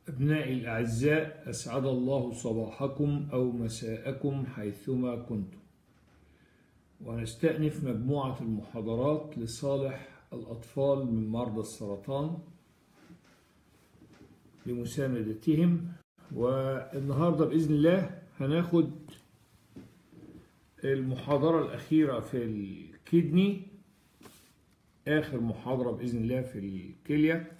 أبنائي الأعزاء أسعد الله صباحكم أو مساءكم حيثما كنتم ونستأنف مجموعة المحاضرات لصالح الأطفال من مرضى السرطان لمساندتهم والنهاردة بإذن الله هناخد المحاضرة الأخيرة في الكدني آخر محاضرة بإذن الله في الكلية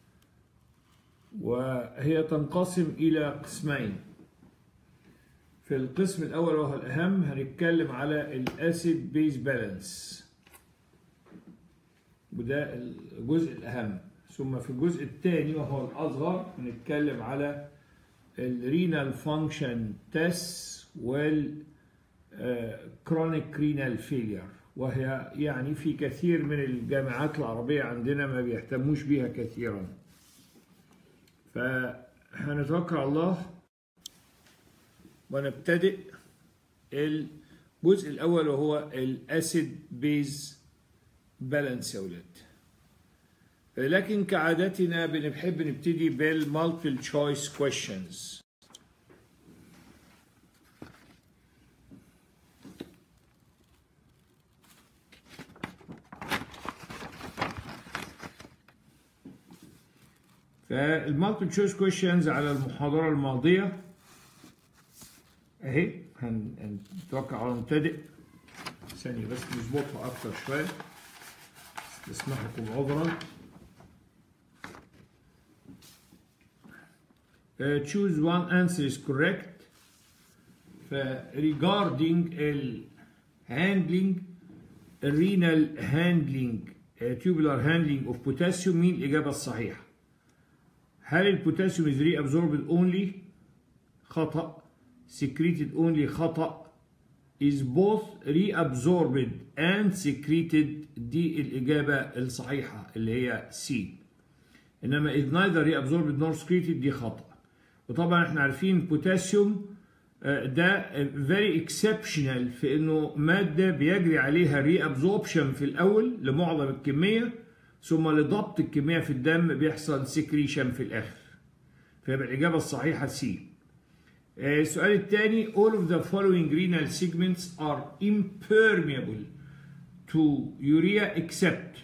وهي تنقسم إلى قسمين في القسم الأول وهو الأهم هنتكلم على الأسيد بيز بالانس وده الجزء الأهم ثم في الجزء الثاني وهو الأصغر هنتكلم على الرينال فانكشن تيست وال كرونيك رينال فيلير وهي يعني في كثير من الجامعات العربية عندنا ما بيهتموش بيها كثيرا فهنتوكل على الله ونبتدئ الجزء الأول وهو الأسيد بيز بالانس يا ولاد لكن كعادتنا بنحب نبتدي بالمالتيبل تشويس كويشنز فالمالتيبل تشويس كويشنز على المحاضرة الماضية اهي هنتوقع على نبتدئ ثانية بس نظبطها أكتر شوية استسمحكم عذرا Uh, choose one answer is correct ف regarding ال handling renal handling uh, tubular handling of potassium مين الإجابة الصحيحة هل البوتاسيوم is reabsorbed only خطأ secreted only خطأ is both reabsorbed and secreted دي الإجابة الصحيحة اللي هي C إنما is neither reabsorbed nor secreted دي خطأ وطبعا احنا عارفين البوتاسيوم ده very exceptional في انه مادة بيجري عليها reabsorption في الأول لمعظم الكمية ثم لضبط الكمية في الدم بيحصل سكريشن في الآخر فيبقى الإجابة الصحيحة سي السؤال الثاني all of the following renal segments are impermeable to urea except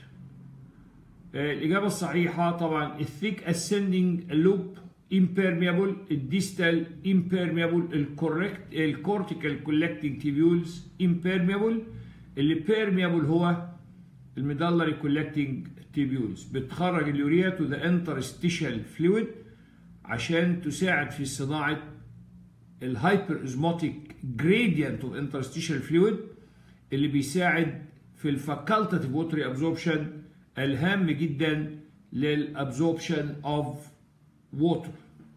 الإجابة الصحيحة طبعا الثيك ascending loop impermeable الديستال impermeable الكوركت الكورتيكال collecting tubules impermeable اللي permeable هو الميدالري كولكتنج تيبيولز بتخرج اليوريا تو ذا انترستيشال فلويد عشان تساعد في صناعه الهايبر ازموتيك جريدينت اوف انترستيشال فلويد اللي بيساعد في الفاكولتاتيف ووتري ابزوربشن الهام جدا للابزوربشن اوف ووتر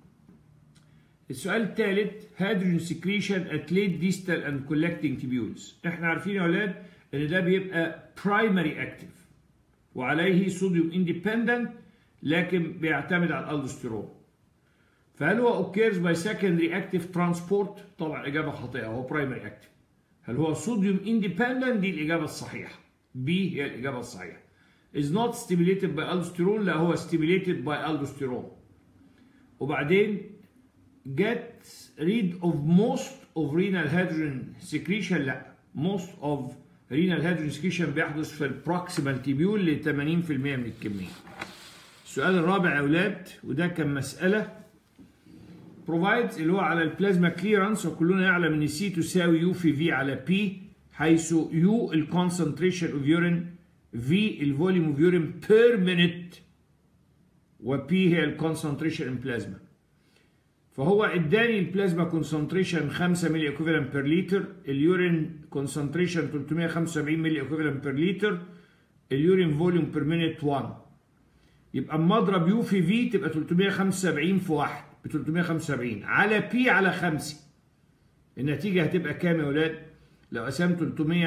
السؤال الثالث هيدروجين سكريشن ات ليت ديستال اند كولكتنج تيبيولز احنا عارفين يا اولاد ان ده بيبقى برايمري اكتف وعليه صوديوم اندبندنت لكن بيعتمد على الالدوستيرون فهل هو اوكيرز باي سكندري اكتف ترانسبورت طبعا اجابه خاطئه هو برايمري اكتف هل هو صوديوم اندبندنت دي الاجابه الصحيحه بي هي الاجابه الصحيحه is not stimulated by aldosterone لا هو stimulated by aldosterone وبعدين get rid of most of renal hydrogen secretion لا most of renal hydrogen secretion بيحدث في البروكسيمال تيبيول ل 80% من الكميه. السؤال الرابع يا اولاد وده كان مساله provides اللي هو على البلازما كليرنس وكلنا يعلم ان سي تساوي يو في في على بي حيث يو الكونسنتريشن اوف يورين في الفوليوم اوف يورين بير مينيت وبي هي الكونسنتريشن ان بلازما. فهو اداني البلازما كونسنتريشن 5 ملي ايكوفالنت بير لتر اليورين كونسنتريشن 375 ملي ايكوفالنت بير لتر اليورين فوليوم بير مينيت 1 يبقى اما اضرب يو في في تبقى 375 في 1 ب 375 على بي على 5 النتيجه هتبقى كام يا ولاد؟ لو قسمت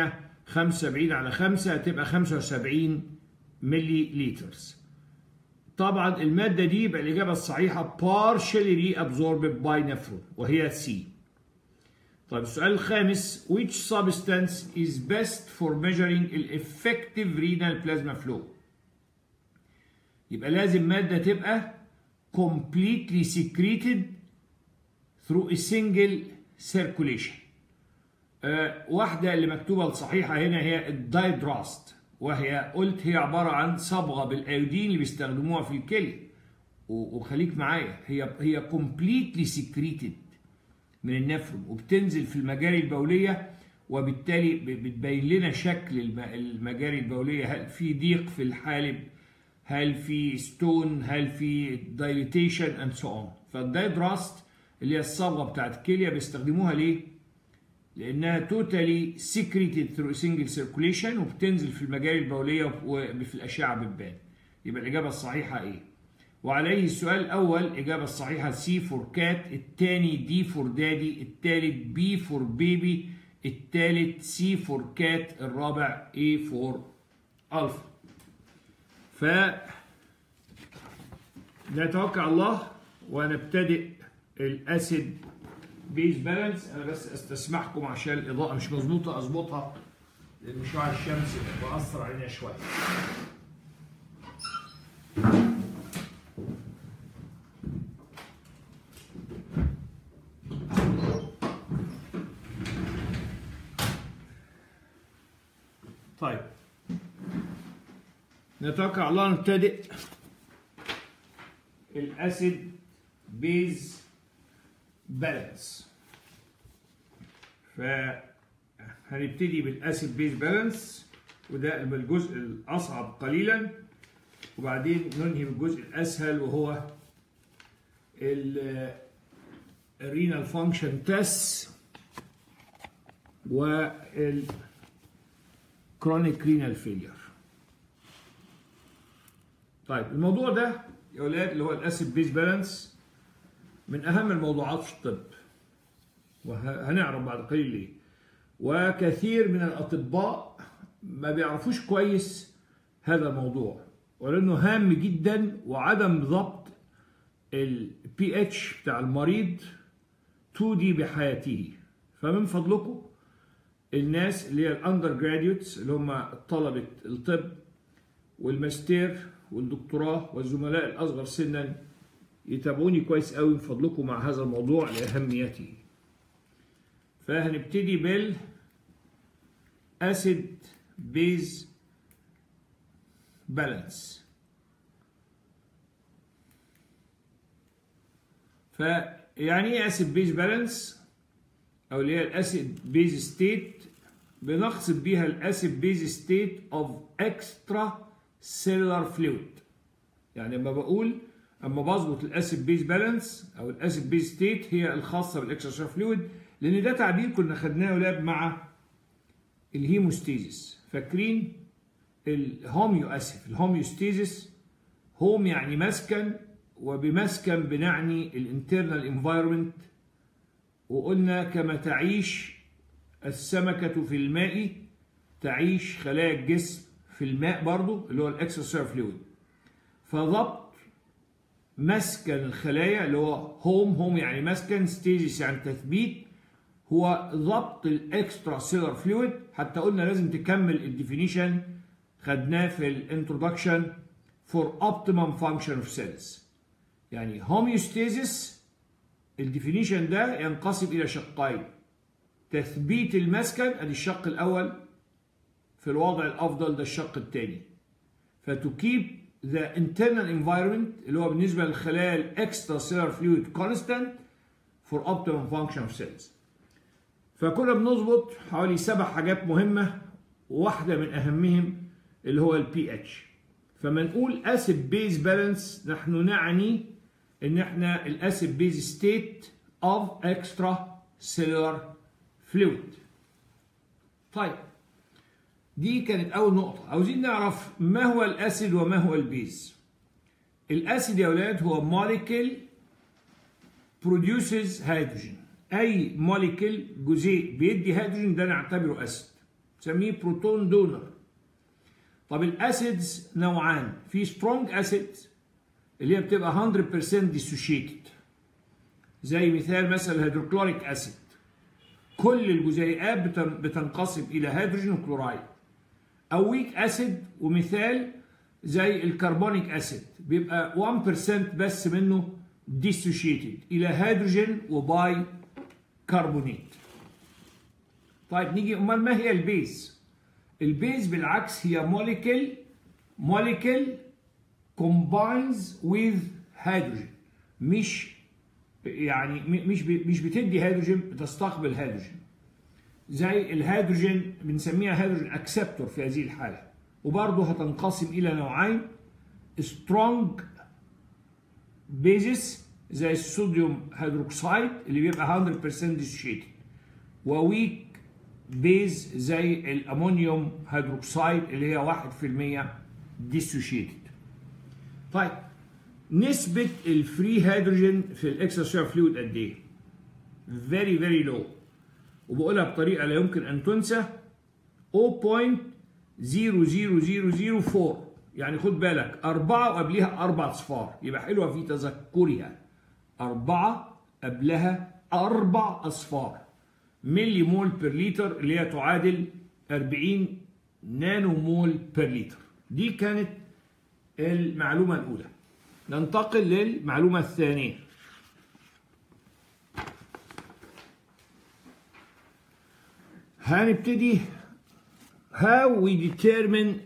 375 على 5 هتبقى 75 ملي لترز طبعا المادة دي يبقى الإجابة الصحيحة partially reabsorbed by nephron وهي C. طيب السؤال الخامس which substance is best for measuring effective renal plasma flow؟ يبقى لازم مادة تبقى completely secreted through a single circulation آه، واحدة اللي مكتوبة الصحيحة هنا هي الدايدراست وهي قلت هي عبارة عن صبغة بالأيودين اللي بيستخدموها في الكلى و- وخليك معايا هي هي completely secreted من النفرون وبتنزل في المجاري البولية وبالتالي ب- بتبين لنا شكل الم- المجاري البولية هل في ضيق في الحالب هل في ستون هل في دايليتيشن اند سو اون فالدايدراست اللي هي الصبغة بتاعت الكلية بيستخدموها ليه؟ لانها توتالي سيكريتد ثرو سنجل سيركوليشن وبتنزل في المجاري البوليه وفي الاشعه بتبان يبقى الاجابه الصحيحه ايه وعليه السؤال الاول الاجابه الصحيحه سي فور كات الثاني دي فور دادي الثالث بي فور بيبي الثالث سي فور كات الرابع اي فور الفا ف نتوكل على الله ونبتدئ الاسيد بيز بالانس انا بس استسمحكم عشان الاضاءه مش مظبوطه اظبطها لان شعاع الشمس بأثر علينا شويه طيب نتوكل على الله نبتدئ الاسيد بيز بالانس فهنبتدي بالاسيد بيز بالانس وده الجزء الاصعب قليلا وبعدين ننهي بالجزء الاسهل وهو الرينال فانكشن تيست والكرونيك رينال فيلير طيب الموضوع ده يا اولاد اللي هو الاسيد بيز بالانس من اهم الموضوعات في الطب وهنعرف بعد قليل ليه وكثير من الاطباء ما بيعرفوش كويس هذا الموضوع ولانه هام جدا وعدم ضبط البي اتش بتاع المريض تودي بحياته فمن فضلكم الناس اللي هي الاندر جراديوتس اللي هم طلبه الطب والماستير والدكتوراه والزملاء الاصغر سنا يتابعوني كويس قوي من فضلكم مع هذا الموضوع لاهميته فهنبتدي بال اسيد بيز بالانس فيعني ايه اسيد بيز بالانس او اللي هي الاسيد بيز ستيت بنقصد بيها الاسيد بيز ستيت اوف اكسترا سيلولار فلويد يعني لما بقول اما بظبط الاسيد بيز بالانس او الاسيد بيز ستيت هي الخاصه بالاكسترا فلويد لان ده تعبير كنا خدناه ولاد مع الهيموستيزيس فاكرين الهوميو اسف الهوميوستيزيس هوم يعني مسكن وبمسكن بنعني الانترنال انفايرمنت وقلنا كما تعيش السمكة في الماء تعيش خلايا الجسم في الماء برضو اللي هو الاكسترا فلويد فضبط مسكن الخلايا اللي هو هوم هوم يعني مسكن ستيجيس يعني تثبيت هو ضبط الاكسترا سيلر فلويد حتى قلنا لازم تكمل الديفينيشن خدناه في الانترودكشن فور اوبتيمم فانكشن اوف سيلز يعني هوميوستيزيس الديفينيشن ده ينقسم الى شقين تثبيت المسكن ادي الشق الاول في الوضع الافضل ده الشق الثاني فتكيب ذا internal environment اللي هو بالنسبه للخلايا الاكسترا سيلر فلويد كونستانت فور optimum function of cells فكنا بنظبط حوالي سبع حاجات مهمه وواحده من اهمهم اللي هو البي اتش فما نقول اسيد بيز بالانس نحن نعني ان احنا الاسيد بيز ستيت اوف اكسترا سيلولار فلويد طيب دي كانت اول نقطه عاوزين نعرف ما هو الاسيد وما هو البيز الاسيد يا اولاد هو molecule produces hydrogen اي موليكيول جزيء بيدي هيدروجين ده نعتبره اسيد نسميه بروتون دونر طب الاسيدز نوعان في سترونج اسيد اللي هي بتبقى 100% ديسوشيتد زي مثال مثلا الهيدروكلوريك اسيد كل الجزيئات بتنقسم الى هيدروجين وكلورايد او ويك اسيد ومثال زي الكربونيك اسيد بيبقى 1% بس منه ديسوشيتد الى هيدروجين وباي كربونيت طيب نيجي امال ما هي البيز البيز بالعكس هي موليكل موليكل combines with هيدروجين مش يعني مش مش بتدي هيدروجين بتستقبل هيدروجين زي الهيدروجين بنسميها هيدروجين اكسبتور في هذه الحاله وبرضه هتنقسم الى نوعين سترونج بيزس زي الصوديوم هيدروكسيد اللي بيبقى 100% ديسوشيتد وويك بيز زي الامونيوم هيدروكسيد اللي هي 1% ديسوشيتد طيب نسبة الفري هيدروجين في الاكسترا فلويد قد ايه؟ فيري فيري لو وبقولها بطريقة لا يمكن أن تنسى 0.00004 يعني خد بالك أربعة وقبلها أربع أصفار يبقى حلوة في تذكرها أربعة قبلها أربع أصفار ملي مول بير لتر اللي هي تعادل 40 نانو مول بير لتر دي كانت المعلومة الأولى ننتقل للمعلومة الثانية هنبتدي how we determine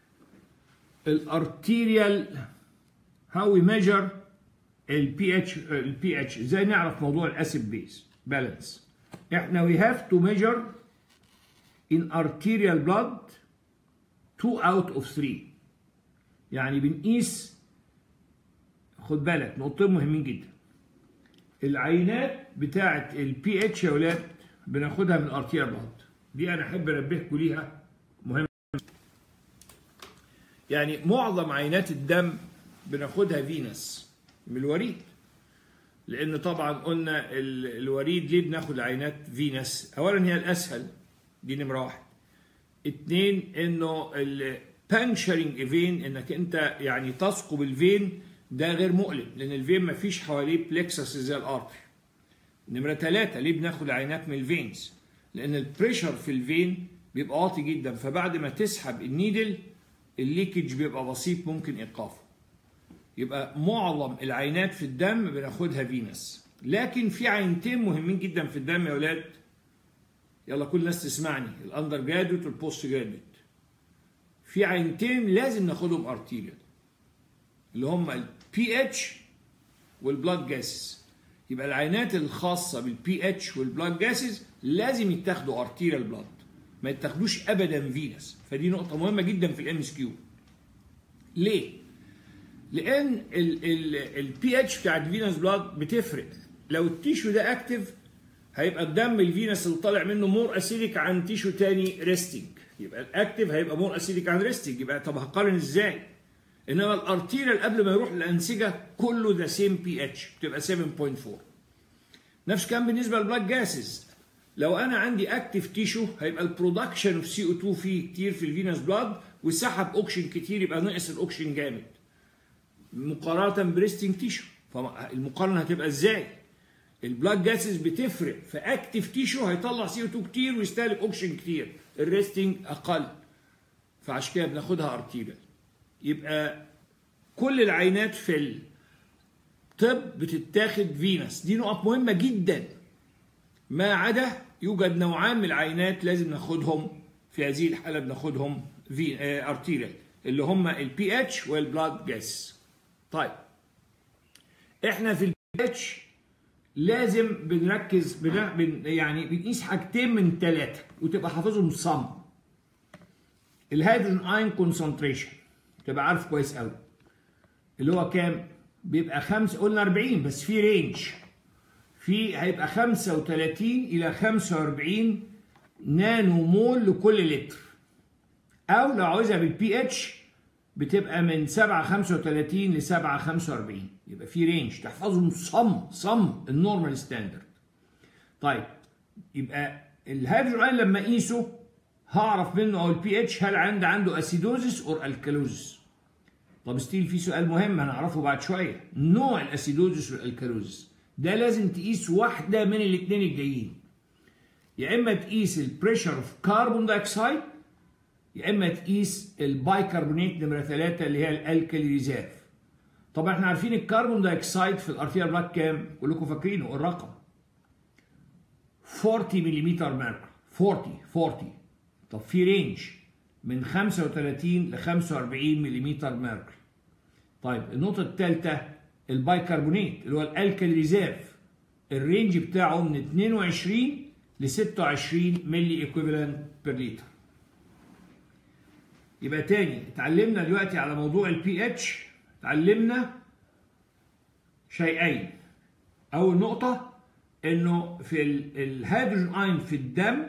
الارتيريال how we measure البي اتش البي اتش ازاي نعرف موضوع الاسيد بيز بالانس احنا we have to measure in arterial blood 2 out of 3 يعني بنقيس خد بالك نقطتين مهمين جدا العينات بتاعه البي اتش يا ولاد بناخدها من الارتيريال بلاد دي انا احب انبهكم ليها مهمه يعني معظم عينات الدم بناخدها فينس من الوريد لان طبعا قلنا الوريد ليه بناخد عينات فينس اولا هي الاسهل دي نمره واحد اتنين انه البانشرنج فين انك انت يعني تثقب الفين ده غير مؤلم لان الفين ما فيش حواليه بلكسس زي الارتري نمره ثلاثة ليه بناخد عينات من الفينز لان البريشر في الفين بيبقى واطي جدا فبعد ما تسحب النيدل الليكج بيبقى بسيط ممكن ايقافه يبقى معظم العينات في الدم بناخدها فينس لكن في عينتين مهمين جدا في الدم يا ولاد يلا كل الناس تسمعني الاندر جرادويت والبوست جرادويت في عينتين لازم ناخدهم ارتيريال اللي هم البي اتش والبلاد جاسز يبقى العينات الخاصه بالبي اتش والبلاد جاسز لازم يتاخدوا ارتيريال بلاد ما يتاخدوش ابدا فينس فدي نقطه مهمه جدا في الام اس كيو ليه لان البي اتش بتاع الفينس بلاد بتفرق لو التيشو ده اكتف هيبقى الدم الفينس اللي طالع منه مور اسيديك عن تيشو تاني ريستنج يبقى الاكتف هيبقى مور اسيديك عن ريستنج يبقى طب هقارن ازاي انما الارتيريال قبل ما يروح للانسجه كله ذا سيم بي اتش بتبقى 7.4 نفس كان بالنسبه للبلاك جاسز لو انا عندي اكتف تيشو هيبقى البرودكشن اوف سي او 2 فيه كتير في الفينس بلاد وسحب اوكسجين كتير يبقى نقص الاوكسجين جامد مقارنه بريستنج تيشو فالمقارنه هتبقى ازاي البلاد جاسز بتفرق في اكتف تيشو هيطلع سي او 2 كتير ويستهلك اوكسجين كتير الريستنج اقل فعشان كده بناخدها ارتيريال يبقى كل العينات في الطب بتتاخد فينس دي نقط مهمة جدا ما عدا يوجد نوعان من العينات لازم ناخدهم في هذه الحالة بناخدهم في اه ارتيريال اللي هم البي اتش والبلاد جاس طيب احنا في البي اتش لازم بنركز بن يعني بنقيس حاجتين من ثلاثة وتبقى حافظهم صم الهيدروجين اين كونسنتريشن تبقى عارف كويس قوي اللي هو كام بيبقى خمسة قلنا 40 بس في رينج في هيبقى 35 الى 45 نانو مول لكل لتر او لو عاوزها بالبي اتش بتبقى من 7 35 ل 7 45 يبقى في رينج تحفظهم صم صم النورمال ستاندرد طيب يبقى الهيدروجين لما اقيسه هعرف منه او البي اتش هل عنده عنده اسيدوزس اور الكالوزس طب ستيل في سؤال مهم هنعرفه بعد شويه نوع الاسيدوزس والالكالوزس ده لازم تقيس واحده من الاثنين الجايين يا اما تقيس البريشر اوف كربون دايوكسيد يا اما تقيس البايكربونات نمره 3 اللي هي الالكالي ريزيرف طبعا احنا عارفين الكربون دايوكسيد في الارتيال بلاك كام كلكم فاكرينه الرقم 40 ملم ميركوري 40 40 طب في رينج من 35 ل 45 ملم ميركوري طيب النقطة الثالثة البايكربونات اللي هو الالكالي ريزيرف الرينج بتاعه من 22 ل 26 ملي ايكويفالنت بير لتر يبقى تاني اتعلمنا دلوقتي على موضوع البي اتش اتعلمنا شيئين اول نقطة انه في الهيدروجين اين في الدم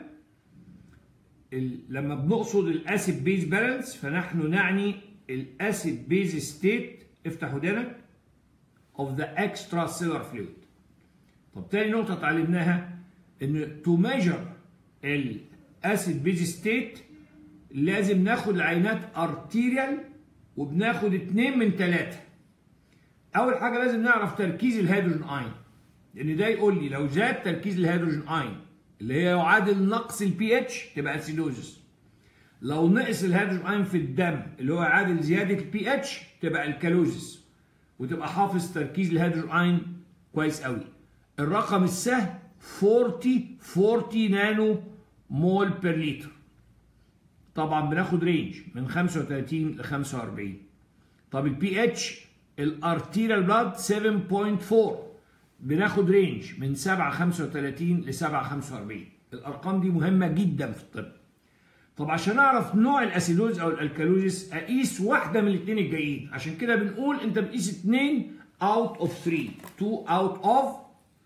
لما بنقصد الاسيد بيز بالانس فنحن نعني الاسيد بيز ستيت افتح ودانك of the extracellular fluid طب تاني نقطة اتعلمناها ان to measure الاسيد بيز ستيت لازم ناخد العينات ارتيريال وبناخد اتنين من تلاتة اول حاجة لازم نعرف تركيز الهيدروجين اين لان ده يقول لي لو زاد تركيز الهيدروجين اين اللي هي يعادل نقص البي اتش تبقى اسيدوزس لو نقص الهيدروجين اين في الدم اللي هو يعادل زياده البي اتش تبقى الكالوزس وتبقى حافظ تركيز الهيدروجين اين كويس قوي الرقم السهل 40 40 نانو مول بير لتر طبعا بناخد رينج من 35 ل 45 طب البي اتش الارتيريال بلاد 7.4 بناخد رينج من 7 35 ل 7 45 الارقام دي مهمه جدا في الطب طب عشان اعرف نوع الاسيدوز او الالكالوزيس اقيس واحده من الاثنين الجايين عشان كده بنقول انت بتقيس اثنين اوت اوف 3 2 اوت اوف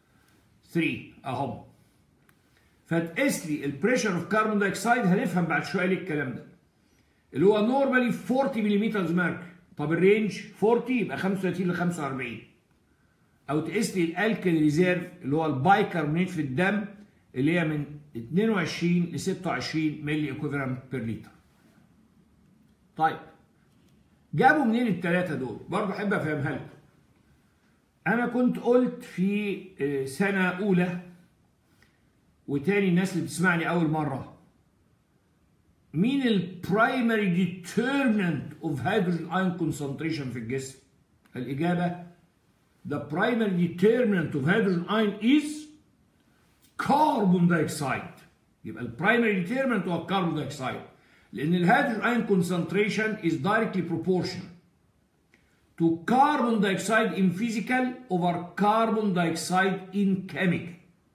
3 اهم فتقيس لي البريشر اوف كربون دايوكسيد هنفهم بعد شويه ليه الكلام ده اللي هو نورمالي 40 ملم ميركوري طب الرينج 40 يبقى 35 ل 45 او تقيس لي الالكالي ريزيرف اللي هو البايكربونات في الدم اللي هي من 22 ل 26 ملي ايكوفالنت بير لتر. طيب جابوا منين الثلاثه دول؟ برضه احب افهمها لكم. انا كنت قلت في سنه اولى وتاني الناس اللي بتسمعني اول مره مين البرايمري ديترمنت اوف هيدروجين ايون كونسنتريشن في الجسم؟ الاجابه the primary determinant of hydrogen ion is carbon dioxide يبقى البرايمري determinant هو الكربون دايوكسيد لان الهيدروجين ايون concentration is directly proportional to carbon dioxide in physical over carbon dioxide in chemical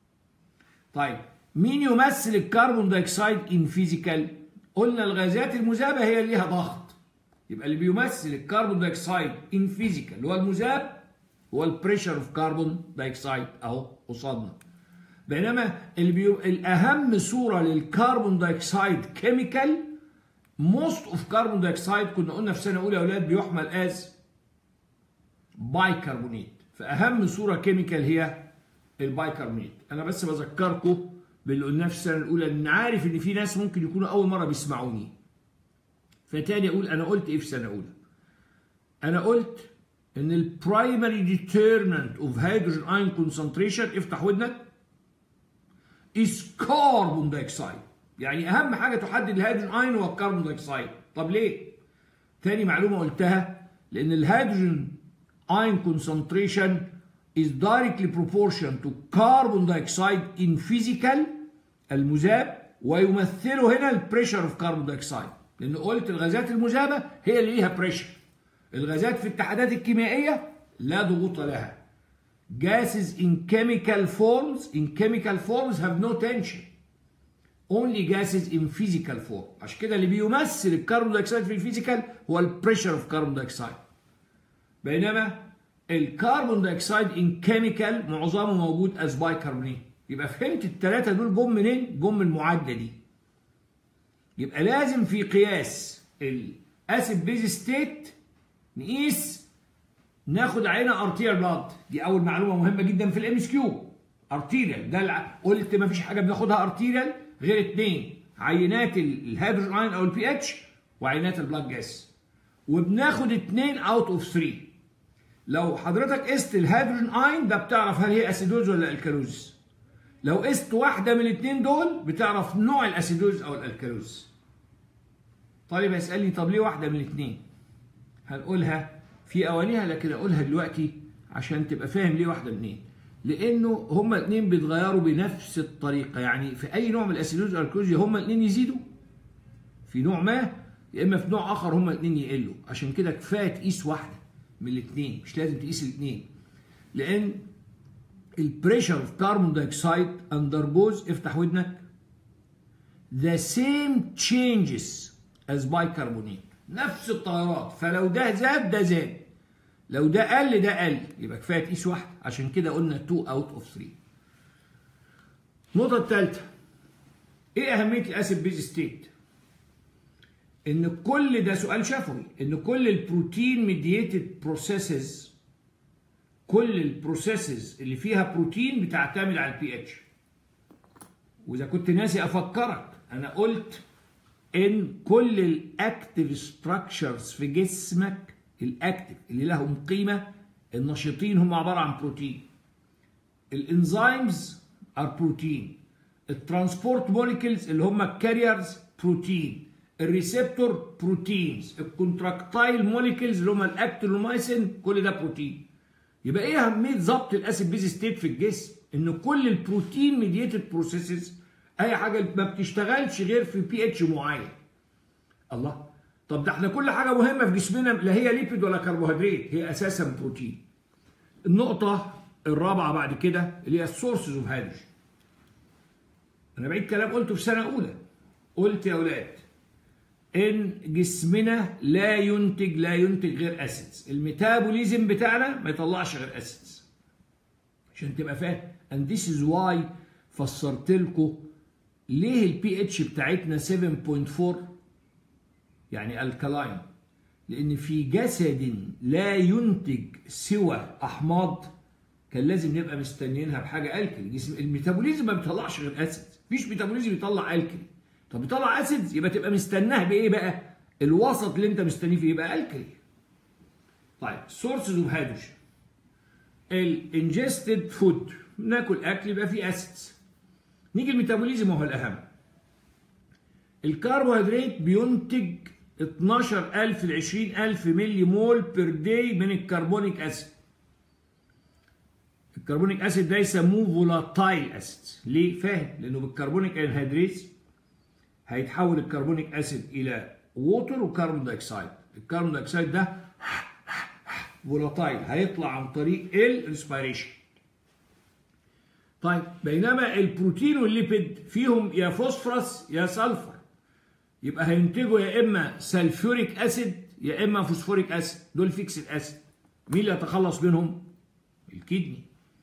طيب مين يمثل الكربون دايوكسيد in physical قلنا الغازات المذابه هي اللي ليها ضغط يبقى اللي بيمثل الكربون دايوكسيد in physical اللي هو المذاب هو البريشر اوف كربون دايوكسيد اهو قصادنا بينما اللي بيو... الاهم صوره للكربون دايوكسيد كيميكال موست اوف كربون دايوكسيد كنا قلنا في سنه اولى يا اولاد بيحمل از بايكربونات فاهم صوره كيميكال هي البايكربونات انا بس بذكركم باللي قلناه في السنه الاولى ان عارف ان في ناس ممكن يكونوا اول مره بيسمعوني فتاني اقول انا قلت ايه في سنه اولى انا قلت ان البرايمري ديترمنت اوف هيدروجين ايون كونسنتريشن افتح ودنك از كربون دايوكسيد يعني اهم حاجه تحدد الهيدروجين ايون هو الكربون دايوكسيد طب ليه تاني معلومه قلتها لان الهيدروجين ion concentration is directly proportional to carbon dioxide in physical المذاب ويمثله هنا البريشر اوف كاربون دايوكسيد لان قلت الغازات المذابه هي اللي ليها بريشر الغازات في الاتحادات الكيميائيه لا ضغوط لها gases in chemical forms in chemical forms have no tension only gases in physical form عشان كده اللي بيمثل الكربون دايوكسيد في الفيزيكال هو البريشر اوف كربون دايوكسيد بينما الكربون دايوكسيد ان كيميكال معظمه موجود از بايكربونات يبقى فهمت الثلاثه دول جم منين؟ جم من المعادله دي يبقى لازم في قياس الاسيد بيز ستيت نقيس ناخد عينه ارتيريال بلاد دي اول معلومه مهمه جدا في الام اس كيو ارتيريال ده الع... قلت ما فيش حاجه بناخدها ارتيريال غير اثنين عينات الهيدروجين ايون او البي اتش وعينات البلاد جاس وبناخد اثنين اوت اوف 3 لو حضرتك قست الهيدروجين ايون ده بتعرف هل هي اسيدوز ولا الكالوز لو قست واحده من الاثنين دول بتعرف نوع الاسيدوز او الالكالوز طالب هيسالني طب ليه واحده من الاثنين هنقولها في اوانيها لكن اقولها دلوقتي عشان تبقى فاهم ليه واحده من اثنين لانه هما الاثنين بيتغيروا بنفس الطريقه يعني في اي نوع من الاسيدوز والاركوزيا هما الاثنين يزيدوا في نوع ما يا اما في نوع اخر هما الاثنين يقلوا عشان كده كفايه تقيس واحده من الاثنين مش لازم تقيس الاثنين لان البريشر اوف كاربون دايوكسيد اندرجوز افتح ودنك the same changes as bicarbonate نفس التغيرات فلو ده زاد ده زاد لو ده قل ده قل يبقى كفايه تقيس واحده عشان كده قلنا 2 اوت اوف 3 النقطه الثالثه ايه اهميه الاسيد بيز ستيت ان كل ده سؤال شفوي ان كل البروتين ميدييتد بروسيسز كل البروسيسز اللي فيها بروتين بتعتمد على البي اتش واذا كنت ناسي افكرك انا قلت ان كل الاكتيف ستراكشرز في جسمك الاكتيف اللي لهم قيمه النشيطين هم عباره عن بروتين الانزيمز ار بروتين الترانسبورت موليكيولز اللي هم الكاريرز بروتين الريسبتور بروتينز الكونتراكتايل موليكيولز اللي هم الاكتينومايسين كل ده بروتين يبقى ايه اهميه ضبط الاسيد بيز ستيت في الجسم ان كل البروتين ميديتد بروسيسز اي حاجه ما بتشتغلش غير في بي اتش معين الله طب ده احنا كل حاجه مهمه في جسمنا لا هي ليبيد ولا كربوهيدرات هي اساسا بروتين النقطه الرابعه بعد كده اللي هي السورسز اوف هيدروجين انا بعيد كلام قلته في سنه اولى قلت يا اولاد ان جسمنا لا ينتج لا ينتج غير اسيدز الميتابوليزم بتاعنا ما يطلعش غير اسيدز عشان تبقى فاهم and this is why فسرت لكم ليه البي اتش بتاعتنا 7.4 يعني الكلاين لان في جسد لا ينتج سوى احماض كان لازم نبقى مستنيينها بحاجه الكلي جسم الميتابوليزم ما بيطلعش غير اسيد مفيش ميتابوليزم يطلع الكلي طب بيطلع اسيد يبقى تبقى مستناه بايه بقى الوسط اللي انت مستنيه فيه يبقى الكلي طيب سورسز اوف هيدروجين الانجستد فود ناكل اكل يبقى فيه اسيدز نيجي الميتابوليزم وهو الاهم الكربوهيدرات بينتج 12000 ل 20000 ملي مول بير داي من الكربونيك اسيد الكربونيك اسيد ده يسموه فولاتايل اسيد ليه فاهم لانه بالكربونيك انهيدريت هيتحول الكربونيك اسيد الى ووتر وكربون دايوكسيد الكربون دايوكسيد ده فولاتايل هيطلع عن طريق الريسبيريشن طيب بينما البروتين والليبيد فيهم يا فوسفورس يا سلفر يبقى هينتجوا يا اما سلفوريك اسيد يا اما فوسفوريك اسيد دول فيكسد اسيد مين اللي يتخلص منهم الكدني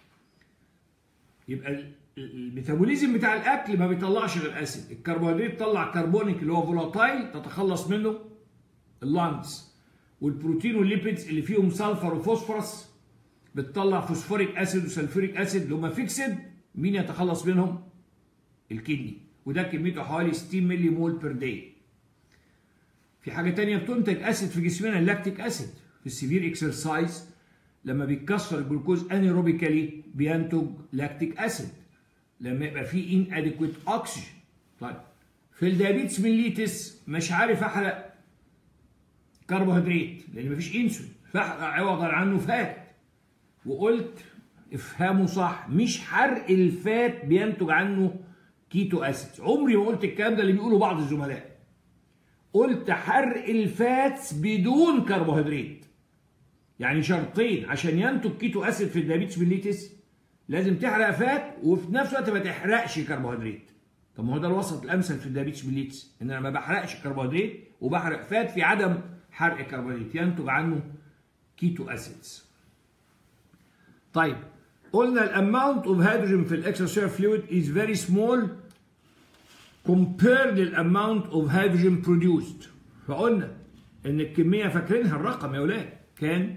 يبقى الميتابوليزم بتاع الاكل ما بيطلعش غير اسيد الكربوهيدرات بيطلع كربونيك اللي هو فولاتايل تتخلص منه اللانجز والبروتين والليبيدز اللي فيهم سلفر وفوسفورس بتطلع فوسفوريك اسيد وسلفوريك اسيد اللي هم فيكسد مين يتخلص منهم الكدني وده كميته حوالي 60 ملي مول بير داي في حاجه تانية بتنتج اسيد في جسمنا اللاكتيك اسيد في السيفير اكسرسايز لما بيتكسر الجلوكوز انيروبيكالي بينتج لاكتيك اسيد لما يبقى في ان اديكويت اوكسجين طيب في الدايابيتس ميليتس مش عارف احرق كربوهيدرات لان مفيش انسولين فاحرق عوضا عنه فات وقلت افهموا صح مش حرق الفات بينتج عنه كيتو اسيد عمري ما قلت الكلام ده اللي بيقوله بعض الزملاء قلت حرق الفاتس بدون كربوهيدرات يعني شرطين عشان ينتج كيتو اسيد في الدايابيتس ميليتس لازم تحرق فات وفي نفس الوقت ما تحرقش كربوهيدرات طب ما هو ده الوسط الامثل في الدايابيتس ميليتس ان انا ما بحرقش كربوهيدرات وبحرق فات في عدم حرق كربوهيدرات ينتج عنه كيتو اسيدز طيب قلنا الاماونت اوف هيدروجين في الاكسترا فلويد از فيري سمول compared للاماونت اوف هيدروجين produced فقلنا ان الكميه فاكرينها الرقم يا اولاد كان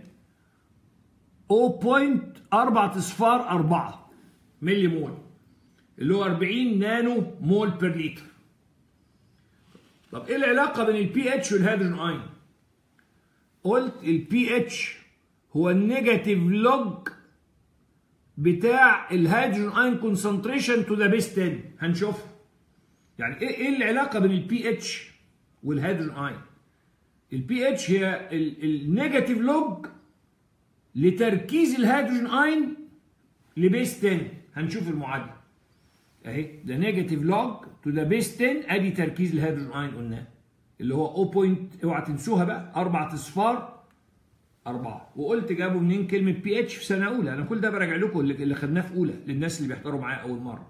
0.4 اصفار 4 ملي مول اللي هو 40 نانو مول بير لتر طب ايه العلاقه بين البي اتش والهيدروجين اين قلت البي اتش هو النيجاتيف لوج بتاع الهيدروجين اين كونسنتريشن تو ذا بيس 10 هنشوفها يعني ايه ايه العلاقه بين البي اتش والهيدروجين اين البي اتش هي النيجاتيف لوج لتركيز الهيدروجين اين لبيس 10 هنشوف المعادله اهي ده نيجاتيف لوج تو ذا بيس 10 ادي تركيز الهيدروجين اين قلناه اللي هو 0 بوينت اوعى تنسوها بقى اربع اصفار أربعة وقلت جابوا منين كلمة بي اتش في سنة أولى أنا كل ده براجع لكم اللي خدناه في أولى للناس اللي بيحضروا معايا أول مرة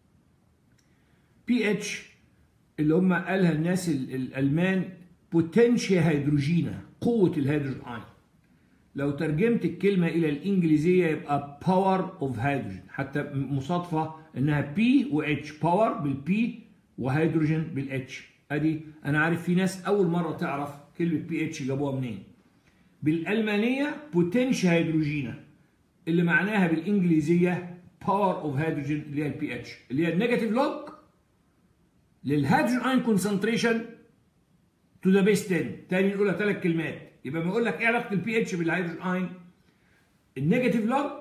بي اتش اللي هم قالها الناس الألمان بوتنشيا هيدروجينا قوة الهيدروجين اين لو ترجمت الكلمة إلى الإنجليزية يبقى باور اوف هيدروجين حتى مصادفة إنها بي و اتش باور بالبي وهيدروجين بالاتش أدي أنا عارف في ناس أول مرة تعرف كلمة بي اتش جابوها منين بالألمانية بوتنشيا هيدروجينا اللي معناها بالإنجليزية باور اوف هيدروجين اللي هي البي اتش اللي هي النيجاتيف لوج للهيدروجين اين كونسنتريشن تو ذا بيس 10 تاني نقولها ثلاث كلمات يبقى ما يقول لك ايه علاقه البي اتش بالهيدروجين اين النيجاتيف لوج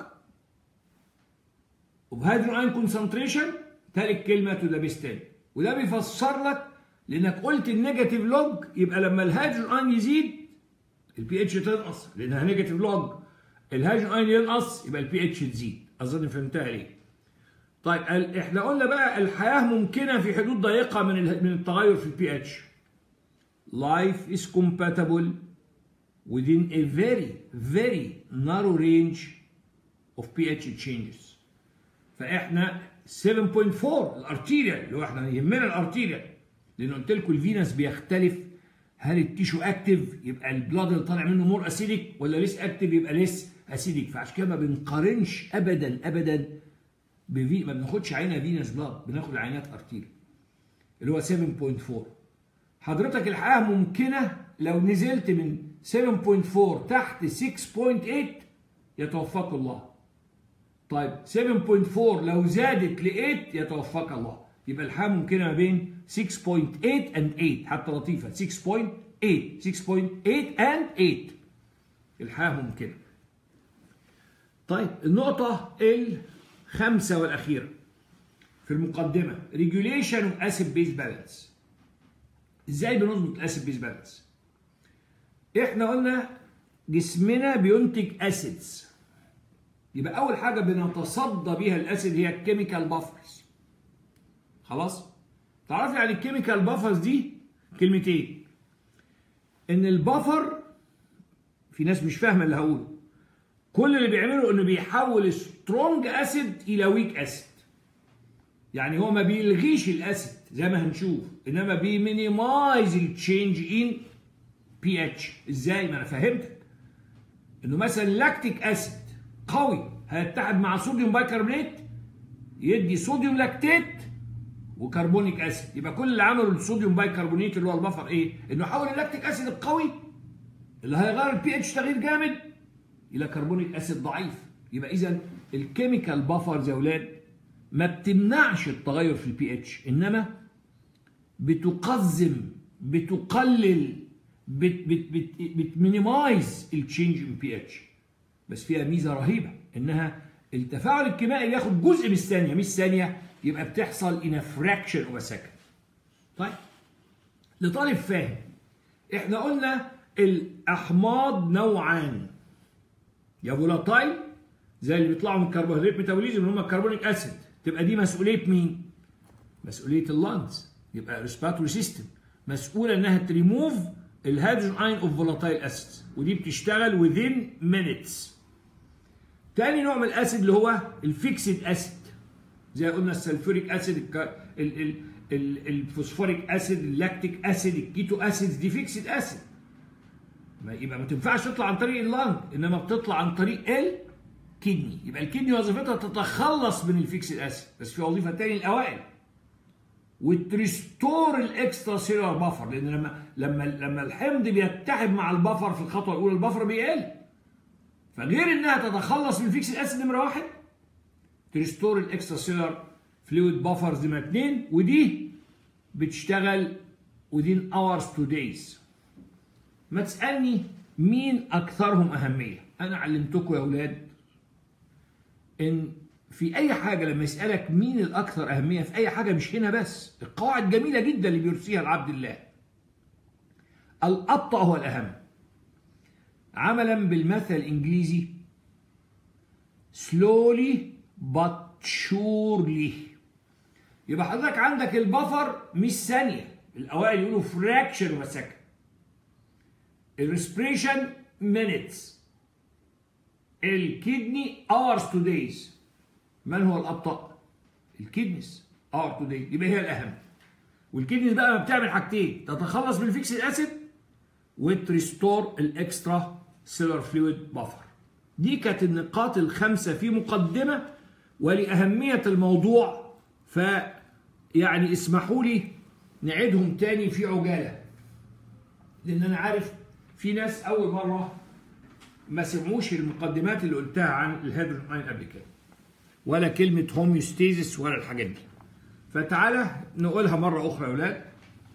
اوف هيدروجين اين كونسنتريشن ثالث كلمه تو ذا بيس 10 وده بيفسر لك لانك قلت النيجاتيف لوج يبقى لما الهيدروجين اين يزيد البي اتش تنقص لانها نيجاتيف لوج الهيدروجين اين ينقص يبقى البي اتش تزيد اظن فهمتها ليه طيب احنا قلنا بقى الحياه ممكنه في حدود ضيقه من من التغير في البي اتش life is compatible within a very very narrow range of pH changes فاحنا 7.4 الارتيريا اللي هو احنا يهمنا الارتيريا لان قلت لكم الفينس بيختلف هل التيشو اكتف يبقى البلاد اللي طالع منه مور اسيدك ولا ليس اكتف يبقى ليس اسيدك فعشان كده ما بنقارنش ابدا ابدا بفي ما بناخدش عينه فينس بلاد بناخد عينات ارتيريا اللي هو 7.4 حضرتك الحياه ممكنه لو نزلت من 7.4 تحت 6.8 يتوفاك الله طيب 7.4 لو زادت ل 8 يتوفاك الله يبقى الحياه ممكنه ما بين 6.8 and 8 حتى لطيفه 6.8 6.8 and 8 الحياه ممكنه طيب النقطه الخامسه والاخيره في المقدمه ريجوليشن اوف اسيد بيز بالانس ازاي بنظبط الاسيد بيز بالانس احنا قلنا جسمنا بينتج اسيدز يبقى اول حاجه بنتصدى بيها الاسيد هي الكيميكال بافرز خلاص تعرفي يعني الكيميكال بافرز دي كلمتين ان البفر في ناس مش فاهمه اللي هقوله كل اللي بيعمله انه بيحول سترونج اسيد الى ويك اسيد يعني هو ما بيلغيش الاسيد زي ما هنشوف انما بيمينيمايز التشينج ان بي اتش ازاي ما انا فهمتك انه مثلا لاكتيك اسيد قوي هيتحد مع صوديوم بايكربونات يدي صوديوم لاكتيت وكربونيك اسيد يبقى كل اللي عمله الصوديوم بايكربونات اللي هو البفر ايه انه حول اللاكتيك اسيد القوي اللي هيغير البي اتش تغيير جامد الى كربونيك اسيد ضعيف يبقى اذا الكيميكال بافرز يا اولاد ما بتمنعش التغير في البي اتش انما بتقزم بتقلل بت بت بت بتمينيمايز التشينج ان بي اتش بس فيها ميزه رهيبه انها التفاعل الكيميائي ياخد جزء من الثانيه مش ثانيه يبقى بتحصل ان فراكشن اوف سكند طيب لطالب فاهم احنا قلنا الاحماض نوعان يا فولاتايل زي اللي بيطلعوا من الكربوهيدرات ميتابوليزم اللي هم الكربونيك اسيد تبقى دي مسؤوليه مين؟ مسؤوليه اللانز يبقى ريسبيراتوري سيستم مسؤوله انها تريموف الهيدروجين اين اوف فولاتايل اسيدز ودي بتشتغل within minutes تاني نوع من الاسيد اللي هو الفيكسد اسيد زي قلنا السلفوريك اسيد الفوسفوريك اسيد اللاكتيك اسيد الكيتو اسيدز دي فيكسد اسيد ما يبقى ما تنفعش تطلع عن طريق اللنج انما بتطلع عن طريق الكدني يبقى الكدني وظيفتها تتخلص من الفيكسد اسيد بس في وظيفه تاني الاوائل وتريستور الاكسترا سيلولار بافر لان لما لما لما الحمض بيتحد مع البفر في الخطوه الاولى البفر بيقل فغير انها تتخلص من الفيكسد اسيد نمره واحد تريستور الاكسترا سيلولار فلويد بافرز نمره اثنين ودي بتشتغل within hours to days ما تسالني مين اكثرهم اهميه انا علمتكم يا اولاد ان في اي حاجه لما يسالك مين الاكثر اهميه في اي حاجه مش هنا بس القواعد جميله جدا اللي بيرسيها العبد الله الابطا هو الاهم عملا بالمثل الانجليزي slowly but surely يبقى حضرتك عندك البفر مش ثانيه الاوائل يقولوا فراكشن اوف سكند الريسبريشن minutes الكدني hours to days من هو الابطا الكدنس hour to days يبقى هي الاهم والكدنس بقى بتعمل حاجتين تتخلص من الفيكس الاسيد وتريستور الاكسترا سيلر فلويد بفر دي كانت النقاط الخمسه في مقدمه ولاهميه الموضوع ف يعني اسمحوا لي نعيدهم تاني في عجاله لان انا عارف في ناس اول مره ما سمعوش المقدمات اللي قلتها عن الهيدروجين اين قبل كده ولا كلمه هوميوستيزيس ولا الحاجات دي فتعالى نقولها مره اخرى يا اولاد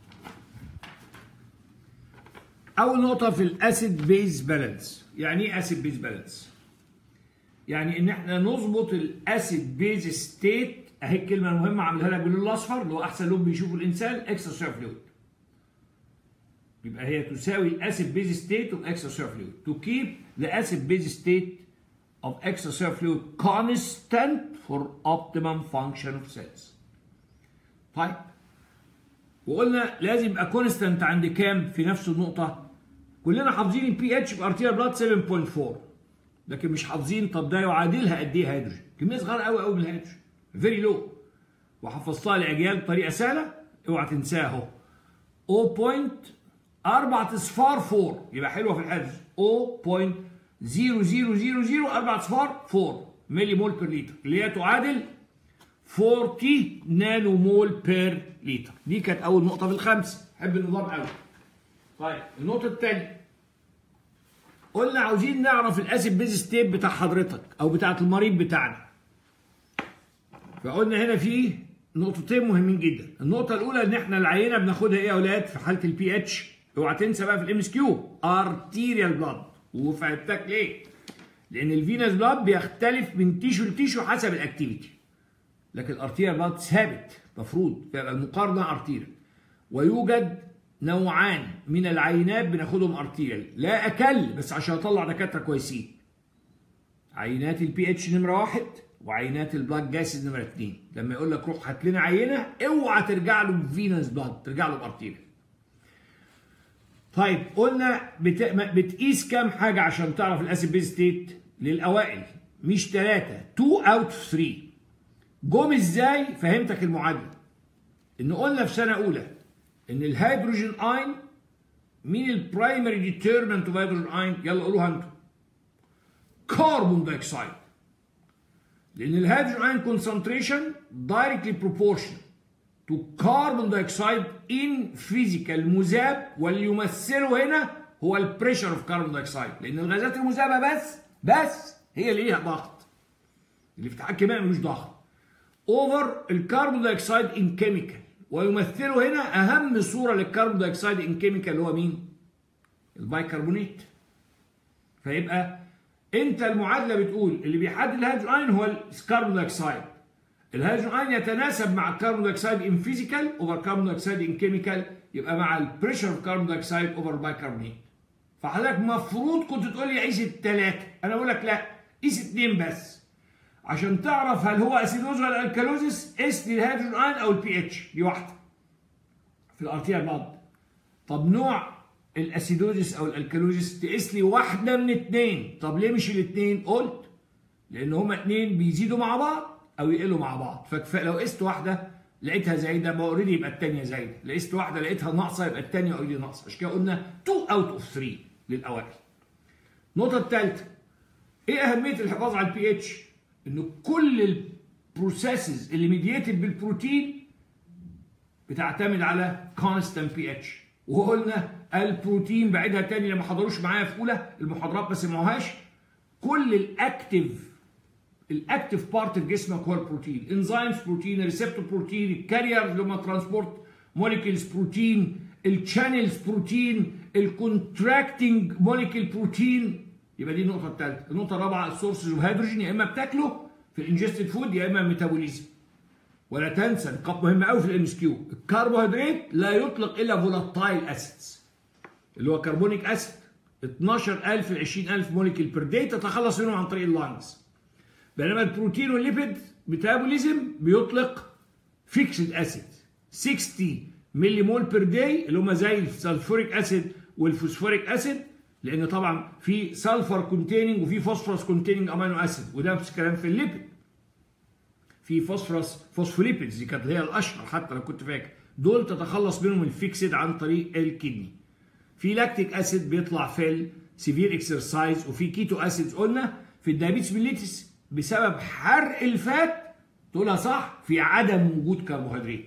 اول نقطه في الاسيد بيز بالانس يعني ايه اسيد بيز بالانس يعني ان احنا نظبط الاسيد بيز ستيت اهي الكلمه المهمه عاملها لك باللون الاصفر اللي هو احسن لون بيشوفه الانسان اكسترا سير فلويد يبقى هي تساوي الاسيد بيز ستيت اوف اكسترا سير فلويد تو كيب ذا اسيد بيز ستيت of extracellular fluid constant for optimum function of cells. طيب وقلنا لازم يبقى كونستانت عند كام في نفس النقطة؟ كلنا حافظين البي اتش بارتيال بلاد 7.4 لكن مش حافظين طب ده يعادلها قد ايه هيدروجين؟ كمية صغيرة قوي قوي من الهيدروجين فيري لو وحفظتها لاجيال بطريقة سهلة اوعى تنساها اهو 0.4 اصفار 4 يبقى حلوة في الحفظ 0.0000 4 اصفار 4 ملي مول بير لتر اللي هي تعادل 40 نانو مول بير لتر دي كانت اول نقطه في الخمسه حب النظام قوي طيب النقطه الثانيه قلنا عاوزين نعرف الاسيد بيز ستيت بتاع حضرتك او بتاعه المريض بتاعنا فقلنا هنا في نقطتين مهمين جدا النقطه الاولى ان احنا العينه بناخدها ايه يا اولاد في حاله البي اتش اوعى تنسى بقى في الام اس كيو ارتيريال بلاد وفهمتك ليه لان الفينس بلاد بيختلف من تيشو لتيشو حسب الاكتيفيتي لكن الارتيريال بلاد ثابت مفروض فيبقى المقارنه ارتيريال ويوجد نوعان من العينات بناخدهم ارتيريال لا اكل بس عشان اطلع دكاتره كويسين عينات البي اتش نمره واحد وعينات البلاد جاسز نمره اثنين لما يقول لك روح هات لنا عينه اوعى ترجع له بفينس بلاد ترجع له بارتيريال طيب قلنا بت... بتقيس كام حاجه عشان تعرف الاسيد بيز ستيت للاوائل مش ثلاثه 2 اوت 3 جم ازاي فهمتك المعادله ان قلنا في سنه اولى ان الهيدروجين اين مين البرايمري ديترمنت اوف هيدروجين اين يلا قولوها انتوا كربون دايوكسيد لان الهيدروجين اين كونسنتريشن دايركتلي بروبورشنال تو كربون دايوكسيد ان فيزيكال مذاب واللي يمثله هنا هو البريشر اوف كربون دايوكسيد لان الغازات المذابه بس بس هي اللي ليها ضغط اللي في التحكم ملوش ضغط اوفر الكربون دايوكسيد ان كيميكال ويمثله هنا اهم صوره للكربون دايوكسيد ان كيميكال اللي هو مين؟ البايكربونات فيبقى انت المعادله بتقول اللي بيحدد الهيدروجين اين هو الكربون دايوكسيد الهيدروجين اين يتناسب مع الكربون دايوكسيد ان فيزيكال اوفر كربون دايوكسيد ان كيميكال يبقى مع البريشر اوف كربون دايوكسيد اوفر البايكربونات فحضرتك المفروض كنت تقول لي قيس الثلاثه انا بقول لك لا قيس اثنين بس عشان تعرف هل هو اسيدوز ولا الكالوزيس قيس لي الهيدروجين اين او البي اتش دي واحده في الارتيال بلاد طب نوع الاسيدوزيس او الالكالوزيس تقيس لي واحده من اثنين طب ليه مش الاثنين قلت لان هما اثنين بيزيدوا مع بعض او يقلوا مع بعض فكفايه لو قست واحده لقيتها زايده ما اوريدي يبقى الثانيه زايده قست واحده لقيتها ناقصه يبقى الثانيه اوريدي ناقصه عشان كده قلنا 2 اوت اوف 3 للاوائل النقطه الثالثه ايه اهميه الحفاظ على البي اتش ان كل البروسيسز اللي ميديتد بالبروتين بتعتمد على كونستانت بي اتش وقلنا البروتين بعيدها تاني لما حضروش معايا في اولى المحاضرات ما سمعوهاش كل الاكتف الاكتف بارت في جسمك هو البروتين انزيمز بروتين ريسبتور بروتين الكارير اللي هم ترانسبورت موليكيولز بروتين الشانلز بروتين الكونتراكتنج موليكيول بروتين يبقى دي النقطه الثالثه النقطه الرابعه السورسز اوف هيدروجين يا اما بتاكله في الانجستد فود يا اما ميتابوليزم ولا تنسى نقاط مهمه قوي في الام اس كيو الكربوهيدرات لا يطلق الا فولاتايل اسيدز اللي هو كربونيك اسيد 12000 ل 20000 موليكيول بير داي تتخلص منهم عن طريق اللانجز بينما البروتين والليبيد ميتابوليزم بيطلق فيكسد اسيد 60 ملي مول بير داي اللي هم زي السلفوريك اسيد والفوسفوريك اسيد لان طبعا في سلفر كونتيننج وفي فوسفورس كونتيننج امينو اسيد وده نفس الكلام في الليبيد في فوسفورس فوسفوليبيدز دي كانت هي الاشهر حتى لو كنت فاكر دول تتخلص منهم الفيكسد عن طريق الكدني في لاكتيك اسيد بيطلع في السيفير اكسرسايز وفي كيتو اسيدز قلنا في الدايابيتس ميليتس بسبب حرق الفات تقولها صح في عدم وجود كربوهيدرات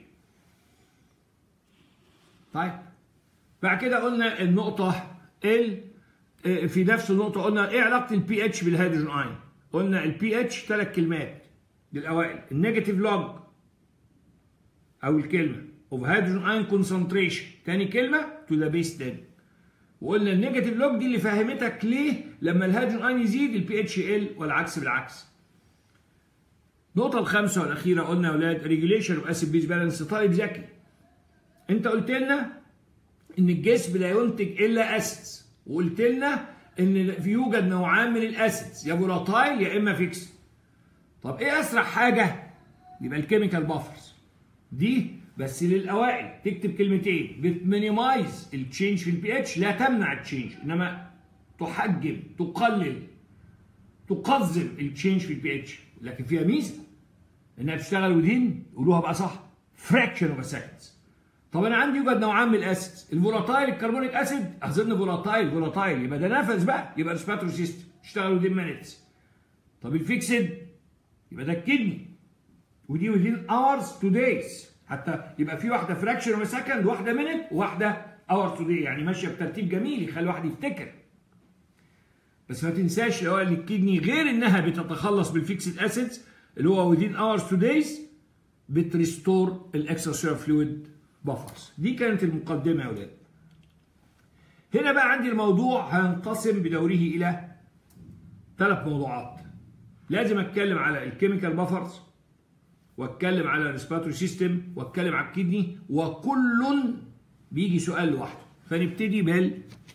طيب بعد كده قلنا النقطة ال في نفس النقطة قلنا ايه علاقة البي اتش بالهيدروجين اين؟ قلنا البي اتش ثلاث كلمات للأوائل النيجاتيف لوج أو الكلمة اوف هيدروجين اين كونسنتريشن تاني كلمة تو ذا بيس تاني وقلنا النيجاتيف لوج دي اللي فهمتك ليه لما الهيدروجين اين يزيد البي اتش يقل والعكس بالعكس النقطة الخامسة والأخيرة قلنا يا أولاد ريجوليشن اوف اسيد بيز بالانس طالب ذكي أنت قلت لنا إن الجسم لا ينتج إلا أسيدز وقلت لنا إن في يوجد نوعان من الأسيدز يا فولاتايل يا إما فيكس طب إيه أسرع حاجة؟ يبقى الكيميكال بافرز دي بس للأوائل تكتب كلمتين بتمينيمايز التشينج في البي اتش لا تمنع التشينج إنما تحجم تقلل تقزم التشينج في البي اتش لكن فيها ميزه انها بتشتغل ودين قولوها بقى صح فراكشن اوف سكندز طب انا عندي يوجد نوعان من الاسيدز الفولاتايل الكربونيك اسيد اظن فولاتايل فولاتايل يبقى ده نفس بقى يبقى ريسبيراتوري سيستم اشتغل ودين مينتس طب الفيكسد يبقى ده الكدني ودي within hours to days حتى يبقى في واحده فراكشن اوف سكند واحده مينت وواحده اور تو داي يعني ماشيه بترتيب جميل يخلي الواحد يفتكر بس ما تنساش لو قال الكدني غير انها بتتخلص بالفيكسد اسيدز اللي هو within hours to days بتريستور الاكسترا فلويد بافرز دي كانت المقدمه يا اولاد هنا بقى عندي الموضوع هينقسم بدوره الى ثلاث موضوعات لازم اتكلم على الكيميكال بافرز واتكلم على الريسبيراتوري سيستم واتكلم على الكدني وكل بيجي سؤال لوحده فنبتدي بال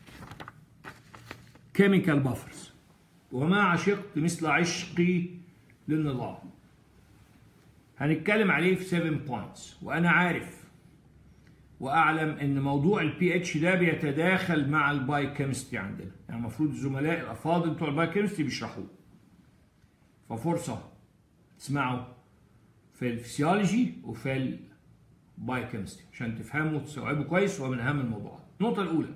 chemical buffers وما عشقت مثل عشقي للنظام هنتكلم عليه في 7 بوينتس وانا عارف واعلم ان موضوع البي اتش ده بيتداخل مع الباي كيمستري عندنا يعني المفروض الزملاء الافاضل بتوع الباي كيمستري بيشرحوه ففرصه تسمعوا في الفسيولوجي وفي الباي كيمستري عشان تفهموا وتستوعبوا كويس وهو من اهم الموضوعات النقطه الاولى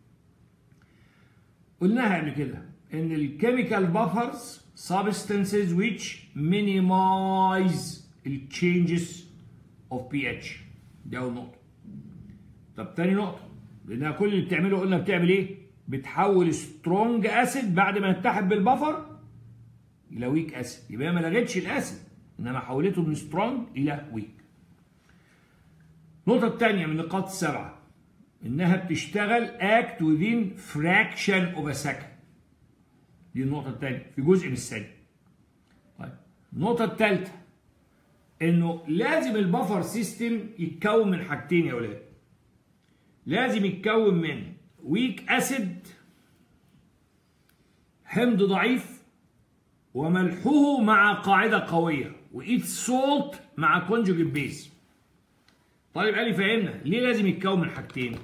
قلناها قبل كده ان الكيميكال بافرز substances which minimize the changes of pH دي اول نقطة طب تاني نقطة لانها كل اللي بتعمله قلنا بتعمل ايه؟ بتحول سترونج اسيد بعد ما يتحد بالبفر الى ويك اسيد يبقى ما لغتش الاسيد انما حولته من سترونج الى ويك النقطة الثانية من النقاط السبعة انها بتشتغل act within fraction of a second دي النقطة الثانية في جزء من الثانية طيب النقطة الثالثة انه لازم البفر سيستم يتكون من حاجتين يا ولاد لازم يتكون من ويك اسيد حمض ضعيف وملحه مع قاعدة قوية وإيت سولت مع كونجوجيت بيز طالب قال لي فهمنا ليه لازم يتكون من حاجتين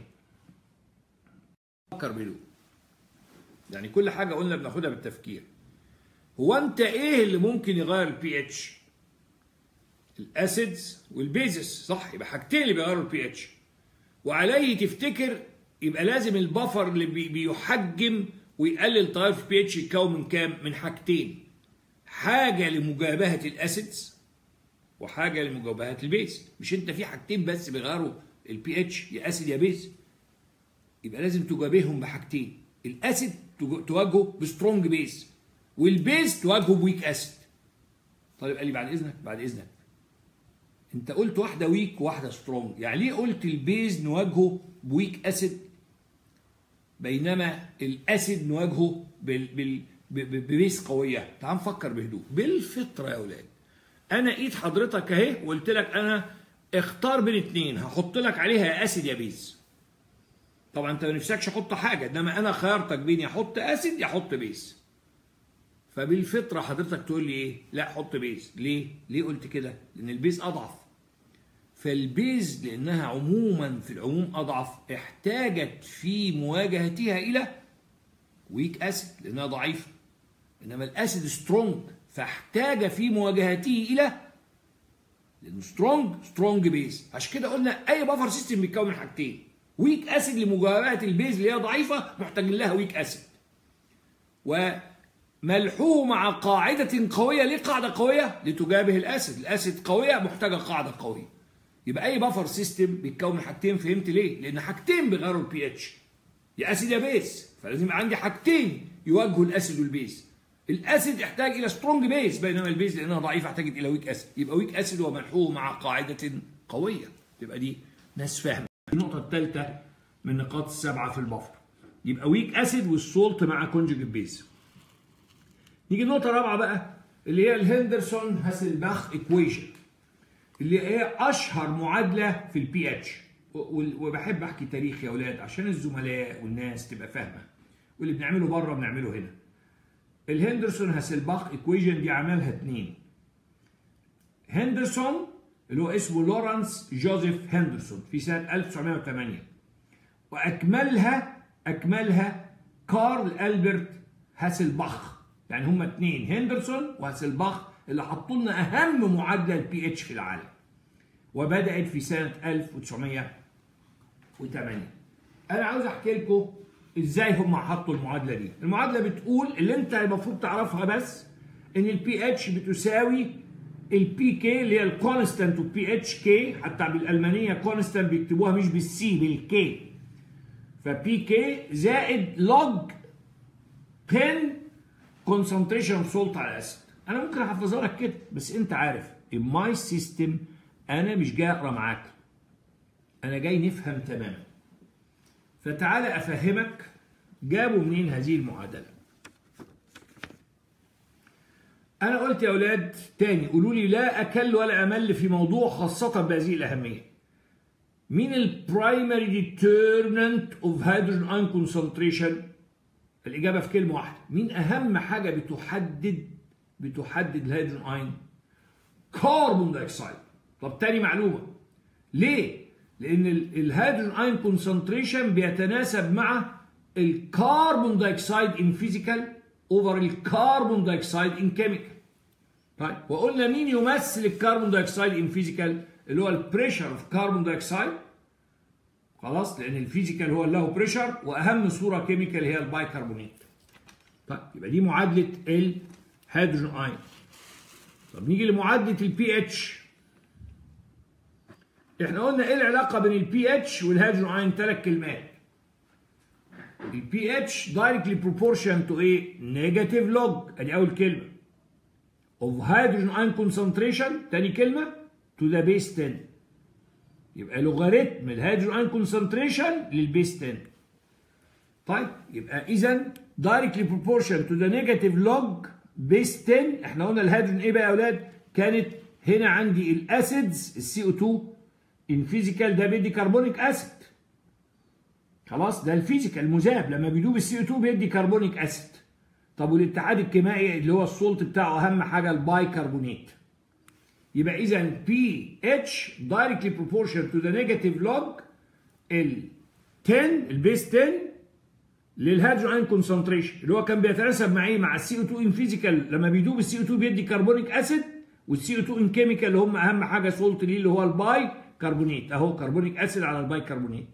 فكر بهدوء يعني كل حاجة قلنا بناخدها بالتفكير هو انت ايه اللي ممكن يغير البي اتش الاسيدز والبيزس صح يبقى حاجتين اللي بيغيروا البي اتش وعليه تفتكر يبقى لازم البفر اللي بي بيحجم ويقلل تغير في البي اتش يتكون من كام من حاجتين حاجة لمجابهة الاسيدز وحاجة لمجابهة البيز مش انت في حاجتين بس بيغيروا البي اتش يا اسيد يا بيز يبقى لازم تجابههم بحاجتين الاسيد تواجهه بسترونج بيز والبيز تواجهه بويك اسيد طيب قال لي بعد اذنك بعد اذنك انت قلت واحده ويك وواحده سترونج يعني ليه قلت البيز نواجهه بويك اسيد بينما الاسيد نواجهه بال بال ببيز قويه تعال نفكر بهدوء بالفطره يا اولاد انا ايد حضرتك اهي وقلت لك انا اختار بين اتنين هحط لك عليها يا اسيد يا بيز طبعا انت ما نفسكش احط حاجه انما انا خيرتك بين يا احط اسيد يا احط بيز فبالفطره حضرتك تقول لي ايه لا حط بيز ليه ليه قلت كده لان البيز اضعف فالبيز لانها عموما في العموم اضعف احتاجت في مواجهتها الى ويك اسيد لانها ضعيفه انما الاسيد سترونج فاحتاج في مواجهته الى لانه سترونج سترونج بيز عشان كده قلنا اي بفر سيستم بيتكون من حاجتين ويك اسيد لمجاوبه البيز اللي هي ضعيفه محتاجين لها ويك اسيد وملحوه مع قاعده قويه ليه قاعده قويه لتجابه الاسيد الاسيد قويه محتاجه قاعده قويه يبقى اي بفر سيستم بيتكون من حاجتين فهمت ليه لان حاجتين بيغيروا البي اتش يا اسيد يا بيز فلازم يبقى عندي حاجتين يواجهوا الاسيد والبيز الاسيد يحتاج الى سترونج بيز بينما البيز لانها ضعيفه احتاجت الى ويك اسيد يبقى ويك اسيد وملحوه مع قاعده قويه تبقى دي ناس فاهمه النقطه الثالثه من النقاط السبعه في البفر يبقى ويك اسيد والسولت مع كونجوجيت بيز نيجي النقطه الرابعه بقى اللي هي الهندرسون هاسلباخ ايكويشن اللي هي اشهر معادله في البي اتش وبحب احكي تاريخ يا اولاد عشان الزملاء والناس تبقى فاهمه واللي بنعمله بره بنعمله هنا الهندرسون هاسلباخ ايكويشن دي عملها اتنين هندرسون اللي هو اسمه لورانس جوزيف هندرسون في سنه 1908 واكملها اكملها كارل البرت هاسلباخ يعني هما اتنين هندرسون وهاسلباخ اللي حطوا لنا اهم معادله البي اتش في العالم وبدات في سنه 1908 انا عاوز احكي لكم ازاي هم حطوا المعادله دي المعادله بتقول اللي انت المفروض تعرفها بس ان البي اتش بتساوي البي كي اللي هي الكونستانت وبي اتش كي حتى بالالمانيه كونستانت بيكتبوها مش بالسي بالكي فبي كي زائد لوج 10 كونسنتريشن سولت على اسيد انا ممكن احفظها لك كده بس انت عارف in my system انا مش جاي اقرا معاك انا جاي نفهم تماما فتعالى افهمك جابوا منين هذه المعادله انا قلت يا اولاد تاني قولوا لي لا اكل ولا امل في موضوع خاصه بهذه الاهميه مين البرايمري ديترمنت اوف هيدروجين ايون كونسنتريشن الاجابه في كلمه واحده مين اهم حاجه بتحدد بتحدد الهيدروجين ايون كربون دايوكسيد طب تاني معلومه ليه لان الهيدروجين ايون كونسنتريشن بيتناسب مع الكربون دايوكسيد ان فيزيكال اوفر الكربون دايوكسيد ان كيميكال طيب وقلنا مين يمثل الكربون دايوكسيد ان فيزيكال اللي هو البريشر اوف كربون دايوكسيد خلاص لان الفيزيكال هو اللي له بريشر واهم صوره كيميكال هي البايكربونات طيب يبقى دي معادله الهيدروجين ايون طب نيجي لمعادله البي اتش احنا قلنا ايه العلاقه بين البي اتش والهيدروجين ايون ثلاث كلمات البي اتش دايركتلي بروبورشن تو ايه نيجاتيف لوج ادي اول كلمه اوف هيدروجين ايون كونسنتريشن ثاني كلمه تو ذا بيس 10 يبقى لوغاريتم الهيدروجين ايون كونسنتريشن للبيس 10 طيب يبقى اذا دايركتلي بروبورشن تو ذا نيجاتيف لوج بيس 10 احنا قلنا الهيدروجين ايه بقى يا اولاد كانت هنا عندي الاسيدز السي او 2 ان فيزيكال ده بيدي كربونيك اسيد خلاص ده الفيزيكال المذاب لما بيدوب السي او 2 بيدي كربونيك اسيد طب والاتحاد الكيميائي اللي هو السولت بتاعه اهم حاجه البايكربونات يبقى اذا بي اتش دايركتلي بروبورشن تو ذا نيجاتيف لوج ال 10 البيس 10 للهيدروجين ايون كونسنتريشن اللي هو كان بيتناسب مع ايه مع السي او 2 ان فيزيكال لما بيدوب السي او 2 بيدي كربونيك اسيد والسي او 2 ان كيميكال اللي هم اهم حاجه سولت ليه اللي هو الباي كربونات اهو كربونيك اسيد على الباي كربونات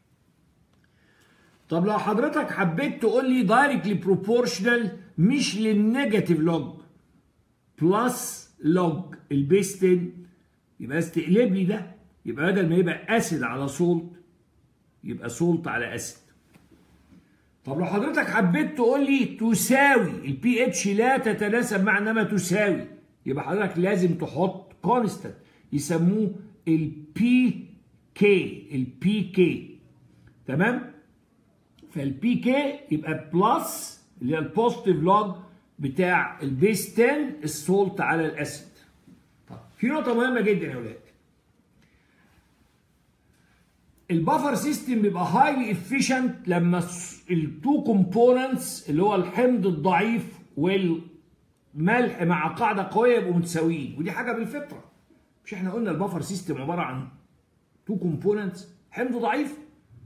طب لو حضرتك حبيت تقول لي دايركتلي بروبورشنال مش للنيجاتيف لوج بلس لوج البيس 10 يبقى تقلب لي ده يبقى بدل ما يبقى اسيد على سولت يبقى سولت على اسيد طب لو حضرتك حبيت تقول لي تساوي البي اتش لا تتناسب مع انما تساوي يبقى حضرتك لازم تحط كونستانت يسموه البي كي البي كي تمام فالبي كي يبقى بلس اللي هي البوزيتيف لوج بتاع البيس 10 السولت على الاسيد طب في نقطه مهمه جدا يا اولاد البفر سيستم بيبقى هايلي افيشنت لما التو كومبوننتس اللي هو الحمض الضعيف والملح مع قاعده قويه يبقوا متساويين ودي حاجه بالفطره مش احنا قلنا البفر سيستم عباره عن تو كومبوننتس حمض ضعيف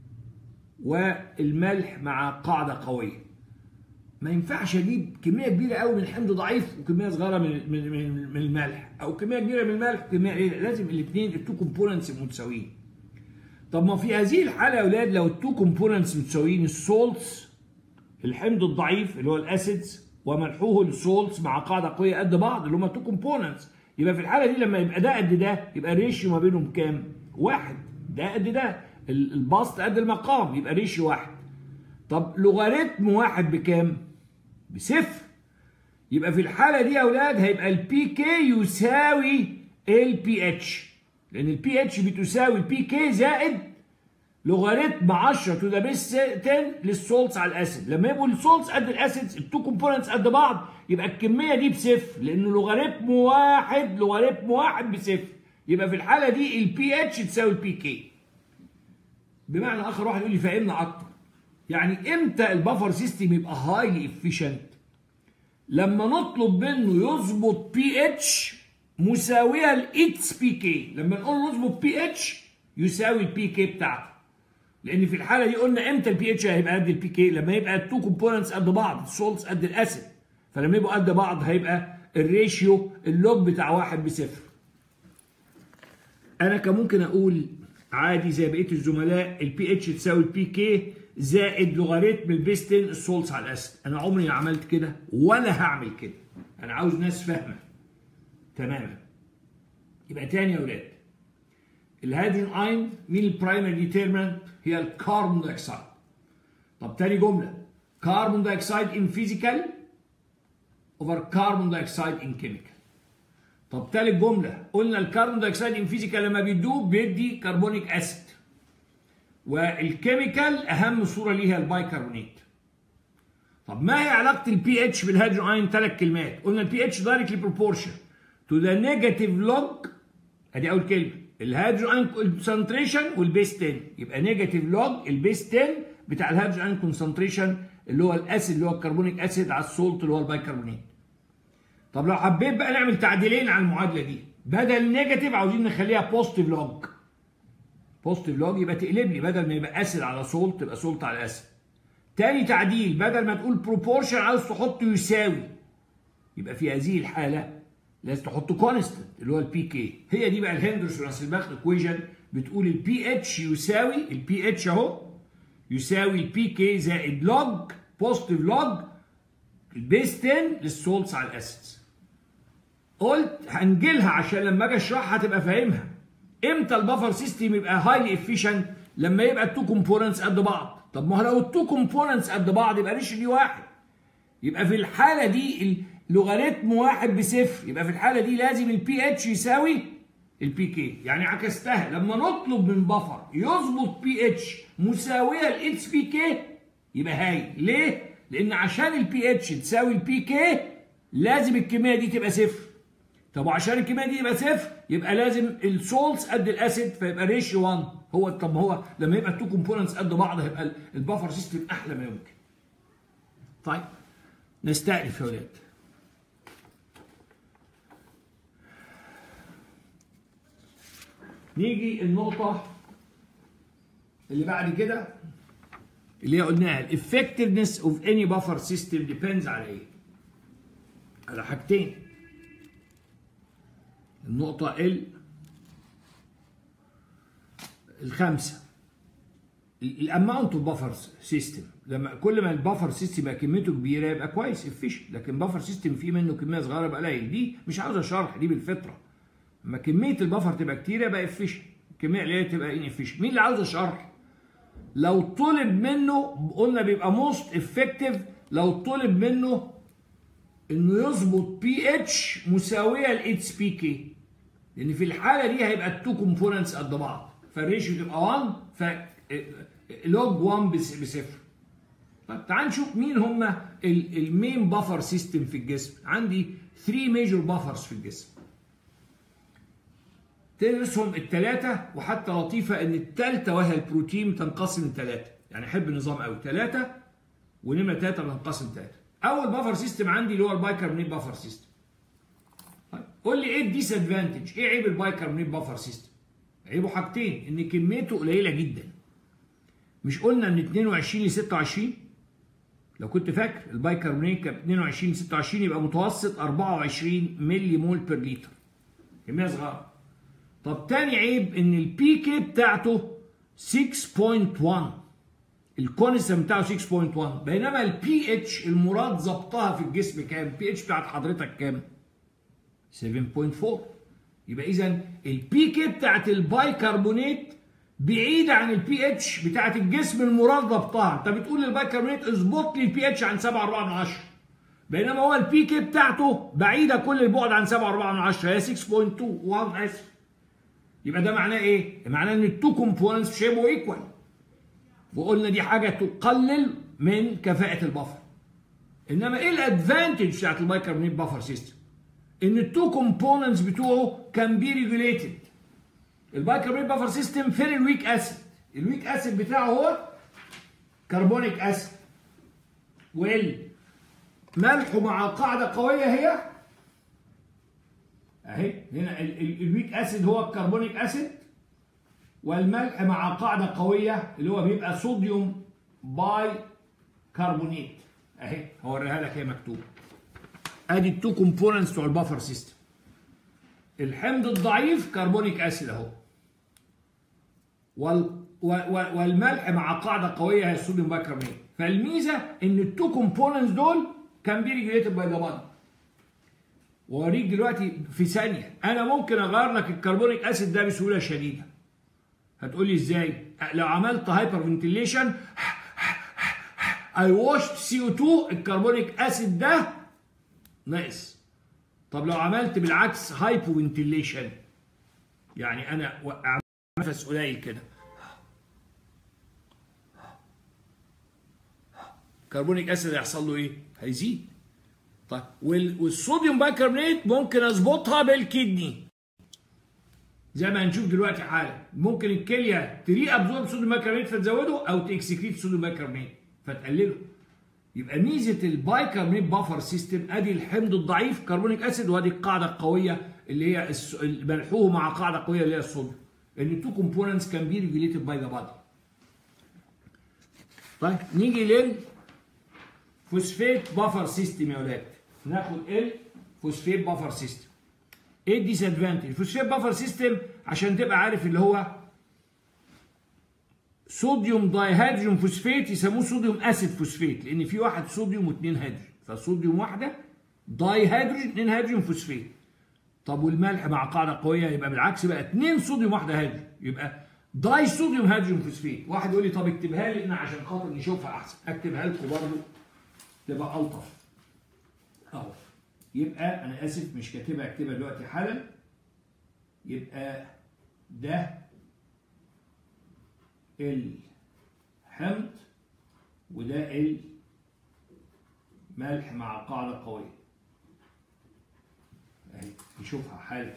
والملح مع قاعده قويه ما ينفعش اجيب كميه كبيره قوي من الحمض ضعيف وكميه صغيره من من من, من الملح او كميه كبيره من الملح وكميه قليله لازم الاثنين التو كومبوننتس متساويين طب ما في هذه الحاله يا اولاد لو التو كومبوننتس متساويين السولتس الحمض الضعيف اللي هو الاسيدز وملحوه السولتس مع قاعده قويه قد بعض اللي هم التو كومبوننتس يبقى في الحاله دي لما يبقى ده قد ده يبقى الريشيو ما بينهم كام؟ واحد ده قد ده البسط قد المقام يبقى ريشيو واحد طب لوغاريتم واحد بكام؟ بصفر يبقى في الحالة دي يا أولاد هيبقى البي كي يساوي البي اتش لأن البي اتش بتساوي البي كي زائد لوغاريتم 10 تو ذا بيس 10 للسولتس على الاسيد لما يبقوا السولتس قد الاسيدز التو كومبوننتس قد بعض يبقى الكميه دي بصفر لانه لوغاريتم واحد لوغاريتم واحد بصفر يبقى في الحاله دي البي اتش تساوي البي كي بمعنى اخر واحد يقول لي فهمنا اكتر يعني امتى البفر سيستم يبقى هايلي افيشنت لما نطلب منه يظبط بي اتش مساويه لاتس بي كي لما نقول له يظبط بي اتش يساوي البي كي بتاعته لان في الحاله دي قلنا امتى البي اتش هيبقى قد البي كي لما يبقى التو كومبوننتس قد بعض السولتس قد الاسيد فلما يبقوا قد بعض هيبقى الريشيو اللوج بتاع واحد بصفر انا كان ممكن اقول عادي زي بقيه الزملاء البي اتش تساوي البي كي زائد لوغاريتم البيستين السولتس على الاسيد انا عمري ما عملت كده ولا هعمل كده انا عاوز ناس فاهمه تماما يبقى تاني يا اولاد الهيدروجين اين مين البرايمري ديترمنت هي الكربون دايوكسيد طب تاني جمله كربون دايوكسيد ان فيزيكال اوفر كربون دايوكسيد ان كيميكال طب تالت جمله قلنا الكربون دايوكسيد ان فيزيكال لما بيدوب بيدي كربونيك اسيد والكيميكال اهم صوره ليها البايكربونات طب ما هي علاقه البي اتش بالهيدروجين اين ثلاث كلمات قلنا البي اتش دايركتلي بروبورشن تو ذا نيجاتيف لوج ادي اول كلمه الهيدروجين اين كونسنتريشن والبيس 10 يبقى نيجاتيف لوج البيس 10 بتاع الهيدروجين اين كونسنتريشن اللي هو الاسيد اللي هو الكربونيك اسيد على السولت اللي هو البايكربونات طب لو حبيت بقى نعمل تعديلين على المعادله دي بدل نيجاتيف عاوزين نخليها بوزيتيف لوج بوزيتيف لوج يبقى تقلب لي بدل ما يبقى اسيد على سولت تبقى سولت على اسيد تاني تعديل بدل ما تقول بروبورشن عاوز تحط يساوي يبقى في هذه الحاله لازم تحط كونستنت اللي هو البي كي هي دي بقى الهندرسون راسلباخ ايكويشن بتقول البي اتش يساوي البي اتش اهو يساوي البي كي زائد لوج بوزيتيف لوج البيس 10 للسولتس على الاسيدز قلت هنجيلها عشان لما اجي اشرحها تبقى فاهمها امتى البفر سيستم يبقى هايلي افيشنت لما يبقى التو كومبوننتس قد بعض طب ما هو لو التو كومبوننتس قد بعض يبقى ريش دي واحد يبقى في الحاله دي اللوغاريتم واحد بصفر يبقى في الحاله دي لازم البي اتش يساوي البي كي يعني عكستها لما نطلب من بفر يظبط بي اتش مساويه لاتش بي كي يبقى هاي ليه لان عشان البي اتش تساوي البي كي لازم الكميه دي تبقى صفر طب وعشان الكميه دي يبقى صفر يبقى لازم السولتس قد الاسيد فيبقى ريشيو 1 هو طب هو لما يبقى التو كومبوننتس قد بعض هيبقى البفر سيستم احلى ما يمكن. طيب نستأنف يا ولاد. نيجي النقطة اللي بعد كده اللي هي قلناها الeffectiveness of any buffer system depends على ايه؟ على حاجتين النقطة ال الخامسة الاماونت اوف بفر سيستم لما كل ما البفر سيستم يبقى كميته كبيره يبقى كويس افيش لكن بفر سيستم فيه منه كميه صغيره يبقى قليل دي مش عاوزه شرح دي بالفطره لما كميه البفر تبقى كتيره يبقى افيش الكميه قليله تبقى ان افيش مين اللي عاوز شرح لو طلب منه قلنا بيبقى موست افكتيف لو طلب منه انه يظبط بي اتش مساويه لاتش بي كي لان في الحاله دي هيبقى التو كومبوننتس قد بعض فالريشيو تبقى 1 ف لوج 1 بصفر طب تعال نشوف مين هم المين بافر سيستم في الجسم عندي 3 ميجور بافرز في الجسم تدرسهم الثلاثه وحتى لطيفه ان الثالثه وهي البروتين تنقسم لثلاثه يعني احب النظام قوي ثلاثه ونمره ثلاثه بتنقسم ثلاثه اول بافر سيستم عندي اللي هو البايكربونيت بافر سيستم طيب قول لي ايه الديس ادفانتج ايه عيب البايكربونيت بافر سيستم عيبه حاجتين ان كميته قليله جدا مش قلنا من 22 ل 26 لو كنت فاكر البايكربونيت كان 22 ل 26 يبقى متوسط 24 ملي مول بير لتر كميه صغيره طب تاني عيب ان البي كي بتاعته 6.1 الكونسم بتاعه 6.1 بينما البي اتش المراد ظبطها في الجسم كام؟ البي اتش بتاعت حضرتك كام؟ 7.4 يبقى اذا البي كي بتاعت البايكربونيت بعيده عن البي اتش بتاعت الجسم المراد ضبطها انت بتقول للبايكربونيت اظبط لي البي اتش عن 7.4 من 10 بينما هو البي كي بتاعته بعيده كل البعد عن 7.4 من 10 هي 6.2 1 اسف يبقى ده معناه ايه؟ معناه ان التو كومبوننتس مش هيبقوا ايكوال وقلنا دي حاجه تقلل من كفاءه البفر انما ايه الادفانتج بتاعت البايكربونيت بفر سيستم؟ ان التو كومبوننتس بتوعه كان بي ريجوليتد البايكربونيت بفر سيستم فين الويك اسيد؟ الويك اسيد بتاعه هو كربونيك اسيد والملح مع قاعده قويه هي اهي هنا الويك اسيد هو الكربونيك اسيد والملح مع قاعده قويه اللي هو بيبقى صوديوم باي كربونيت اهي هوريها لك هي مكتوبه ادي التو كومبوننتس بتوع البفر سيستم الحمض الضعيف كربونيك اسيد اهو وال والملح مع قاعده قويه هي الصوديوم باي كربونيت فالميزه ان التو كومبوننتس دول كان بي ريجوليتد باي ذا بادي واوريك دلوقتي في ثانيه انا ممكن اغير لك الكربونيك اسيد ده بسهوله شديده هتقول لي ازاي لو عملت هايبر فنتيليشن اي واشت سي او 2 الكربونيك اسيد ده ناقص طب لو عملت بالعكس هايبو فنتيليشن يعني انا نفس قليل كده كربونيك اسيد هيحصل له ايه هيزيد طيب والصوديوم بايكربونات ممكن اظبطها بالكدني زي ما هنشوف دلوقتي حالا ممكن الكليه تري ابزورب صوديوم بايكربونات فتزوده او تكسكريت صوديوم بايكربونات فتقلله يبقى ميزه البايكربونات بافر سيستم ادي الحمض الضعيف كربونيك اسيد وادي القاعده القويه اللي هي ملحوه مع قاعده قويه اللي هي الصوديوم ان التو كومبوننتس كان بي ريجوليتد باي ذا بادي طيب نيجي لل فوسفيت بافر سيستم يا ولاد ناخد الفوسفيت بافر سيستم ايه الديس ادفانتج الفوسفيت بافر سيستم عشان تبقى عارف اللي هو صوديوم داي هيدروجين فوسفيت يسموه صوديوم اسيد فوسفيت لان في واحد صوديوم واثنين هيدروجين فصوديوم واحده داي هيدروجين اثنين هيدروجين فوسفيت طب والملح مع قاعده قويه يبقى بالعكس بقى اثنين صوديوم واحده هيدروجين يبقى داي صوديوم هيدروجين فوسفيت واحد يقول لي طب اكتبها لي عشان خاطر نشوفها احسن اكتبها لكم برضه تبقى الطف اهو يبقى انا اسف مش كاتبها اكتبها دلوقتي حالا يبقى ده الحمض وده الملح مع قاعده قويه اهي نشوفها حالا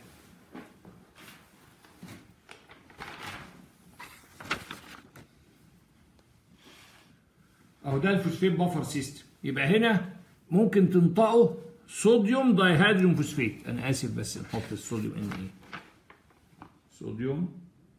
اهو ده الفوسفيت بافر سيستم يبقى هنا ممكن تنطقه صوديوم دايهيدروجين فوسفيت انا اسف بس نحط الصوديوم ان ايه صوديوم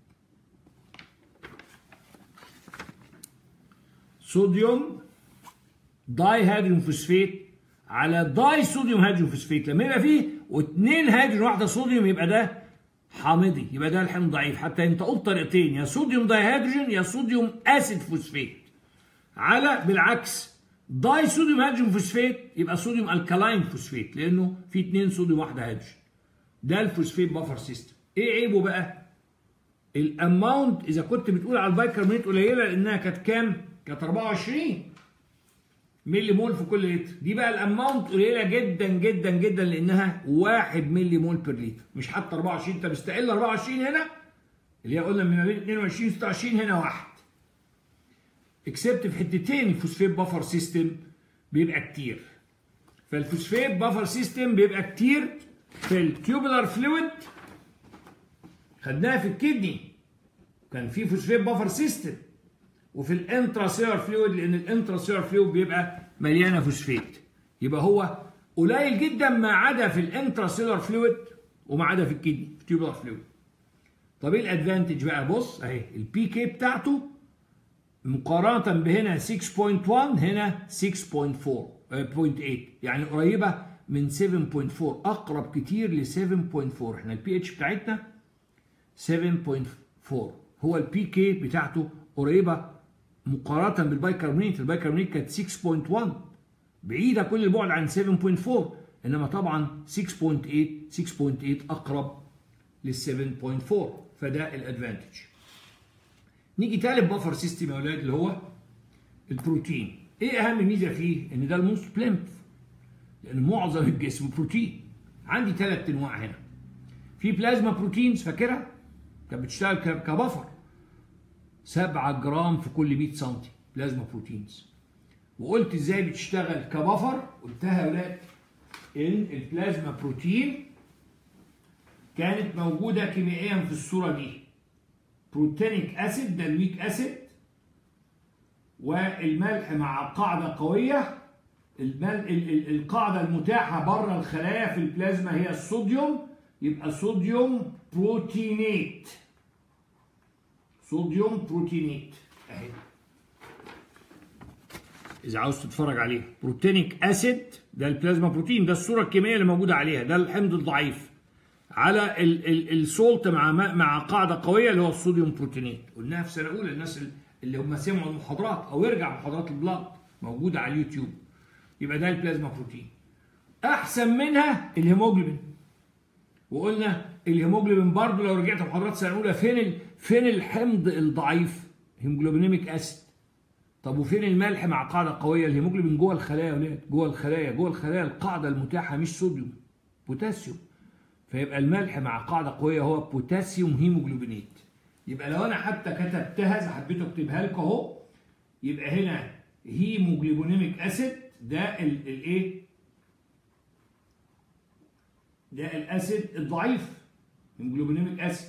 صوديوم دايهيدروجين فوسفيت على داي صوديوم هيدروجين فوسفيت لما يبقى فيه واثنين هيدروجين واحده صوديوم يبقى ده حامضي يبقى ده الحمض ضعيف حتى ينطقوه بطريقتين يا صوديوم دايهيدروجين يا صوديوم اسيد فوسفيت على بالعكس داي صوديوم هيدروجين فوسفيت يبقى صوديوم الكالاين فوسفيت لانه في اثنين صوديوم واحده هيدروجين ده الفوسفيت بافر سيستم ايه عيبه بقى الاماونت اذا كنت بتقول على البايكربونات قليله لانها كانت كام كانت 24 ملي مول في كل لتر دي بقى الاماونت قليله جدا جدا جدا لانها 1 ملي مول بير لتر مش حتى 24 انت مستقل 24 هنا اللي هي قلنا من 22 26 هنا واحد اكسبت في حتتين الفوسفيت بافر سيستم بيبقى كتير فالفوسفيت بافر سيستم بيبقى كتير في التيوبولار فلويد خدناها في الكدني كان في فوسفيت بافر سيستم وفي الانترا سيلر فلويد لان الانترا سيلر فلويد بيبقى مليانه فوسفيت يبقى هو قليل جدا ما عدا في الانترا سيلر فلويد وما عدا في الكدني في تيوبولار فلويد طب ايه الادفانتج بقى بص اهي البي كي بتاعته مقارنه بهنا 6.1 هنا 6.4 يعني قريبه من 7.4 اقرب كتير ل 7.4 احنا البي اتش بتاعتنا 7.4 هو البي كي بتاعته قريبه مقارنه بالبايكربونات البايكربونات كانت 6.1 بعيده كل البعد عن 7.4 انما طبعا 6.8 6.8 اقرب لل 7.4 فده الادفانتج نيجي تالت بفر سيستم يا اولاد اللي هو البروتين ايه اهم ميزه فيه ان ده الموست بليمف لان معظم الجسم بروتين عندي ثلاث انواع هنا في بلازما بروتينز فاكرها كانت بتشتغل كبفر 7 جرام في كل 100 سم بلازما بروتينز وقلت ازاي بتشتغل كبفر قلتها يا ولاد ان البلازما بروتين كانت موجوده كيميائيا في الصوره دي بروتينيك اسيد ده الويك اسيد والملح مع قاعده قويه القاعده المتاحه بره الخلايا في البلازما هي الصوديوم يبقى صوديوم بروتينيت صوديوم بروتينيت اهي اذا عاوز تتفرج عليه بروتينيك اسيد ده البلازما بروتين ده الصوره الكيميائيه اللي موجوده عليها ده الحمض الضعيف على السولت مع مع قاعده قويه اللي هو الصوديوم بروتينيت قلناها في سنه اولى الناس اللي هم سمعوا المحاضرات او يرجع محاضرات البلاط موجوده على اليوتيوب يبقى ده البلازما بروتين احسن منها الهيموجلوبين وقلنا الهيموجلوبين برضه لو رجعت محاضرات سنه اولى فين ال... فين الحمض الضعيف هيموجلوبينيميك اسيد طب وفين الملح مع قاعده قويه الهيموجلوبين جوه الخلايا يا ولاد جوه الخلايا جوه الخلايا القاعده المتاحه مش صوديوم بوتاسيوم فيبقى الملح مع قاعده قويه هو بوتاسيوم هيموجلوبينيت يبقى لو انا حتى كتبتها اذا حبيت اكتبها لكم اهو يبقى هنا هيموجلوبينيميك اسيد ده الايه ده الاسيد الضعيف هيموجلوبينيميك اسيد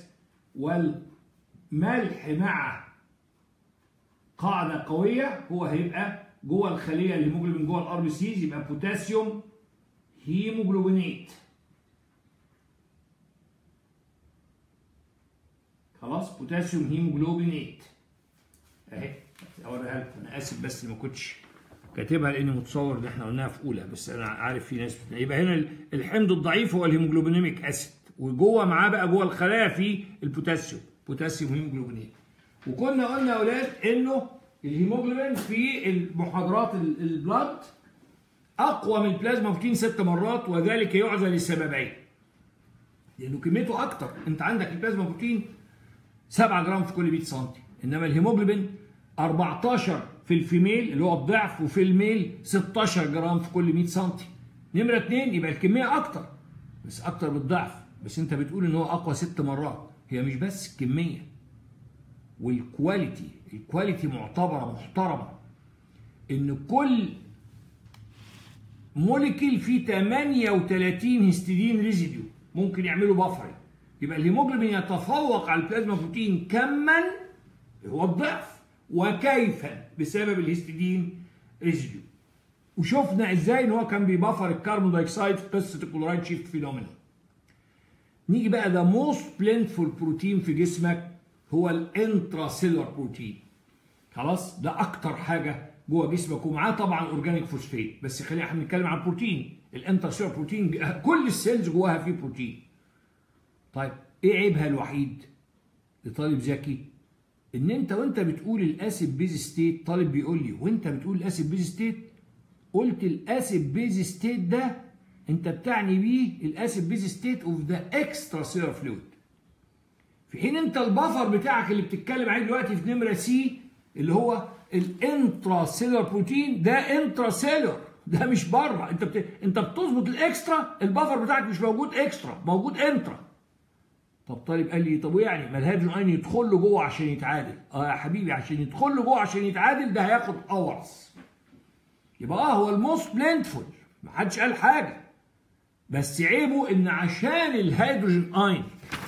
والملح مع قاعده قويه هو هيبقى جوه الخليه الهيموجلوبين جوه الار بي سيز يبقى بوتاسيوم هيموجلوبينيت خلاص بوتاسيوم هيموجلوبينيت اهي اوريها لكم انا اسف بس ما كنتش كاتبها لاني متصور ان احنا قلناها في اولى بس انا عارف في ناس بتنا. يبقى هنا الحمض الضعيف هو الهيموجلوبينيميك اسيد وجوه معاه بقى جوه الخلايا في البوتاسيوم بوتاسيوم هيموجلوبينيت وكنا قلنا يا اولاد انه الهيموجلوبين في المحاضرات البلاد اقوى من البلازما بروتين ست مرات وذلك يعزى لسببين لانه كميته اكتر انت عندك البلازما بروتين 7 جرام في كل 100 سم انما الهيموجلوبين 14 في الفيميل اللي هو الضعف وفي الميل 16 جرام في كل 100 سم نمره 2 يبقى الكميه اكتر بس اكتر بالضعف بس انت بتقول ان هو اقوى ست مرات هي مش بس الكميه والكواليتي الكواليتي معتبره محترمه ان كل موليكيل فيه 38 هيستidine ريزيديو ممكن يعملوا بفرنج يبقى الهيموجلوبين يتفوق على البلازما بروتين كما هو الضعف وكيفا بسبب الهيستidine ريزيديو وشفنا ازاي ان هو كان بيبفر الكربون دايوكسيد في قصه الكلورايد شيفت فينومينا نيجي بقى ده موست بلينفول بروتين في جسمك هو الانتراسيلر بروتين خلاص ده اكتر حاجه جوه جسمك ومعاه طبعا اورجانيك فوسفيت بس خلينا احنا بنتكلم عن البروتين الانتراسيلر بروتين كل السيلز جواها فيه بروتين طيب ايه عيبها الوحيد لطالب ذكي ان انت وانت بتقول الاسيد بيز ستيت طالب بيقول لي وانت بتقول الاسيد بيز ستيت قلت الاسيد بيز ستيت ده انت بتعني بيه الاسيد بيز ستيت اوف ذا اكسترا سيلر فلويد في حين انت البفر بتاعك اللي بتتكلم عليه دلوقتي في نمره سي اللي هو الانترا سيلر بروتين ده انترا سيلر ده مش بره انت بت... انت بتظبط الاكسترا البفر بتاعك مش موجود اكسترا موجود انترا طب طالب قال لي طب ويعني ما الهيدروجين اين يدخل له جوه عشان يتعادل اه يا حبيبي عشان يدخل له جوه عشان يتعادل ده هياخد اورز يبقى اه هو الموست بلينتفول ما حدش قال حاجه بس عيبه ان عشان الهيدروجين اين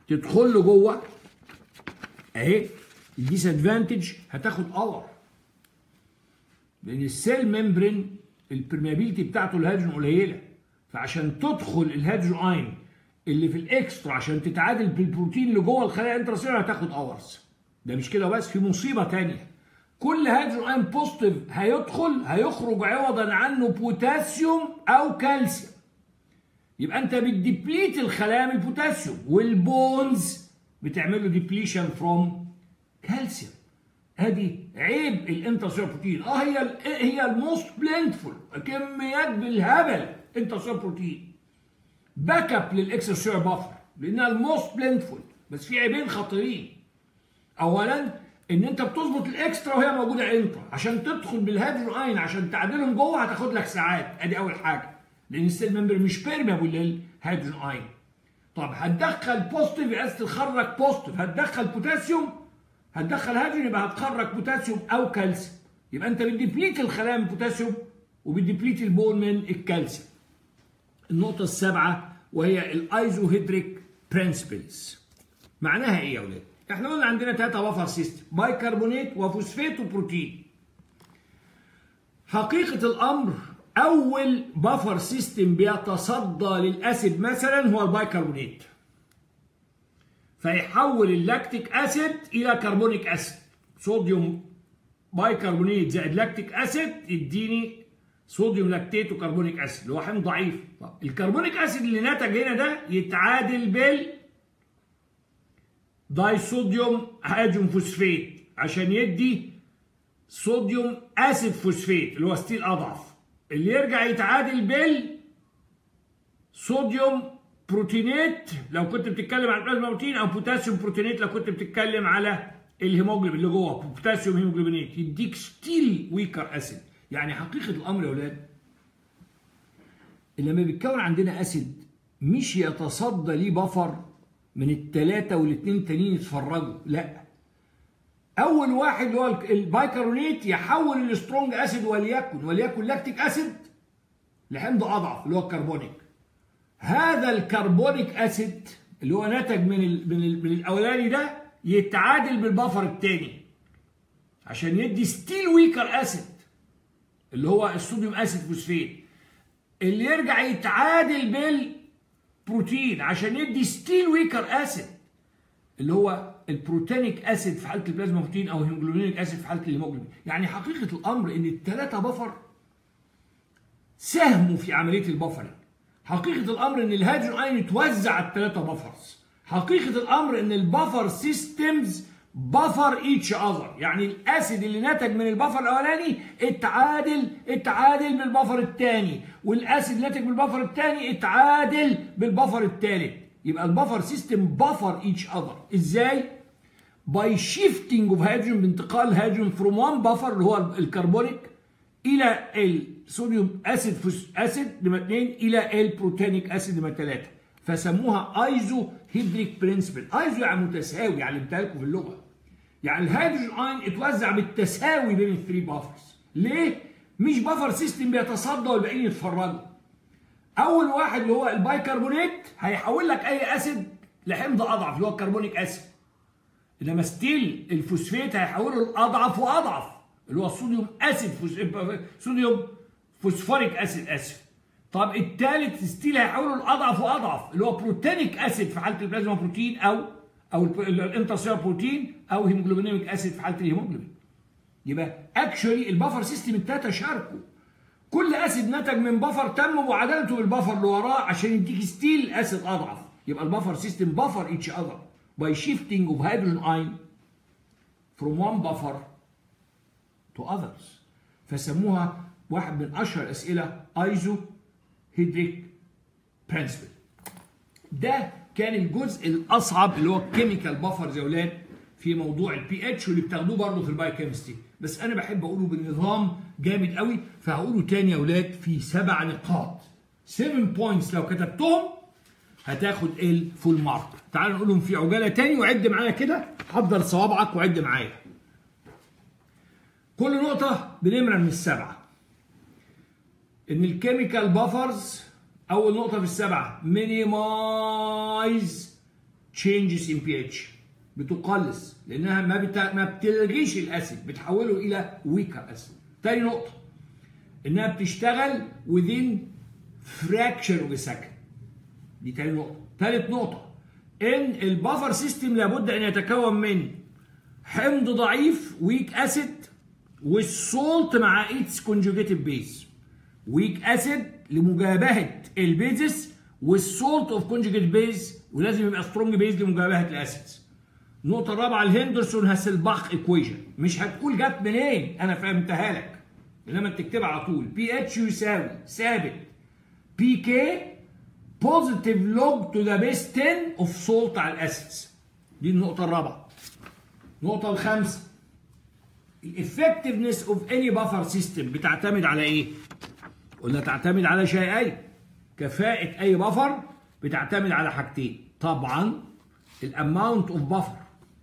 تدخل له جوه اهي الديس ادفانتج هتاخد اور لان السيل ممبرين البرميابيلتي بتاعته الهيدروجين قليله فعشان تدخل الهيدروجين اين اللي في الاكسترا عشان تتعادل بالبروتين اللي جوه الخلايا الانتراسيلر هتاخد اورز ده مش كده بس في مصيبه ثانيه كل هيدروجين اين بوزيتيف هيدخل هيخرج عوضا عنه بوتاسيوم او كالسيوم يبقى انت بتديبليت الخلايا من البوتاسيوم والبونز بتعمل له ديبليشن فروم كالسيوم ادي عيب الانترسيلر بروتين اه هي هي الموست بلينتفول كميات بالهبل انترسيلر بروتين باك اب للاكسترا بافر لانها الموست بلينتفول بس في عيبين خطيرين اولا ان انت بتظبط الاكسترا وهي موجوده انترا عشان تدخل بالهيدروجين اين عشان تعدلهم جوه هتاخد لك ساعات ادي اول حاجه لان السيل ممبر مش بيرميبل للهيدروجين اين طب هتدخل بوزيتيف يبقى تخرج بوزيتيف هتدخل بوتاسيوم هتدخل هيدروجين يبقى هتخرج بوتاسيوم او كالسيوم يبقى انت بتديبليت الخلايا من البوتاسيوم وبتديبليت البون من الكالسيوم النقطة السابعة وهي الايزوهيدريك برنسبلز معناها ايه يا ولاد؟ احنا قلنا عندنا ثلاثة بفر سيستم بايكربونات وفوسفات وبروتين حقيقة الأمر أول بفر سيستم بيتصدى للأسيد مثلا هو البايكربونات فيحول اللاكتيك أسيد إلى كربونيك أسيد صوديوم بايكربونات زائد لاكتيك أسيد يديني صوديوم لاكتيت وكربونيك أسيد اللي هو حمض ضعيف طب الكربونيك أسيد اللي نتج هنا ده يتعادل بال دايصوديوم هيدروجين فوسفات عشان يدي صوديوم اسيد فوسفات اللي هو ستيل اضعف اللي يرجع يتعادل بال صوديوم بروتينات لو كنت بتتكلم عن البلازما بروتين او بوتاسيوم بروتينات لو كنت بتتكلم على الهيموجلوبين اللي جوه بوتاسيوم هيموجلوبينات يديك ستيل ويكر اسيد يعني حقيقه الامر يا اولاد لما بيتكون عندنا اسيد مش يتصدى ليه بفر من الثلاثة والاثنين التانيين يتفرجوا لا أول واحد اللي هو البايكرونيت يحول السترونج أسيد وليكن وليكن لاكتيك أسيد لحمض أضعف اللي هو الكربونيك هذا الكربونيك أسيد اللي هو نتج من ال من, ال من الأولاني ده يتعادل بالبفر الثاني عشان يدي ستيل ويكر أسيد اللي هو الصوديوم أسيد فوسفات اللي يرجع يتعادل بال بروتين عشان يدي ستيل ويكر اسيد اللي هو البروتينيك اسيد في حاله البلازما بروتين او الهيموجلوبينيك اسيد في حاله الهيموجلوبين يعني حقيقه الامر ان الثلاثه بفر ساهموا في عمليه البفرنج حقيقه الامر ان الهيدروجين اين اتوزع الثلاثه بفرز حقيقه الامر ان البفر سيستمز بفر ايتش اذر يعني الاسيد اللي نتج من البفر الاولاني اتعادل اتعادل بالبفر الثاني والاسيد اللي نتج من البفر الثاني اتعادل بالبفر الثالث يبقى البفر سيستم بفر ايتش اذر ازاي باي شيفتنج اوف هيدروجين بانتقال هيدروجين فروم وان بفر اللي هو الكربونيك الى الصوديوم اسيد اسيد نمره 2 الى البروتينيك اسيد نمره 3 فسموها ايزو هيدريك برنسبل ايزو يعني متساوي علمتها لكم في اللغه يعني الهيدروجين اين اتوزع بالتساوي بين الثري بافرز ليه مش بفر سيستم بيتصدى والباقيين يتفرجوا اول واحد اللي هو البايكربونات هيحول لك اي اسيد لحمض اضعف اللي هو الكربونيك اسيد انما ستيل الفوسفات هيحوله لاضعف واضعف اللي هو الصوديوم اسيد فوس... صوديوم فوسفوريك اسيد اسف طب الثالث ستيل هيحوله لاضعف واضعف اللي هو بروتينيك اسيد في حاله البلازما بروتين او او الانترسيلر بروتين او هيموجلوبينيك اسيد في حاله الهيموجلوبين يبقى اكشولي البفر سيستم الثلاثه شاركوا كل اسيد نتج من بفر تم معادلته بالبفر اللي وراه عشان يديك ستيل اسيد اضعف يبقى البفر سيستم بفر ايتش اذر by shifting of hydrogen ion from one buffer to others فسموها واحد من اشهر الاسئله ايزو هيدريك برنسبل ده كان الجزء الاصعب اللي هو الكيميكال بافر يا اولاد في موضوع البي اتش واللي بتاخدوه برضه في البايوكيمستري بس انا بحب اقوله بالنظام جامد قوي فهقوله تاني يا اولاد في سبع نقاط 7 بوينتس لو كتبتهم هتاخد الفول مارك تعالوا نقولهم في عجاله تاني وعد معايا كده حضر صوابعك وعد معايا كل نقطه بنمره من السبعه ان الكيميكال بافرز اول نقطه في السبعه مينيمايز changes in pH بتقلص لانها ما بت... ما بتلغيش الاسيد بتحوله الى weaker اسيد تاني نقطه انها بتشتغل within fraction of a second دي تاني نقطه تالت نقطه ان البفر سيستم لابد ان يتكون من حمض ضعيف ويك اسيد والسولت مع اتس كونجوجيتيف بيز ويك اسيد لمجابهه البيزس والسولت اوف كونجوجيت بيز ولازم يبقى سترونج بيز لمجابهه الاسيدز النقطة الرابعة الهندرسون هاسلباخ ايكويشن مش هتقول جت منين انا فهمتها لك انما تكتبها على طول بي اتش يساوي ثابت بي كي بوزيتيف لوج تو ذا بيس 10 اوف سولت على الاسيدز دي النقطة الرابعة النقطة الخامسة الافكتفنس اوف اني بافر سيستم بتعتمد على ايه؟ قلنا تعتمد على شيئين كفاءة اي بفر بتعتمد على حاجتين طبعا الاماونت اوف بفر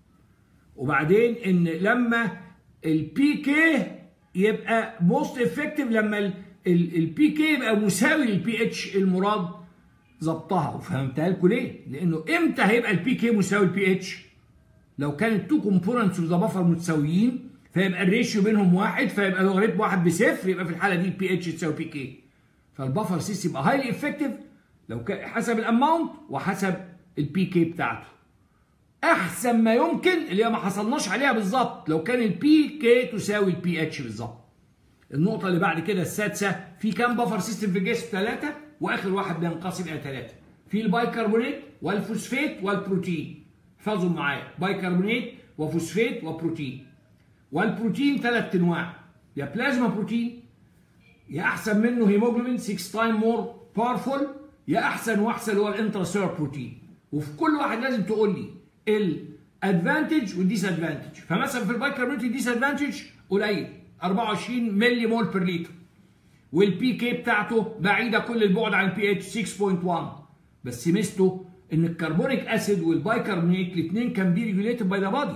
وبعدين ان لما البي كي يبقى موست افكتيف لما البي كي يبقى مساوي للبي اتش المراد ظبطها وفهمتها لكم ليه؟ لانه امتى هيبقى البي كي مساوي البي اتش؟ لو كان التو كومبوننتس اوف ذا بفر متساويين فيبقى الريشيو بينهم واحد فيبقى لوغاريتم واحد بصفر يبقى في الحاله دي البي اتش تساوي بي كي فالبفر سيستم يبقى هايلي افكتيف لو كان حسب الاماونت وحسب البي كي بتاعته احسن ما يمكن اللي هي ما حصلناش عليها بالظبط لو كان البي كي تساوي البي اتش بالظبط النقطه اللي بعد كده السادسه في كام بفر سيستم في الجسم ثلاثه واخر واحد بينقسم الى ثلاثه في البايكربونات والفوسفات والبروتين احفظوا معايا بايكربونات وفوسفات وبروتين والبروتين ثلاث انواع يا بلازما بروتين يا احسن منه هيموجلوبين 6 تايم مور باورفول يا احسن واحسن اللي هو الانتراسيلر بروتين وفي كل واحد لازم تقول لي الادفانتج والديس ادفانتج فمثلا في البايكربونات الديس ادفانتج قليل 24 ملي مول بير لتر والبي كي بتاعته بعيده كل البعد عن البي اتش 6.1 بس ميزته ان الكربونيك اسيد والبايكربونات الاثنين كان بي ريجوليتد باي ذا بادي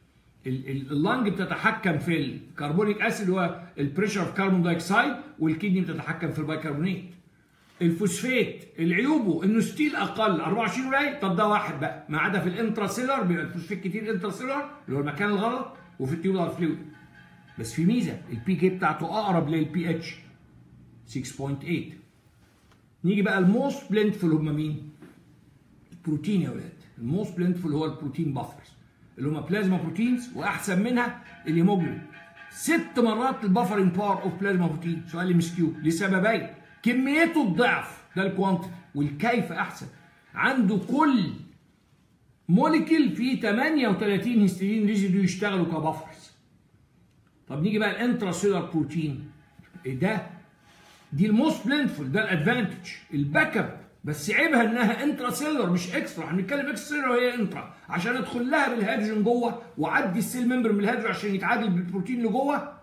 اللنج بتتحكم في الكربونيك اسيد هو البريشر اوف كربون دايوكسيد والكدني بتتحكم في البايكربونات الفوسفات العيوبه انه ستيل اقل 24 قليل طب ده واحد بقى ما عدا في الانتراسيلر بيبقى الفوسفات كتير انتراسيلر اللي هو المكان الغلط وفي التيوبولار فلويد بس في ميزه البي كي بتاعته اقرب للبي اتش 6.8 نيجي بقى الموست بلنتفول هم مين؟ البروتين يا ولاد الموست بلنتفول هو البروتين بافرز اللي هم بلازما بروتينز واحسن منها الهيموجلوبين ست مرات البفرنج باور اوف بلازما بروتين سؤال ام اس كيو لسببين كميته الضعف ده الكوانتيتي والكيف احسن عنده كل موليكيول فيه 38 هيستidine ريزيديو يشتغلوا كبفرز طب نيجي بقى الانتراسيلر بروتين ايه ده دي الموست بلنتفول ده الادفانتج الباك اب بس عيبها انها انترا سيلر مش اكسترا هنتكلم اكسترا سيلر وهي انترا عشان ادخل لها بالهيدروجين جوه واعدي السيل ممبر من الهيدروجين عشان يتعادل بالبروتين اللي جوه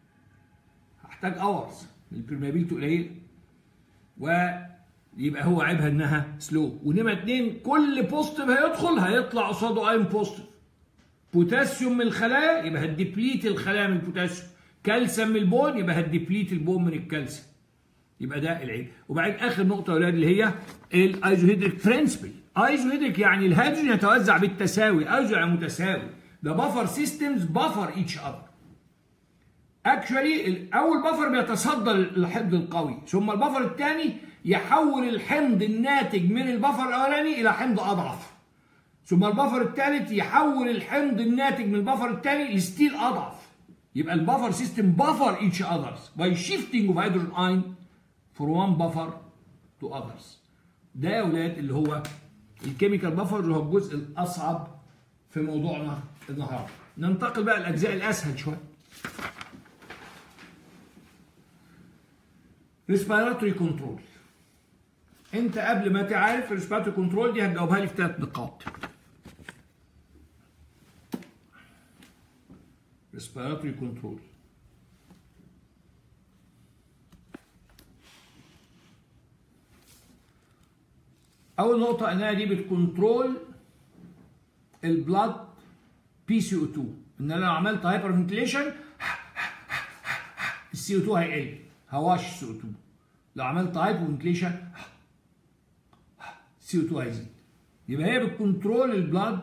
هحتاج اورز البرميابيلتي قليله ويبقى هو عيبها انها سلو ونمره اتنين كل بوزيتيف هيدخل هيطلع قصاده ايون بوزيتيف بوتاسيوم من الخلايا يبقى هتديبليت الخلايا من البوتاسيوم كالسيوم من البون يبقى هتديبليت البون من الكالسيوم يبقى ده العيب وبعدين اخر نقطه يا اولاد اللي هي الايزوهيدريك برنسبل ايزوهيدريك يعني الهيدروجين يتوزع بالتساوي ايزو يعني متساوي ده بفر سيستمز بفر ايتش اذر اكشولي اول بفر بيتصدى للحمض القوي ثم البفر الثاني يحول الحمض الناتج من البفر الاولاني الى حمض اضعف ثم البفر الثالث يحول الحمض الناتج من البفر الثاني لستيل اضعف يبقى البفر سيستم بفر ايتش اذرز باي شيفتنج اوف هيدروجين اين from one buffer to others ده يا ولاد اللي هو الكيميكال بفر اللي هو الجزء الاصعب في موضوعنا النهارده ننتقل بقى الاجزاء الاسهل شويه ريسبيراتوري كنترول انت قبل ما تعرف الريسبيراتوري كنترول دي هتجاوبها لي في ثلاث نقاط ريسبيراتوري كنترول اول نقطه انها دي بتكنترول البلاد بي سي او 2 ان انا لو عملت هايبر فنتليشن السي او 2 هيقل هواش السي او 2 لو عملت هايبر فنتليشن السي او 2 هيزيد يبقى هي بتكنترول البلاد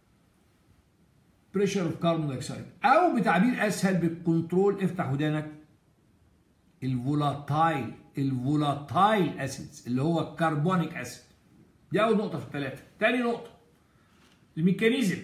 بريشر اوف كاربون دايوكسيد او بتعبير اسهل بتكنترول افتح ودانك الفولاتايل الفولاتايل اسيدز اللي هو الكربونيك اسيد دي اول نقطه في الثلاثه تاني نقطه الميكانيزم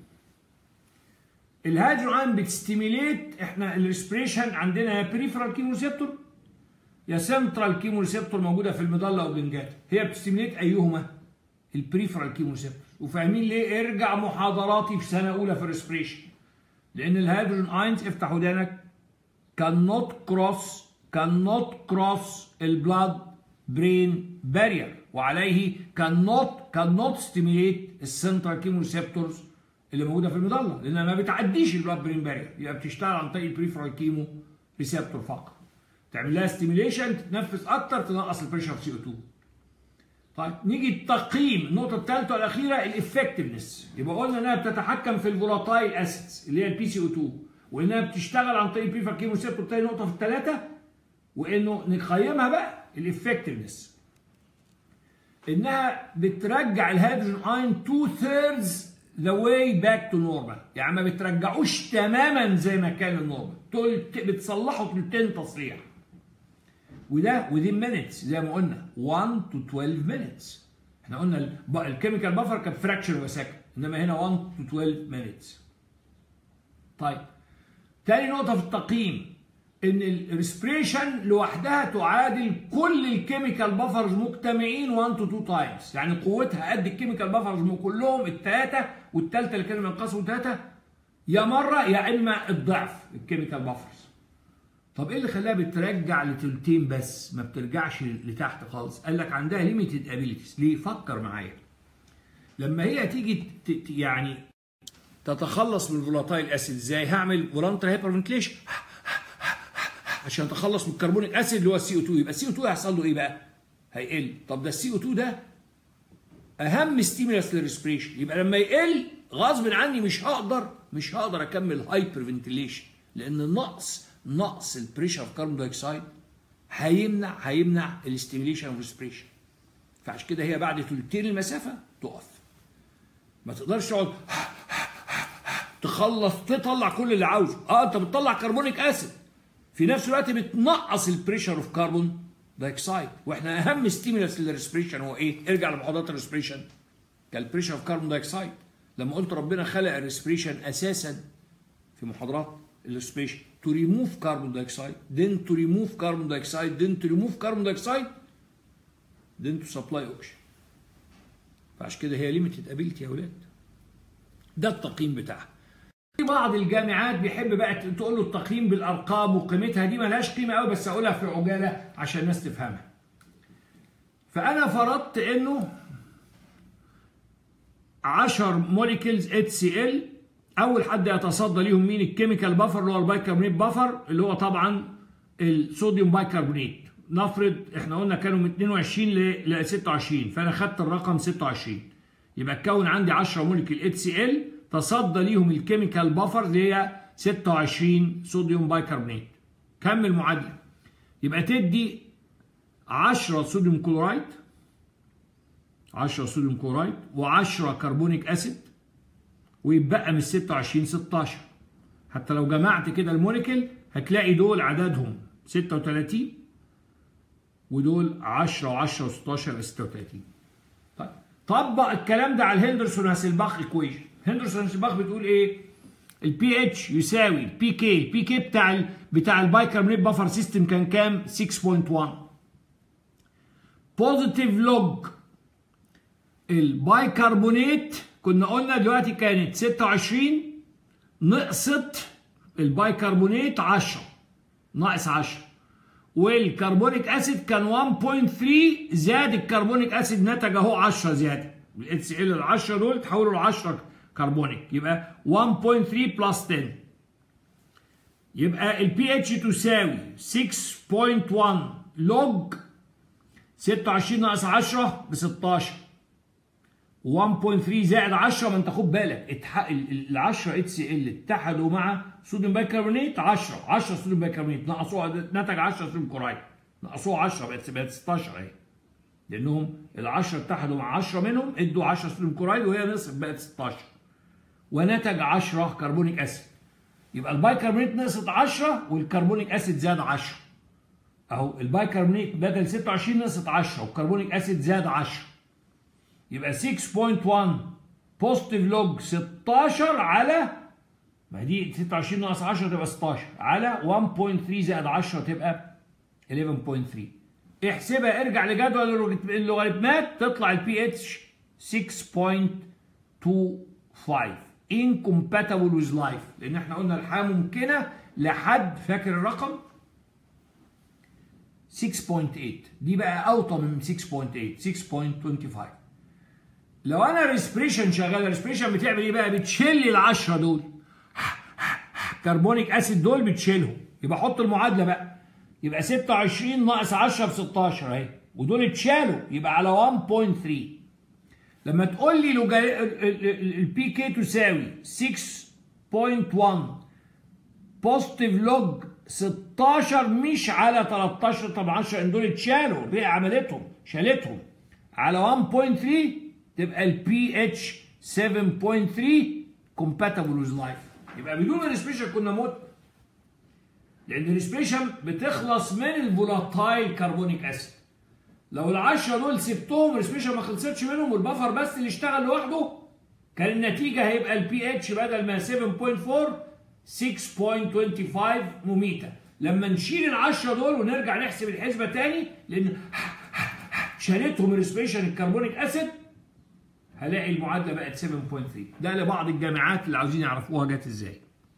الهيدروجين بتستيميليت احنا الريسبريشن عندنا يا بريفرال كيمو ريسبتور يا سنترال كيمو ريسبتور موجوده في المضله والبنجات هي بتستيميليت ايهما البريفرال كيمو ريسبتور وفاهمين ليه ارجع محاضراتي في سنه اولى في الريسبريشن لان الهيدروجين اينز افتح ودانك cannot cross cannot cross البلاد برين بارير وعليه cannot cannot stimulate السنترال كيمو ريسبتورز اللي موجوده في المضله لانها ما بتعديش البلاد برين بارير يبقى بتشتغل عن طريق البريفرال كيمو ريسبتور فقط تعمل لها ستيميليشن تتنفس اكتر تنقص البريشر سي او 2 طيب نيجي التقييم النقطه الثالثه والاخيره الافكتفنس يبقى قلنا انها بتتحكم في الفولاتايل اسيدز اللي هي البي سي او 2 وانها بتشتغل عن طريق البريفرال كيمو ريسبتور تاني نقطه في الثلاثه وانه نقيمها بقى الافكتفنس انها بترجع الهيدروجين اين 2 ثيردز ذا واي باك تو نورمال يعني ما بترجعوش تماما زي ما كان النورمال بتصلحه تلتين تصليح وده within minutes زي ما قلنا 1 to 12 minutes احنا قلنا الكيميكال بافر كان فراكشن وسكند انما هنا 1 to 12 minutes طيب تاني نقطة في التقييم ان الريسبريشن لوحدها تعادل كل الكيميكال بافرز مجتمعين 1 تو 2 تايمز يعني قوتها قد الكيميكال بافرز كلهم الثلاثه والثالثه اللي كانوا بينقسموا ثلاثه يا مره يا اما الضعف الكيميكال بافرز طب ايه اللي خلاها بترجع لتلتين بس ما بترجعش لتحت خالص قال لك عندها ليميتد ابيليتيز ليه فكر معايا لما هي تيجي يعني تتخلص من الفولاتايل اسيد ازاي هعمل فولانتري هايبرفنتليشن عشان اتخلص من الكربونيك اسيد اللي هو السي او 2 يبقى السي او 2 هيحصل له ايه بقى؟ هيقل طب ده السي او 2 ده اهم ستيمولاس للريسبريشن يبقى لما يقل غصب عني مش هقدر مش هقدر اكمل هايبر فنتيليشن لان النقص نقص البريشر اوف كاربون دايوكسيد هيمنع هيمنع الاستيميليشن اوف ريسبريشن فعشان كده هي بعد ثلثين المسافه تقف ما تقدرش تقعد تخلص تطلع كل اللي عاوزه اه انت بتطلع كربونيك اسيد في نفس الوقت بتنقص البريشر اوف كربون دايوكسيد واحنا اهم ستيمولس للريسبريشن هو ايه؟ ارجع لمحاضرات الريسبريشن كان البريشر اوف كربون دايوكسيد لما قلت ربنا خلق الريسبريشن اساسا في محاضرات الريسبريشن to remove carbon dioxide then to remove carbon dioxide then to remove carbon dioxide then to supply oxygen فعشان كده هي limited ability يا ولاد ده التقييم بتاعها في بعض الجامعات بيحب بقى تقول له التقييم بالارقام وقيمتها دي ملهاش قيمه قوي بس اقولها في عجاله عشان الناس تفهمها. فانا فرضت انه 10 موليكيولز اتش سي ال اول حد يتصدى ليهم مين الكيميكال بافر اللي هو البايكربونيت بافر اللي هو طبعا الصوديوم بايكربونيت نفرض احنا قلنا كانوا من 22 ل 26 فانا خدت الرقم 26 يبقى اتكون عندي 10 موليكيول اتش سي ال تصدى ليهم الكيميكال بافر اللي هي 26 صوديوم بايكربونات كمل معادله يبقى تدي 10 صوديوم كلورايد 10 صوديوم كلورايد و10 كربونيك اسيد ويتبقى من 26 16 حتى لو جمعت كده الموليكيول هتلاقي دول عددهم 36 ودول 10 و10 و16 36 طيب طبق الكلام ده على الهندرسون هاسلباخ ايكويشن هندرسون هاسلباخ بتقول ايه البي اتش يساوي البي كي البي كي بتاع ال بتاع البايكربونات بافر سيستم كان كام 6.1 بوزيتيف لوج البايكربونات كنا قلنا دلوقتي كانت 26 نقصت البايكربونات 10 ناقص 10 والكربونيك اسيد كان 1.3 زاد الكربونيك اسيد نتج اهو 10 زياده الاتش ال ال 10 دول تحولوا ل 10 كربونيك يبقى 1.3 بلس 10 يبقى البي اتش تساوي 6.1 لوج 26 ناقص 10 ب 16 1.3 زائد 10 ما انت خد بالك ال 10 اتش سي ال اتحدوا مع صوديوم بايكربونات 10 10 صوديوم بايكربونات نقصوها نتج 10 صوديوم كلورايد نقصوها 10 بقت بقت 16 اهي لانهم ال10 اتحدوا مع 10 منهم ادوا 10 صوديوم كلورايد وهي نصف بقت 16 ونتج 10 كربونيك اسيد يبقى البايكربونات نقصت 10 والكربونيك اسيد زاد 10 اهو البايكربونات بدل 26 نقصت 10 والكربونيك اسيد زاد 10 يبقى 6.1 بوزيتيف لوج 16 على ما دي 26 ناقص 10 تبقى 16 على 1.3 زائد 10 تبقى 11.3 احسبها ارجع لجدول اللوغاريتمات تطلع البي اتش 6.25 incompatible with life لان احنا قلنا الحياه ممكنه لحد فاكر الرقم 6.8 دي بقى اوطى من 6.8 6.25 لو انا ريسبريشن شغال ريسبريشن بتعمل ايه بقى بتشيل العشرة دول كربونيك اسيد دول بتشيلهم يبقى حط المعادله بقى يبقى 26 ناقص 10 ب 16 اهي ودول اتشالوا يبقى على 1.3 لما تقول لي البي كي تساوي 6.1 بوزيتيف لوج 16 مش على 13 طبعا 10 ان دول اتشالوا الرئه عملتهم شالتهم على 1.3 تبقى البي اتش 7.3 compatible with life يبقى بدون الريسبريشن كنا موت لان الريسبريشن بتخلص من الفولاتايل كربونيك اسيد لو العشرة دول سبتهم الريسبريشن ما خلصتش منهم والبفر بس اللي اشتغل لوحده كان النتيجه هيبقى البي اتش بدل ما 7.4 6.25 مميته لما نشيل العشرة دول ونرجع نحسب الحسبه تاني لان شالتهم الريسبريشن الكربونيك اسيد هلاقي المعادله بقت 7.3 ده لبعض الجامعات اللي عاوزين يعرفوها جت ازاي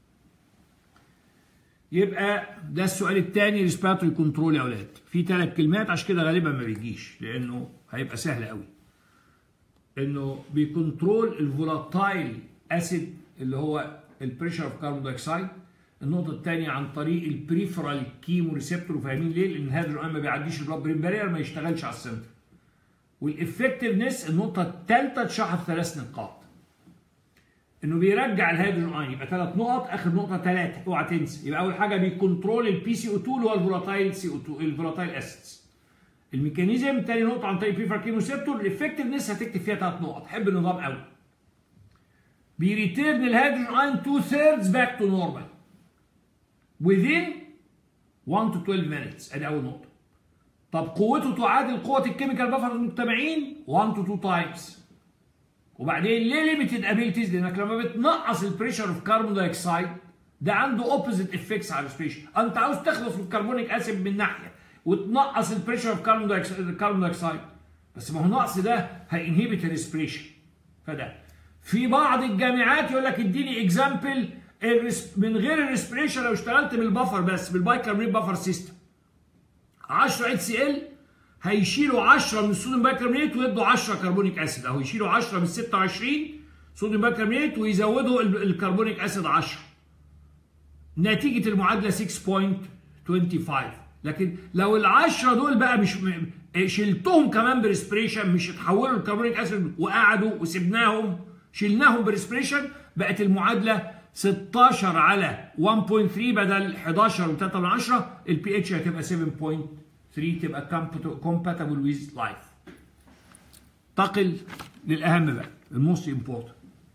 يبقى ده السؤال الثاني ريسبيراتوري كنترول يا اولاد في ثلاث كلمات عشان كده غالبا ما بيجيش لانه هيبقى سهل قوي انه بيكنترول الفولاتايل اسيد اللي هو البريشر اوف كاربون دايوكسيد النقطة الثانية عن طريق البريفرال كيمو ريسبتور وفاهمين ليه؟ لأن الهيدروجين ما بيعديش البلاد برين بارير ما يشتغلش على السنتر. والافكتفنس النقطة الثالثة اتشرحت ثلاث نقاط. انه بيرجع الهيدروجين اين يبقى ثلاث نقط اخر نقطه ثلاثه اوعى تنسى يبقى اول حاجه بيكنترول البي سي او 2 اللي هو الفولاتايل سي او 2 الفولاتايل اسيدز الميكانيزم ثاني نقطه عن طريق بريفر كيموسيبتور الافكتفنس هتكتب فيها ثلاث نقط حب النظام قوي بيريتيرن الهيدروجين اين 2 ثيردز باك تو نورمال within 1 to 12 minutes ادي اول نقطه طب قوته تعادل قوه الكيميكال بفر المجتمعين 1 to 2 تايمز وبعدين ليه ليميتد ابيلتيز؟ لانك لما بتنقص البريشر اوف كاربون دايوكسيد ده عنده اوبوزيت افكتس على الريسبيشن، انت عاوز تخلص من الكربونيك اسيد من ناحيه وتنقص البريشر اوف كاربون دايوكسيد بس ما هو النقص ده هينهبت الريسبيشن فده في بعض الجامعات يقول لك اديني اكزامبل من غير الريسبيريشن لو اشتغلت بالبفر بس بالبايكربونيت بفر سيستم 10 اتش سي ال هيشيلوا 10 من الصوديوم بايكربونات ويدوا 10 كربونيك اسيد او يشيلوا 10 من 26 صوديوم بايكربونات ويزودوا الكربونيك اسيد 10 نتيجه المعادله 6.25 لكن لو ال 10 دول بقى مش شلتهم كمان بريسبريشن مش اتحولوا لكربونيك اسيد وقعدوا وسبناهم شلناهم بريسبريشن بقت المعادله 16 على 1.3 بدل 11 و3 من 10 البي اتش هتبقى 7.3 تبقى compatible with life تقل للاهم بقى الموست امبورتنت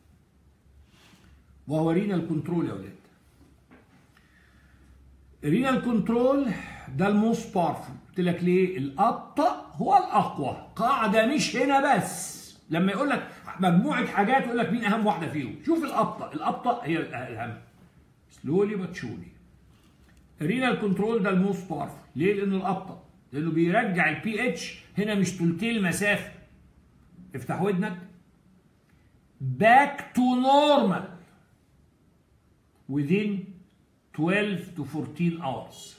وهو رينال كنترول يا اولاد رينال كنترول ده الموست باورفul قلت لك ليه الابطا هو الاقوى قاعده مش هنا بس لما يقول لك مجموعه حاجات يقول لك مين اهم واحده فيهم شوف الابطا الابطا هي الاهم سلولي بتشولي رينال كنترول ده الموست باورفul ليه لانه الابطا لانه بيرجع البي اتش هنا مش تلتين المسافه افتح ودنك back to normal within 12 to 14 hours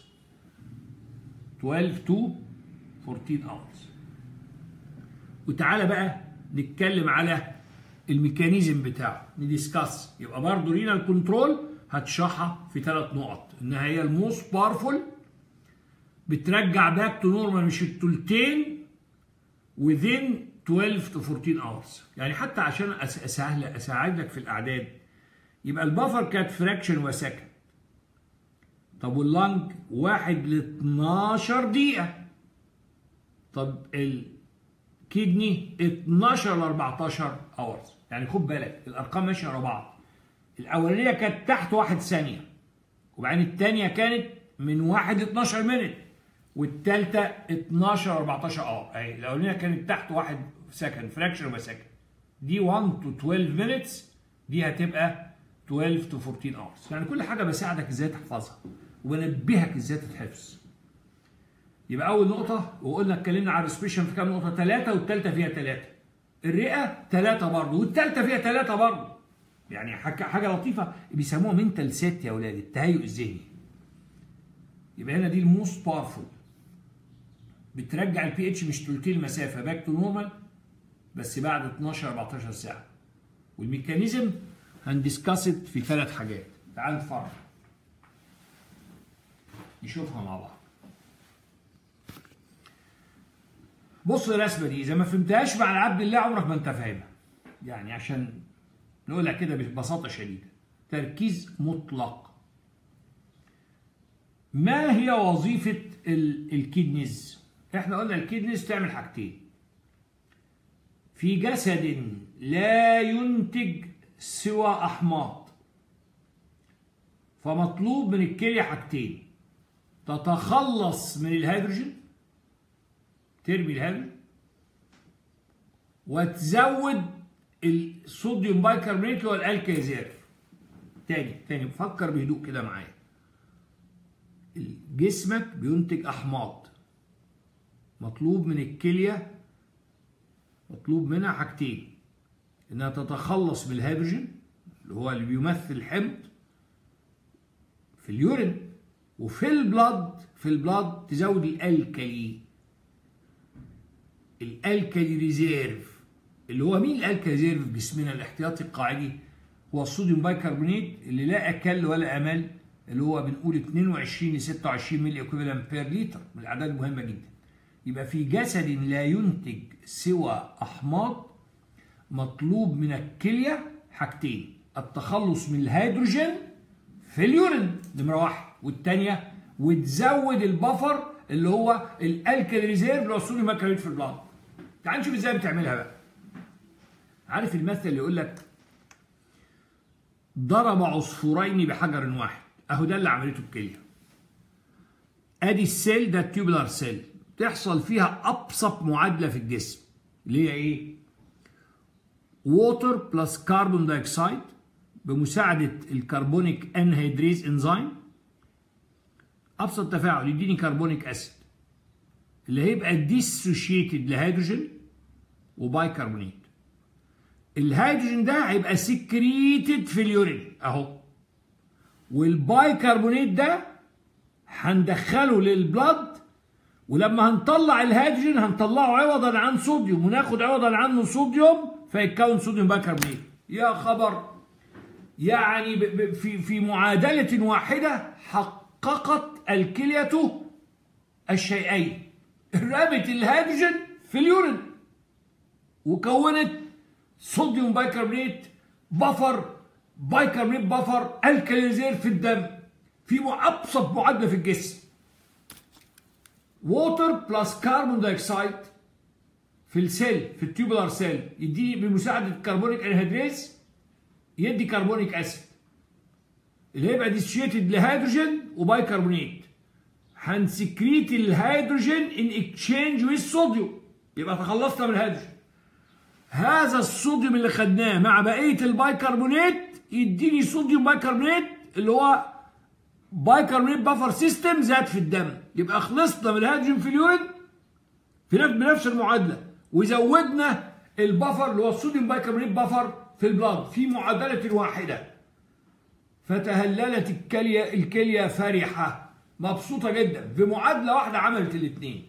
12 to 14 hours وتعالى بقى نتكلم على الميكانيزم بتاعه نديسكاس يبقى برضه رينال كنترول هتشرحها في ثلاث نقط انها هي الموست بارفول بترجع باك تو نورمال مش التلتين within 12 to 14 hours يعني حتى عشان اسهل اساعدك في الاعداد يبقى البفر كانت فراكشن وسكند طب واللنج 1 ل 12 دقيقة طب كدني 12 ل 14 اورز يعني خد بالك الارقام ماشيه ورا بعض الاولانيه كانت تحت واحد ثانيه وبعدين الثانيه كانت من 1 ل 12 مينت والثالثه 12 14 اور اهي الاولانيه كانت تحت 1 سكند فراكشن اوف سكند دي 1 تو 12 مينتس دي هتبقى 12 تو 14 اورز يعني كل حاجه بساعدك ازاي تحفظها وبنبهك ازاي تتحفظ يبقى اول نقطه وقلنا اتكلمنا على الريسبيشن في كام نقطه ثلاثه والثالثه فيها ثلاثه الرئه ثلاثه برضه والثالثه فيها ثلاثه برضه يعني حاجه لطيفه بيسموها منتال سيت يا اولاد التهيؤ الذهني يبقى هنا دي الموست باورفول بترجع البي اتش مش تلتين المسافه باك تو نورمال بس بعد 12 14 ساعه والميكانيزم هندسكست في ثلاث حاجات تعال نتفرج نشوفها مع بعض بص الرسمه دي اذا ما فهمتهاش مع العبد الله عمرك ما انت فاهمها يعني عشان نقولها كده ببساطه شديده تركيز مطلق ما هي وظيفه الكيدنيز احنا قلنا الكيدنيز تعمل حاجتين في جسد لا ينتج سوى احماض فمطلوب من الكليه حاجتين تتخلص من الهيدروجين ترمي الهيدروجين وتزود الصوديوم بايكربونات اللي هو الالكازير تاني تاني فكر بهدوء كده معايا جسمك بينتج احماض مطلوب من الكليه مطلوب منها حاجتين انها تتخلص من الهيدروجين اللي هو اللي بيمثل الحمض في اليورين وفي البلاد في البلاد تزود الالكالي الالكالي ريزيرف اللي هو مين الالكالي ريزيرف في جسمنا الاحتياطي القاعدي هو الصوديوم بايكربونات اللي لا اكل ولا امل اللي هو بنقول 22 ل 26 ملي اكويفالنت بير لتر من الاعداد المهمه جدا يبقى في جسد لا ينتج سوى احماض مطلوب من الكليه حاجتين التخلص من الهيدروجين في اليورين نمره واحد والثانيه وتزود البفر اللي هو الالكالي ريزيرف اللي هو الصوديوم بايكربونات في البلاد تعال نشوف ازاي بتعملها بقى عارف المثل اللي يقول لك ضرب عصفورين بحجر واحد اهو ده اللي عملته الكليه ادي السيل ده التيوبولار سيل تحصل فيها ابسط معادله في الجسم اللي هي ايه ووتر بلس كربون دايوكسيد بمساعده الكربونيك انهيدريز انزيم ابسط تفاعل يديني كربونيك اسيد اللي هيبقى ديسوشيتد لهيدروجين وبايكربونات الهيدروجين ده هيبقى سكريتد في اليورين اهو والبايكربونات ده هندخله للبلد ولما هنطلع الهيدروجين هنطلعه عوضا عن صوديوم وناخد عوضا عنه صوديوم فيتكون صوديوم بايكربونات يا خبر يعني في في معادله واحده حققت الكليه الشيئين رمت الهيدروجين في اليورين وكونت صوديوم بايكربونات بفر بايكربونات بفر الكاليزير في الدم في ابسط معادله في الجسم ووتر بلس كربون دايوكسيد في السيل في التيوبولار سيل يديني بمساعده الكربونيك انهيدريز يدي كربونيك اسيد اللي هيبقى ديسوشيتد لهيدروجين وبايكربونات هنسكريت الهيدروجين ان اكتشينج ويز صوديوم يبقى تخلصنا من الهيدروجين هذا الصوديوم اللي خدناه مع بقيه البايكربونات يديني صوديوم بايكربونات اللي هو بايكربونات بافر سيستم زاد في الدم يبقى خلصنا من الهيدروجين في اليورين في نفس بنفس المعادله وزودنا البفر اللي هو الصوديوم بايكربونات بفر في البلاد في معادله واحده فتهللت الكليه الكليه فرحه مبسوطه جدا بمعادله واحده عملت الاثنين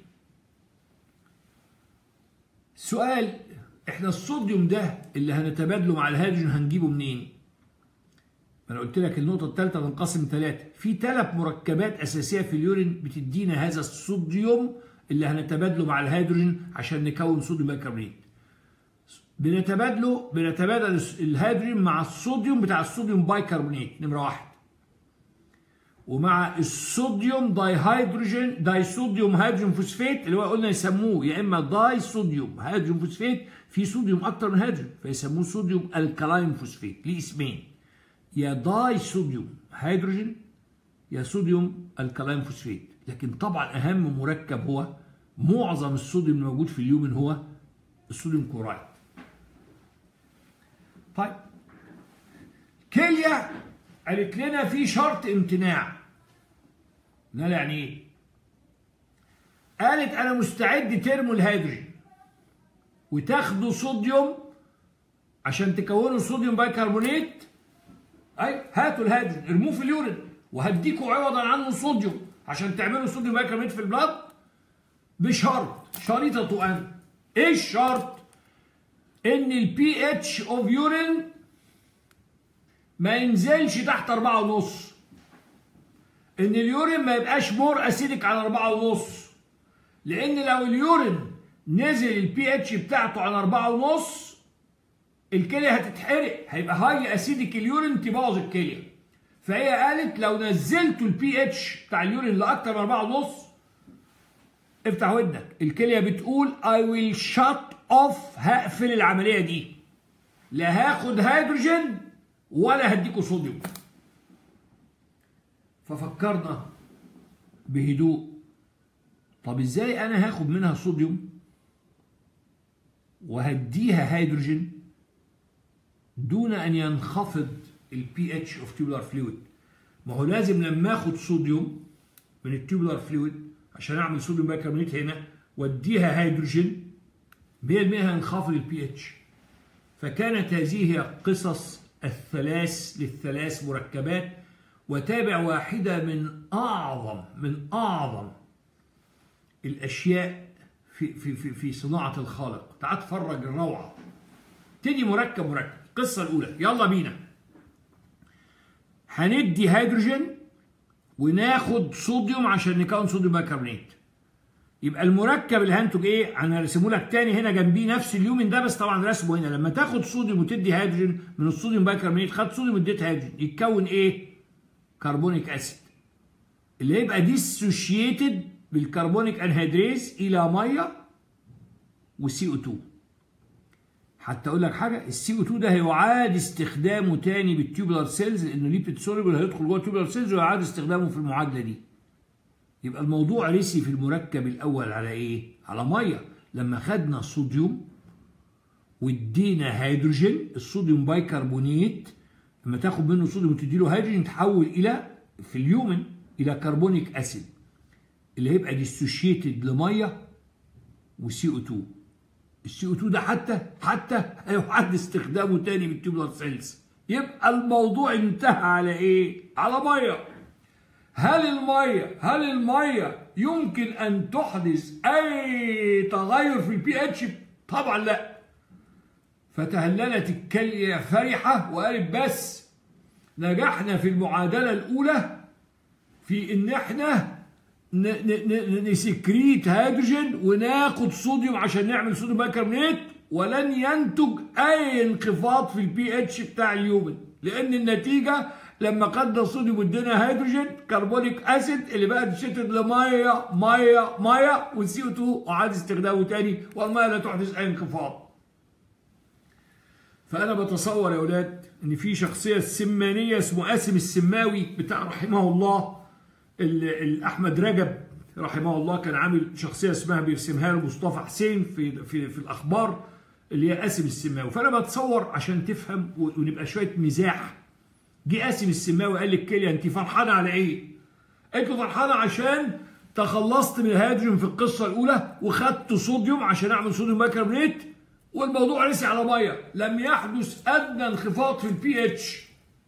سؤال احنا الصوديوم ده اللي هنتبادله مع الهيدروجين هنجيبه منين؟ انا قلت لك النقطه الثالثه تنقسم ثلاثه في ثلاث مركبات اساسيه في اليورين بتدينا هذا الصوديوم اللي هنتبادله مع الهيدروجين عشان نكون صوديوم بايكربونات بنتبادله بنتبادل الهيدروجين مع الصوديوم بتاع الصوديوم بايكربونات نمره واحد ومع الصوديوم داي هيدروجين داي صوديوم هيدروجين فوسفات اللي هو قلنا يسموه يا اما داي صوديوم هيدروجين فوسفات في صوديوم اكتر من هيدروجين فيسموه صوديوم الكلاين فوسفات ليه اسمين يا داي صوديوم هيدروجين يا صوديوم الكلاين فوسفات لكن طبعا اهم مركب هو معظم الصوديوم الموجود في اليومن هو الصوديوم كلورايد طيب كيليا قالت لنا في شرط امتناع ده يعني ايه قالت انا مستعد ترموا الهيدروجين وتاخدوا صوديوم عشان تكونوا صوديوم بايكربونات اي هاتوا الهيدروجين ارموه في اليورين وهديكوا عوضا عنه صوديوم عشان تعملوا صوديوم بايكربونات في البلاد بشرط شريطة ان ايه الشرط ان البي اتش اوف يورين ما ينزلش تحت أربعة ونص إن اليورين ما يبقاش مور أسيدك على أربعة ونص لأن لو اليورين نزل البي اتش بتاعته على أربعة ونص الكلية هتتحرق هيبقى هاي أسيدك اليورين تبوظ الكلية فهي قالت لو نزلتوا البي اتش بتاع اليورين لأكتر من أربعة ونص افتح ودنك الكلية بتقول I will shut off هقفل العملية دي لا هاخد هيدروجين ولا هديكوا صوديوم ففكرنا بهدوء طب ازاي انا هاخد منها صوديوم وهديها هيدروجين دون ان ينخفض البي اتش اوف تيوبولار فلويد ما هو لازم لما اخد صوديوم من التيوبولار فلويد عشان اعمل صوديوم بايكربونات هنا واديها هيدروجين 100% هينخفض البي اتش فكانت هذه هي قصص الثلاث للثلاث مركبات وتابع واحدة من أعظم من أعظم الأشياء في في في في صناعة الخالق تعال تفرج الروعة تدي مركب مركب القصة الأولى يلا بينا هندي هيدروجين وناخد صوديوم عشان نكون صوديوم بايكربونات يبقى المركب اللي هنتج ايه؟ انا رسمه لك تاني هنا جنبيه نفس اليومن ده بس طبعا رسمه هنا لما تاخد صوديوم وتدي هيدروجين من الصوديوم بايكربونات خدت صوديوم واديت هيدروجين يتكون ايه؟ كربونيك اسيد اللي هيبقى ديسوشيتد بالكربونيك انهيدريز الى ميه وسي او 2 حتى اقول لك حاجه السي او 2 ده هيعاد استخدامه تاني بالتيوبولار سيلز لانه ليبيد سوليبل هيدخل جوه التيوبولار سيلز ويعاد استخدامه في المعادله دي يبقى الموضوع رسي في المركب الاول على ايه على ميه لما خدنا صوديوم وادينا هيدروجين الصوديوم بايكربونات لما تاخد منه صوديوم وتدي له هيدروجين يتحول الى في اليومن الى كربونيك اسيد اللي هيبقى ديسوشيتد لميه وسي او 2 السي او 2 ده حتى حتى هيعاد استخدامه تاني بالتيوبولار سيلز يبقى الموضوع انتهى على ايه؟ على ميه هل الميه هل الميه يمكن ان تحدث اي تغير في البي اتش؟ طبعا لا فتهللت الكليه فرحه وقالت بس نجحنا في المعادله الاولى في ان احنا نسكريت هيدروجين وناخد صوديوم عشان نعمل صوديوم بايكربونات ولن ينتج اي انخفاض في البي اتش بتاع اليومن لان النتيجه لما خدنا صوديوم وادينا هيدروجين كربونيك اسيد اللي بقى اتشتت لميه ميه ميه والسي او 2 وعاد استخدامه تاني والميه لا تحدث اي انخفاض. فانا بتصور يا اولاد ان في شخصيه سمانيه اسمه قاسم السماوي بتاع رحمه الله احمد رجب رحمه الله كان عامل شخصيه اسمها بيرسمها له مصطفى حسين في في في الاخبار اللي هي قاسم السماوي فانا بتصور عشان تفهم ونبقى شويه مزاح جه قاسم السماوي قال للكليه انت فرحانه على ايه؟ قالت له فرحانه عشان تخلصت من الهيدروجين في القصه الاولى وخدت صوديوم عشان اعمل صوديوم بايكربونات والموضوع رسي على ميه لم يحدث ادنى انخفاض في البي اتش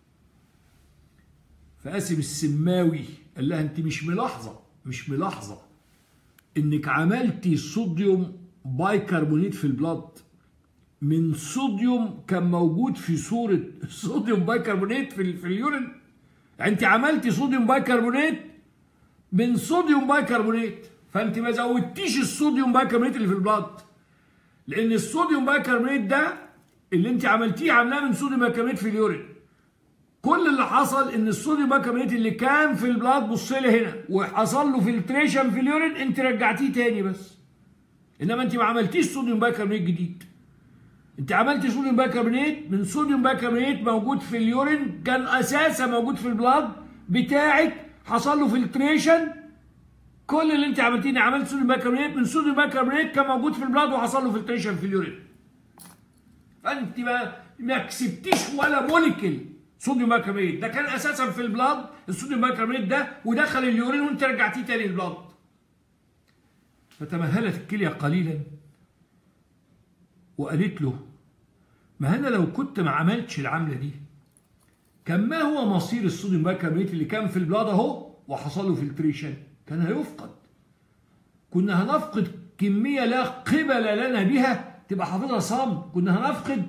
فقاسم السماوي قال لها انت مش ملاحظه مش ملاحظه انك عملتي صوديوم بايكربونات في البلاد من صوديوم كان موجود في صوره صوديوم بايكربونات في, في اليورين انت عملتي صوديوم بايكربونات من صوديوم بايكربونات فانت ما زودتيش الصوديوم بايكربونات اللي في البلاد لان الصوديوم بايكربونات ده اللي انت عملتيه عاملاه من صوديوم بايكربونات في اليورين كل اللي حصل ان الصوديوم بايكربونات اللي كان في البلاد بص لي هنا وحصل له فلتريشن في اليورين انت رجعتيه تاني بس انما انت ما عملتيش صوديوم بايكربونات جديد انت عملت صوديوم بايكربونات من صوديوم بايكربونات موجود في اليورين كان اساسا موجود في البلاد بتاعك حصل له فلتريشن كل اللي انت عملتيه عملت صوديوم بايكربونات من صوديوم بايكربونات كان موجود في البلاد وحصل له فلتريشن في اليورين فانت ما ما كسبتيش ولا موليكيول صوديوم بايكربونات ده كان اساسا في البلاد الصوديوم بايكربونات ده ودخل اليورين وانت رجعتيه تاني البلاد فتمهلت الكليه قليلا وقالت له ما انا لو كنت ما عملتش العمله دي كان ما هو مصير الصوديوم بايكربونات اللي كان في البلاد اهو وحصل له فلتريشن كان هيفقد كنا هنفقد كميه لا قبل لنا بها تبقى حافظها صم كنا هنفقد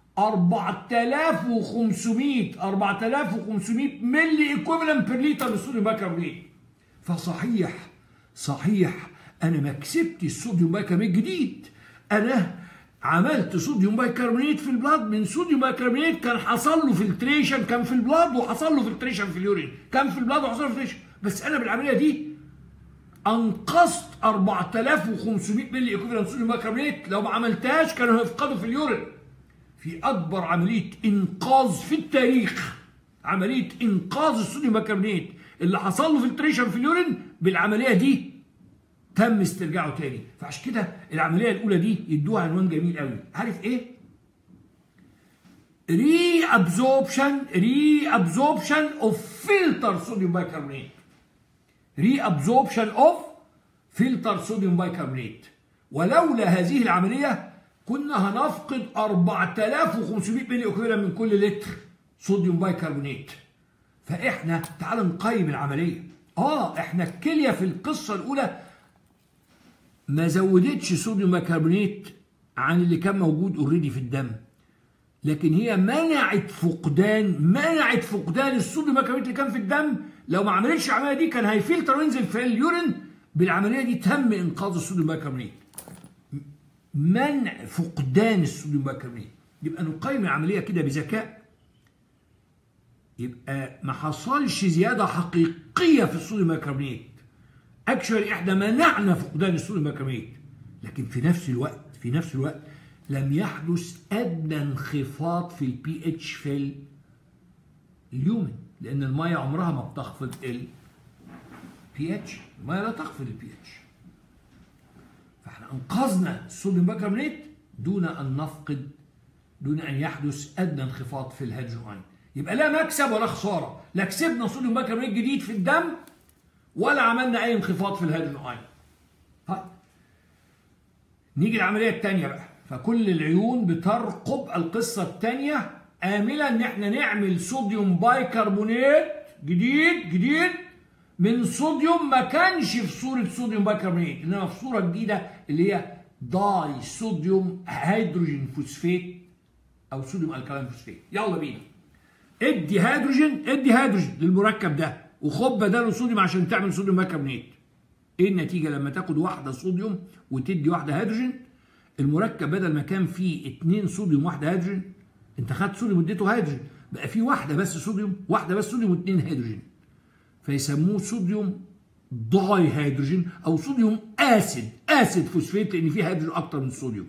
4500 4500 ملي ايكوفالنت بير لتر من الصوديوم بايكربونات فصحيح صحيح انا ما كسبتش الصوديوم بايكربونات جديد انا عملت صوديوم بايكربونات في البلاد من صوديوم بايكربونات كان حصل له فلتريشن كان في البلاد وحصل له فلتريشن في اليورين كان في البلاد وحصل له فلتريشن بس انا بالعمليه دي انقذت 4500 ملي ايكوفالنت صوديوم بايكربونات لو ما عملتهاش كانوا هيفقدوا في اليورين في اكبر عمليه انقاذ في التاريخ عمليه انقاذ الصوديوم بايكربونات اللي حصل له فلتريشن في اليورين بالعمليه دي تم استرجاعه تاني فعشان كده العمليه الاولى دي يدوها عنوان جميل قوي عارف ايه ري ابزوربشن ري ابزوربشن اوف فلتر صوديوم بايكربونات ري ابزوربشن اوف فلتر صوديوم بايكربونات ولولا هذه العمليه كنا هنفقد 4500 ملي اوكيولا من كل لتر صوديوم بايكربونات فاحنا تعال نقيم العمليه اه احنا الكليه في القصه الاولى ما زودتش صوديوم بايكربونات عن اللي كان موجود اوريدي في الدم لكن هي منعت فقدان منعت فقدان الصوديوم بايكربونات اللي كان في الدم لو ما عملتش العمليه دي كان هيفلتر وينزل في اليورين بالعمليه دي تم انقاذ الصوديوم بايكربونات منع فقدان الصوديوم بايكربونات يبقى نقيم العمليه كده بذكاء يبقى ما حصلش زياده حقيقيه في الصوديوم بايكربونات اكشوالي احنا منعنا فقدان الصوديوم بايكربونات لكن في نفس الوقت في نفس الوقت لم يحدث ادنى انخفاض في البي اتش في اليومن لان الميه عمرها ما بتخفض البي اتش الميه لا تخفض البي اتش فاحنا انقذنا الصوديوم بايكربونات دون ان نفقد دون ان يحدث ادنى انخفاض في الهيدروجين ايون يبقى لا مكسب ولا خساره لا كسبنا صوديوم بايكربونات جديد في الدم ولا عملنا اي انخفاض في الهيدروجين ايون طيب نيجي العمليه الثانيه بقى فكل العيون بترقب القصه الثانيه امله ان احنا نعمل صوديوم بايكربونات جديد جديد من صوديوم ما كانش في صوره صوديوم بايكربونات انما في صوره جديده اللي هي داي صوديوم هيدروجين فوسفات او صوديوم الكالين فوسفات يلا بينا ادي هيدروجين ادي هيدروجين للمركب ده وخد بداله صوديوم عشان تعمل صوديوم بايكربونات ايه النتيجه لما تاخد واحده صوديوم وتدي واحده هيدروجين المركب بدل ما كان فيه اتنين صوديوم واحده هيدروجين انت خدت صوديوم واديته هيدروجين بقى فيه واحده بس صوديوم واحده بس صوديوم واثنين هيدروجين فيسموه صوديوم داي هيدروجين او صوديوم اسيد اسيد فوسفات لان فيه هيدروجين اكتر من الصوديوم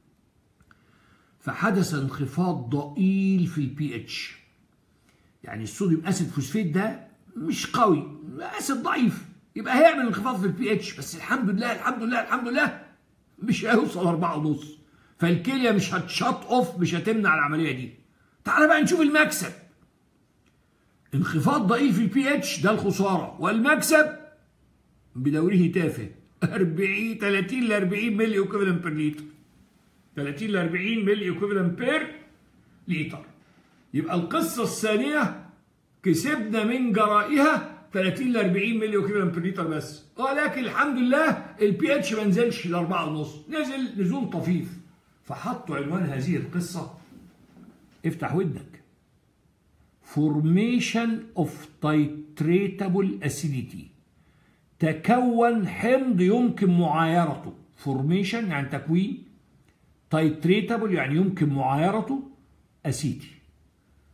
فحدث انخفاض ضئيل في البي اتش يعني الصوديوم اسيد فوسفات ده مش قوي اسيد ضعيف يبقى هيعمل انخفاض في البي اتش بس الحمد لله الحمد لله الحمد لله مش هيوصل أربعة ونص فالكليه مش هتشط اوف مش هتمنع العمليه دي تعال بقى نشوف المكسب انخفاض ضئيل في البي اتش ده الخساره والمكسب بدوره تافه 40 30 ل 40 ملي ايكوفالنت بير لتر 30 ل 40 ملي ايكوفالنت بير لتر يبقى القصه الثانيه كسبنا من جرائها 30 ل 40 ملي ايكوفالنت بير لتر بس ولكن الحمد لله البي اتش ما نزلش ل 4.5 نزل نزول طفيف فحطوا عنوان هذه القصه افتح ودنك formation of titratable acidity تكون حمض يمكن معايرته formation يعني تكوين titratable يعني يمكن معايرته اسيتي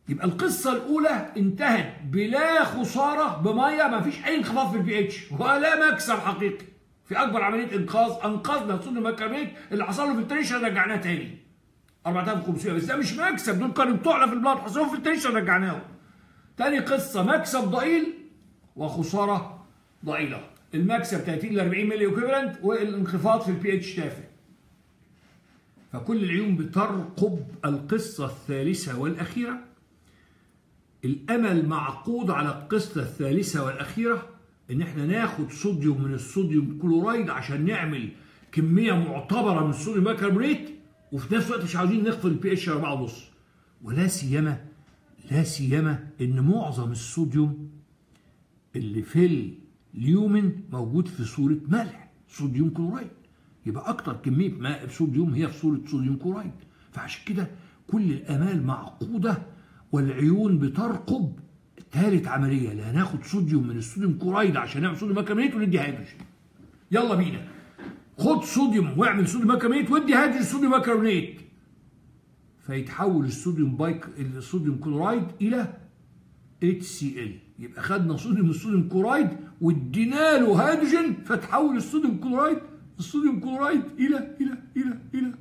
يبقى القصه الاولى انتهت بلا خساره بميه ما فيش اي انخفاض في البي اتش ولا مكسب حقيقي في اكبر عمليه انقاذ انقذنا صوديوم بيكربونات اللي حصل له فلتريشن رجعناه تاني 4500 بس ده مش مكسب دول كانوا بتوعنا في البلاد حصل لهم فلتريشن رجعناهم تاني قصه مكسب ضئيل وخساره ضئيله المكسب 30 ل 40 ملي ايكويفالنت والانخفاض في البي اتش تافه فكل العيون بترقب القصه الثالثه والاخيره الامل معقود على القصه الثالثه والاخيره ان احنا ناخد صوديوم من الصوديوم كلورايد عشان نعمل كميه معتبره من الصوديوم بيكربونات وفي نفس الوقت مش عاوزين نخفض البي اتش 4.5 ولا سيما لا سيما ان معظم الصوديوم اللي في اليومن موجود في صوره ملح صوديوم كلورايد يبقى اكتر كميه ماء صوديوم هي في صوره صوديوم كلورايد فعشان كده كل الامال معقوده والعيون بترقب ثالث عمليه لا هناخد صوديوم من الصوديوم كلورايد عشان نعمل صوديوم بيكربونات وندي هيدروجين يلا بينا خد صوديوم واعمل صوديوم بيكربونات وادي هيدروجين صوديوم بيكربونات فيتحول الصوديوم بايك الصوديوم كلورايد الى HCl يبقى خدنا صوديوم الصوديوم كلورايد وادينا له هيدروجين فتحول الصوديوم كلورايد الصوديوم كلورايد الى الى الى الى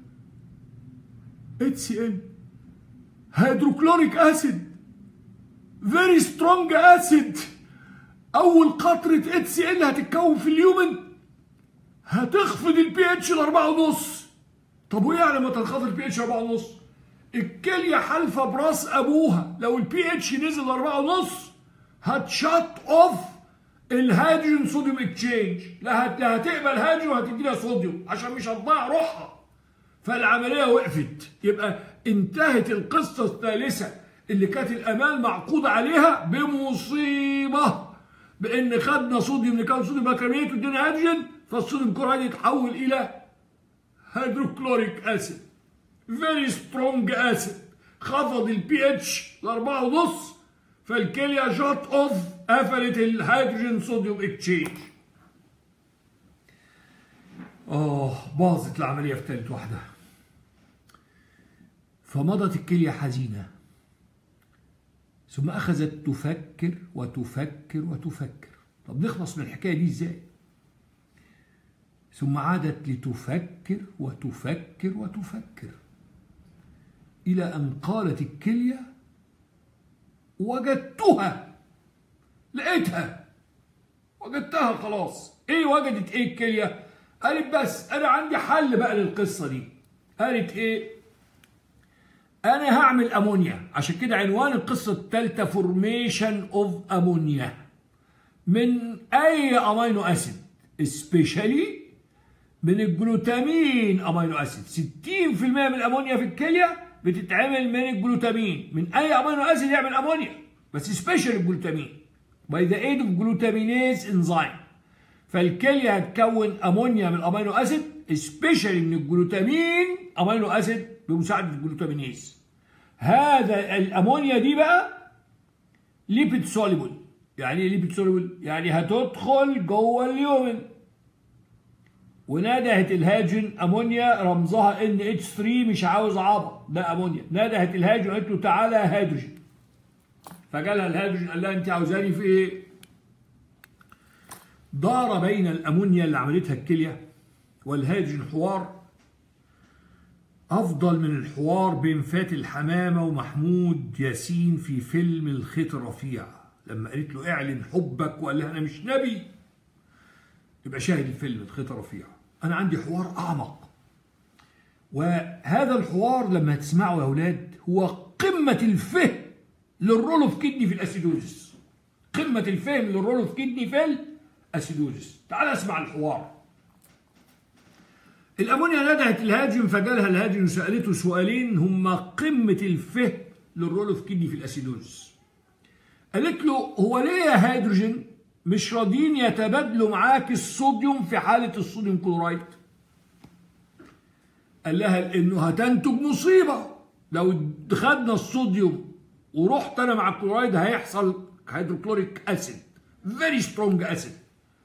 HCl هيدروكلوريك اسيد فيري سترونج اسيد اول قطره HCl هتتكون في اليومن هتخفض البي اتش ل 4.5 طب وايه يعني لما تنخفض البي اتش 4.5 الكليه حالفه براس ابوها لو البي اتش نزل 4.5 هتشت اوف الهيدروجين صوديوم اكتشينج لا هت- لا هتقبل هيدروجين وهتدي لها صوديوم عشان مش هتضيع روحها فالعمليه وقفت يبقى انتهت القصه الثالثه اللي كانت الامال معقوده عليها بمصيبه بان خدنا صوديوم اللي كان صوديوم بيكربونات وادينا هيدروجين فالصوديوم كلورايد يتحول الى هيدروكلوريك اسيد فيري سترونج اسيد خفض البي اتش ل 4.5 فالكليه شات اوف قفلت الهيدروجين صوديوم اكتشينج اه باظت العمليه في ثالث واحده فمضت الكليه حزينه ثم اخذت تفكر وتفكر وتفكر طب نخلص من الحكايه دي ازاي ثم عادت لتفكر وتفكر وتفكر إلى أن قالت الكلية وجدتها لقيتها وجدتها خلاص ايه وجدت ايه الكلية قالت بس انا عندي حل بقى للقصة دي قالت ايه انا هعمل امونيا عشان كده عنوان القصة الثالثة فورميشن اوف امونيا من اي امينو اسيد سبيشالي من الجلوتامين امينو اسيد 60% من الامونيا في الكليه بتتعمل من الجلوتامين من اي امينو اسيد يعمل امونيا بس سبيشال الجلوتامين باي ذا ايد اوف جلوتامينيز انزيم فالكليه هتكون امونيا من الامينو اسيد سبيشالي من الجلوتامين امينو اسيد بمساعده الجلوتامينيز هذا الامونيا دي بقى ليبيد سوليبل يعني ايه ليبيد سوليبل يعني هتدخل جوه اليومن وندهت الهاجن امونيا رمزها ان اتش 3 مش عاوز عبط ده امونيا ندهت الهاجن قالت له تعالى يا هيدروجين فجالها الهيدروجين قال لها انت عاوزاني في ايه؟ دار بين الامونيا اللي عملتها الكليه والهيدروجين حوار افضل من الحوار بين فاتن الحمامه ومحمود ياسين في فيلم الخيط الرفيع لما قالت له اعلن حبك وقال لها انا مش نبي يبقى شاهد الفيلم الخيط الرفيع انا عندي حوار اعمق وهذا الحوار لما تسمعه يا اولاد هو قمه الفهم للرول اوف كدني في الاسيدوزس قمه الفهم للرول اوف كدني في الاسيدوزس تعال اسمع الحوار الامونيا ندهت الهاجم فجالها الهاجم وسالته سؤالين هما قمه الفهم للرول اوف كدني في الاسيدوزس قالت له هو ليه يا هيدروجين مش راضيين يتبادلوا معاك الصوديوم في حالة الصوديوم كلورايد قال لها لانه هتنتج مصيبة لو خدنا الصوديوم ورحت انا مع الكلورايد هيحصل هيدروكلوريك اسيد فيري سترونج اسيد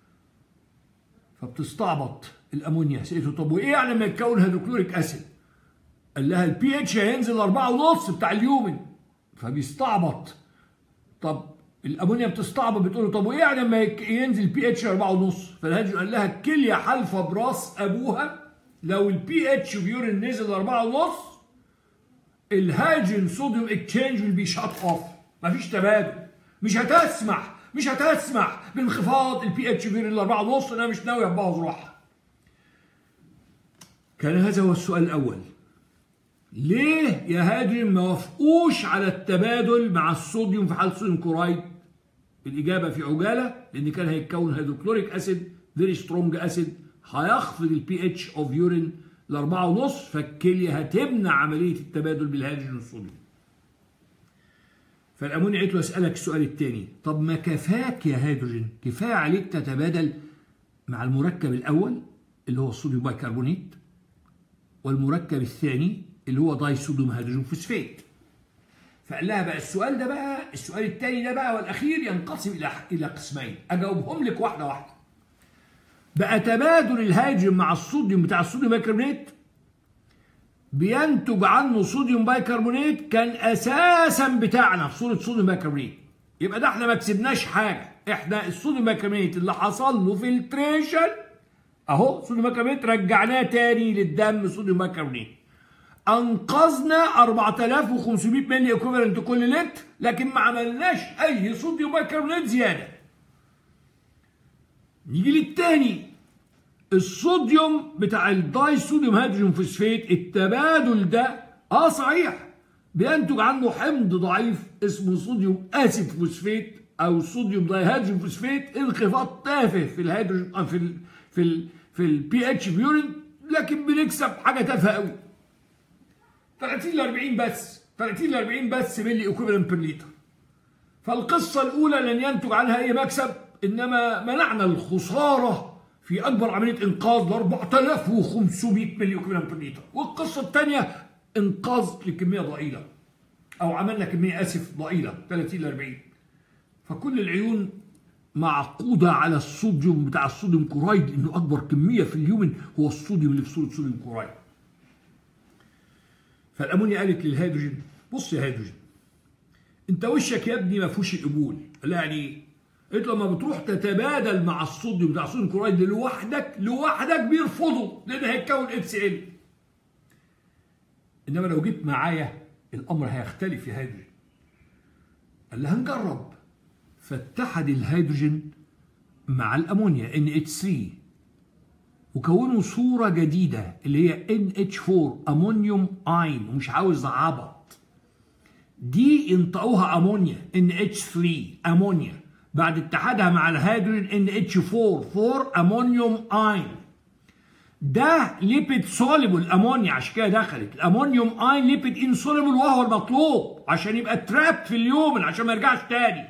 فبتستعبط الامونيا سالته طب وايه يعني لما يتكون هيدروكلوريك اسيد قال لها البي اتش هينزل 4.5 بتاع اليومن فبيستعبط طب الامونيا بتستعبط بتقول له طب وايه يعني لما يك- ينزل بي اتش 4.5 فالهيدروجين قال لها الكليه حالفه براس ابوها لو البي اتش في يورين نزل 4.5 الهيدروجين صوديوم اكتشينج will be shut off مفيش تبادل مش هتسمح مش هتسمح بانخفاض البي اتش في ال 4.5 انا مش ناوي ابوظ روحها كان هذا هو السؤال الاول ليه يا هيدروجين ما وافقوش على التبادل مع الصوديوم في حاله صوديوم كورايد الاجابه في عجاله لان كان هيتكون هيدروكلوريك اسيد فيري سترونج اسيد هيخفض البي اتش اوف يورين ل 4.5 فالكليه هتمنع عمليه التبادل بالهيدروجين والصوديوم فالامونيا قالت له اسالك السؤال الثاني طب ما كفاك يا هيدروجين كفايه عليك تتبادل مع المركب الاول اللي هو الصوديوم بايكربونات والمركب الثاني اللي هو داي صوديوم هيدروجين فوسفات فقال لها بقى السؤال ده بقى السؤال الثاني ده بقى والاخير ينقسم الى الى قسمين اجاوبهم لك واحده واحده بقى تبادل الهيدروجين مع الصوديوم بتاع الصوديوم بايكربونات بينتج عنه صوديوم بايكربونات كان اساسا بتاعنا في صوره صوديوم بايكربونات يبقى ده احنا ما كسبناش حاجه احنا الصوديوم بايكربونات اللي حصل له فلتريشن اهو صوديوم بايكربونات رجعناه تاني للدم صوديوم بايكربونات انقذنا 4500 ملي ايكوفالنت كل لتر لكن ما عملناش اي صوديوم بايكربونات زياده نيجي للتاني الصوديوم بتاع الداي صوديوم هيدروجين فوسفات التبادل ده اه صحيح بينتج عنه حمض ضعيف اسمه صوديوم اسيد فوسفات او صوديوم داي هيدروجين فوسفات انخفاض تافه في الهيدروجين آه، في ال في ال في البي اتش في يورين لكن بنكسب حاجه تافهه قوي 30 ل 40 بس 30 ل 40 بس ملي ايكوفالنت بير لتر فالقصة الأولى لن ينتج عنها أي مكسب إنما منعنا الخسارة في أكبر عملية إنقاذ ل 4500 ملي ايكوفالنت بير لتر والقصة الثانية إنقاذ لكمية ضئيلة أو عملنا كمية آسف ضئيلة 30 ل 40 فكل العيون معقودة على الصوديوم بتاع الصوديوم كورايد لأنه أكبر كمية في اليومن هو الصوديوم اللي في صورة صوديوم كورايد فالأمونيا قالت للهيدروجين بص يا هيدروجين انت وشك يا ابني ما فيهوش القبول لا يعني ايه؟ انت لما بتروح تتبادل مع الصوديوم بتاع الصوديوم كورايد لوحدك لوحدك بيرفضوا لان هيتكون اتش ال انما لو جيت معايا الامر هيختلف يا هيدروجين قال لها هنجرب فاتحد الهيدروجين مع الامونيا NH3 وكونوا صورة جديدة اللي هي NH4 أمونيوم أين ومش عاوز عبط دي انطقوها أمونيا NH3 أمونيا بعد اتحادها مع الهيدروجين NH4 4 أمونيوم أين ده ليبيد سوليبل امونيا عشان كده دخلت الامونيوم اين ليبيد انسوليبل وهو المطلوب عشان يبقى ترابت في اليومن عشان ما يرجعش تاني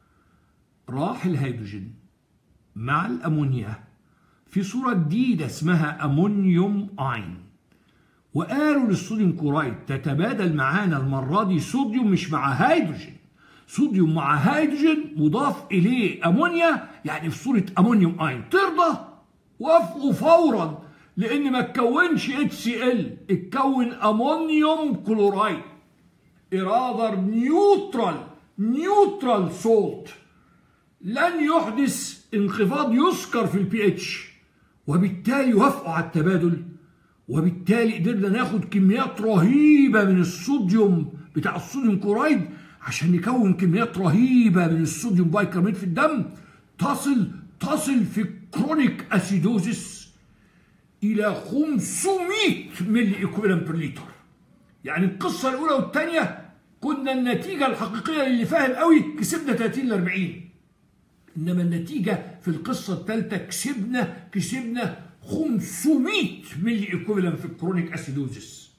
راح الهيدروجين مع الامونيا في صورة جديدة اسمها أمونيوم أين وقالوا للصوديوم كورايد تتبادل معانا المرة دي صوديوم مش مع هيدروجين صوديوم مع هيدروجين مضاف إليه أمونيا يعني في صورة أمونيوم أين ترضى وافقوا فورا لأن ما تكونش اتش سي ال اتكون أمونيوم كلورايد إرادر نيوترال نيوترال سولت لن يحدث انخفاض يذكر في البي اتش وبالتالي وافقوا على التبادل وبالتالي قدرنا ناخد كميات رهيبة من الصوديوم بتاع الصوديوم كورايد عشان نكون كميات رهيبة من الصوديوم بايكربونات في الدم تصل تصل في كرونيك اسيدوزيس إلى 500 ملي ايكوفالنت بير لتر يعني القصة الأولى والثانية كنا النتيجة الحقيقية اللي فاهم قوي كسبنا 30 ل 40 انما النتيجه في القصه الثالثه كسبنا كسبنا 500 ملي ايكوفالنت في الكرونيك اسيدوزيس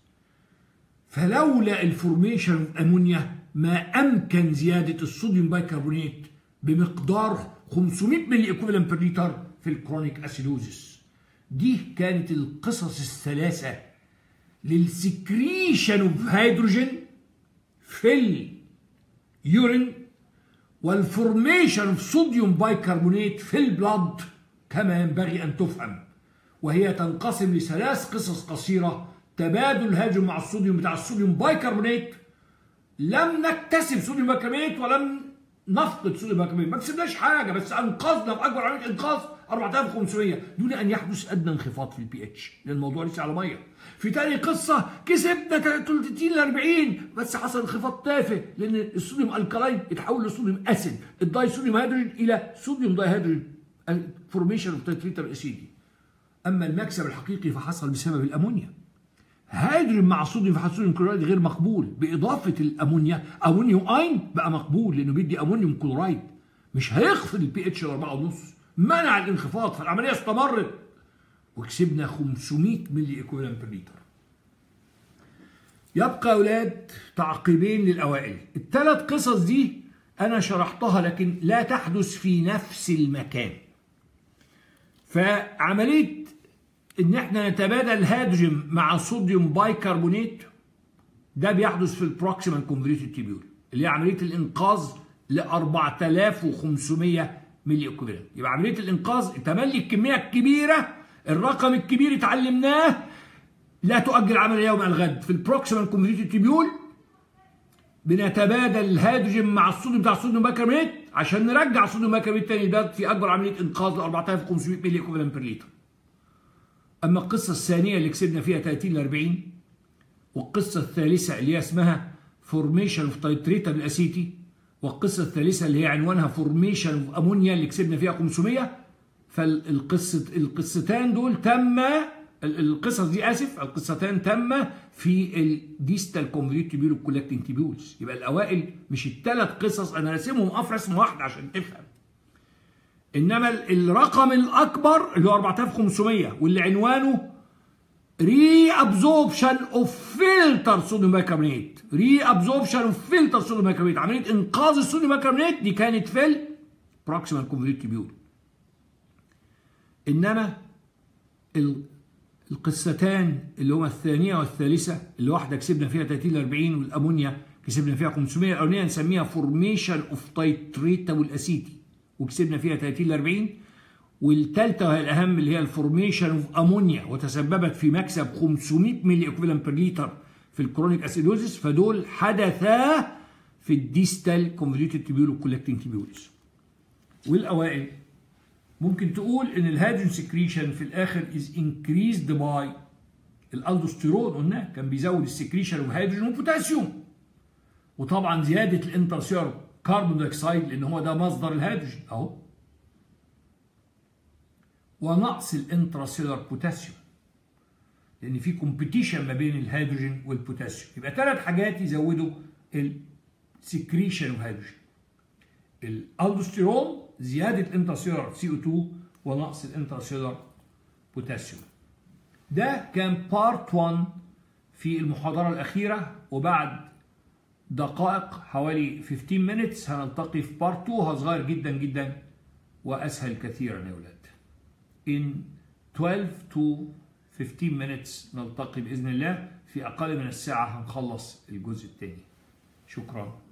فلولا الفورميشن اوف امونيا ما امكن زياده الصوديوم بايكربونات بمقدار 500 ملي ايكوفالنت بير لتر في الكرونيك اسيدوزيس دي كانت القصص الثلاثه للسكريشن اوف هيدروجين في اليورين والفورميشن اوف صوديوم بايكربونات في البلد كما ينبغي ان تفهم وهي تنقسم لثلاث قصص قصيره تبادل الهيدروجين مع الصوديوم بتاع الصوديوم بايكربونات لم نكتسب صوديوم بايكربونات ولم نفقد صوديوم بايكربونات ما كسبناش حاجه بس انقذنا في اكبر عمليه انقاذ 4500 دون ان يحدث ادنى انخفاض في البي اتش لان الموضوع لسه على ميه في تاني قصه كسبنا 30 ل 40 بس حصل انخفاض تافه لان الصوديوم الكلاين اتحول لصوديوم اسيد الداي صوديوم هيدروجين الى صوديوم داي هيدروجين فورميشن اوف تيتريتر اسيدي اما المكسب الحقيقي فحصل بسبب الامونيا هيدروجين مع صوديوم في صوديوم كلورايد غير مقبول باضافه الامونيا امونيوم اين بقى مقبول لانه بيدي امونيوم كلورايد مش هيخفض البي اتش ل 4.5 منع الانخفاض فالعمليه استمرت وكسبنا 500 ملي ايكويفالنت بير لتر يبقى يا اولاد تعقيبين للاوائل الثلاث قصص دي انا شرحتها لكن لا تحدث في نفس المكان فعمليه ان احنا نتبادل الهيدروجين مع صوديوم بايكربونات ده بيحدث في البروكسيمال كونفوليوتد تيبيول اللي هي عمليه الانقاذ ل 4500 ملي ايكوفالنت يبقى عمليه الانقاذ تملي الكميه الكبيره الرقم الكبير اتعلمناه لا تؤجل عمل يوم الغد في البروكسيمال كونفوليوتد تيبيول بنتبادل الهيدروجين مع الصوديوم بتاع الصوديوم بايكربونات عشان نرجع الصوديوم بايكربونات تاني ده في اكبر عمليه انقاذ ل 4500 ملي ايكوفالنت بير لتر اما القصه الثانيه اللي كسبنا فيها 30 ل 40 والقصه الثالثه اللي هي اسمها فورميشن اوف تايتريتا بالاسيتي والقصه الثالثه اللي هي عنوانها فورميشن اوف امونيا اللي كسبنا فيها 500 فالقصه القصتان دول تم القصص دي اسف القصتان تم في الديستال كونفوليوت تيبيول كولكتنج تيبيولز يبقى الاوائل مش الثلاث قصص انا راسمهم اه رسم واحد عشان تفهم انما الرقم الاكبر اللي هو 4500 واللي عنوانه ري ابزوربشن اوف فلتر صوديوم بايكربونات ري ابزوربشن اوف فلتر صوديوم بايكربونات عمليه انقاذ الصوديوم بايكربونات دي كانت في البروكسيمال كونفوليوت تيبيول انما القصتان اللي هما الثانيه والثالثه اللي واحده كسبنا فيها 30 ل 40 والامونيا كسبنا فيها 500 الاولانيه نسميها فورميشن اوف تايتريتا والاسيتي وكسبنا فيها 30 ل 40 والثالثه وهي الاهم اللي هي الفورميشن اوف امونيا وتسببت في مكسب 500 ملي اكوفالنت بير لتر في الكرونيك اسيدوزيس فدول حدثا في الديستال كونفوليوتد تيبيول كولكتنج تيبيولز والاوائل ممكن تقول ان الهيدروجين سكريشن في الاخر از انكريزد باي الالدوستيرون قلنا كان بيزود السكريشن اوف هيدروجين وبوتاسيوم وطبعا زياده الانترسير كربون دايوكسيد لان هو ده مصدر الهيدروجين اهو ونقص الانتراسيلر بوتاسيوم لان في كومبيتيشن ما بين الهيدروجين والبوتاسيوم يبقى ثلاث حاجات يزودوا السكريشن اوف هيدروجين الالدوستيرون زياده الانتراسيلر سي او 2 ونقص الانتراسيلر بوتاسيوم ده كان بارت 1 في المحاضره الاخيره وبعد دقائق حوالي 15 minutes هنلتقي في بارت 2 صغير جدا جدا واسهل كثيرا يا اولاد in 12 to 15 minutes نلتقي باذن الله في اقل من الساعه هنخلص الجزء الثاني شكرا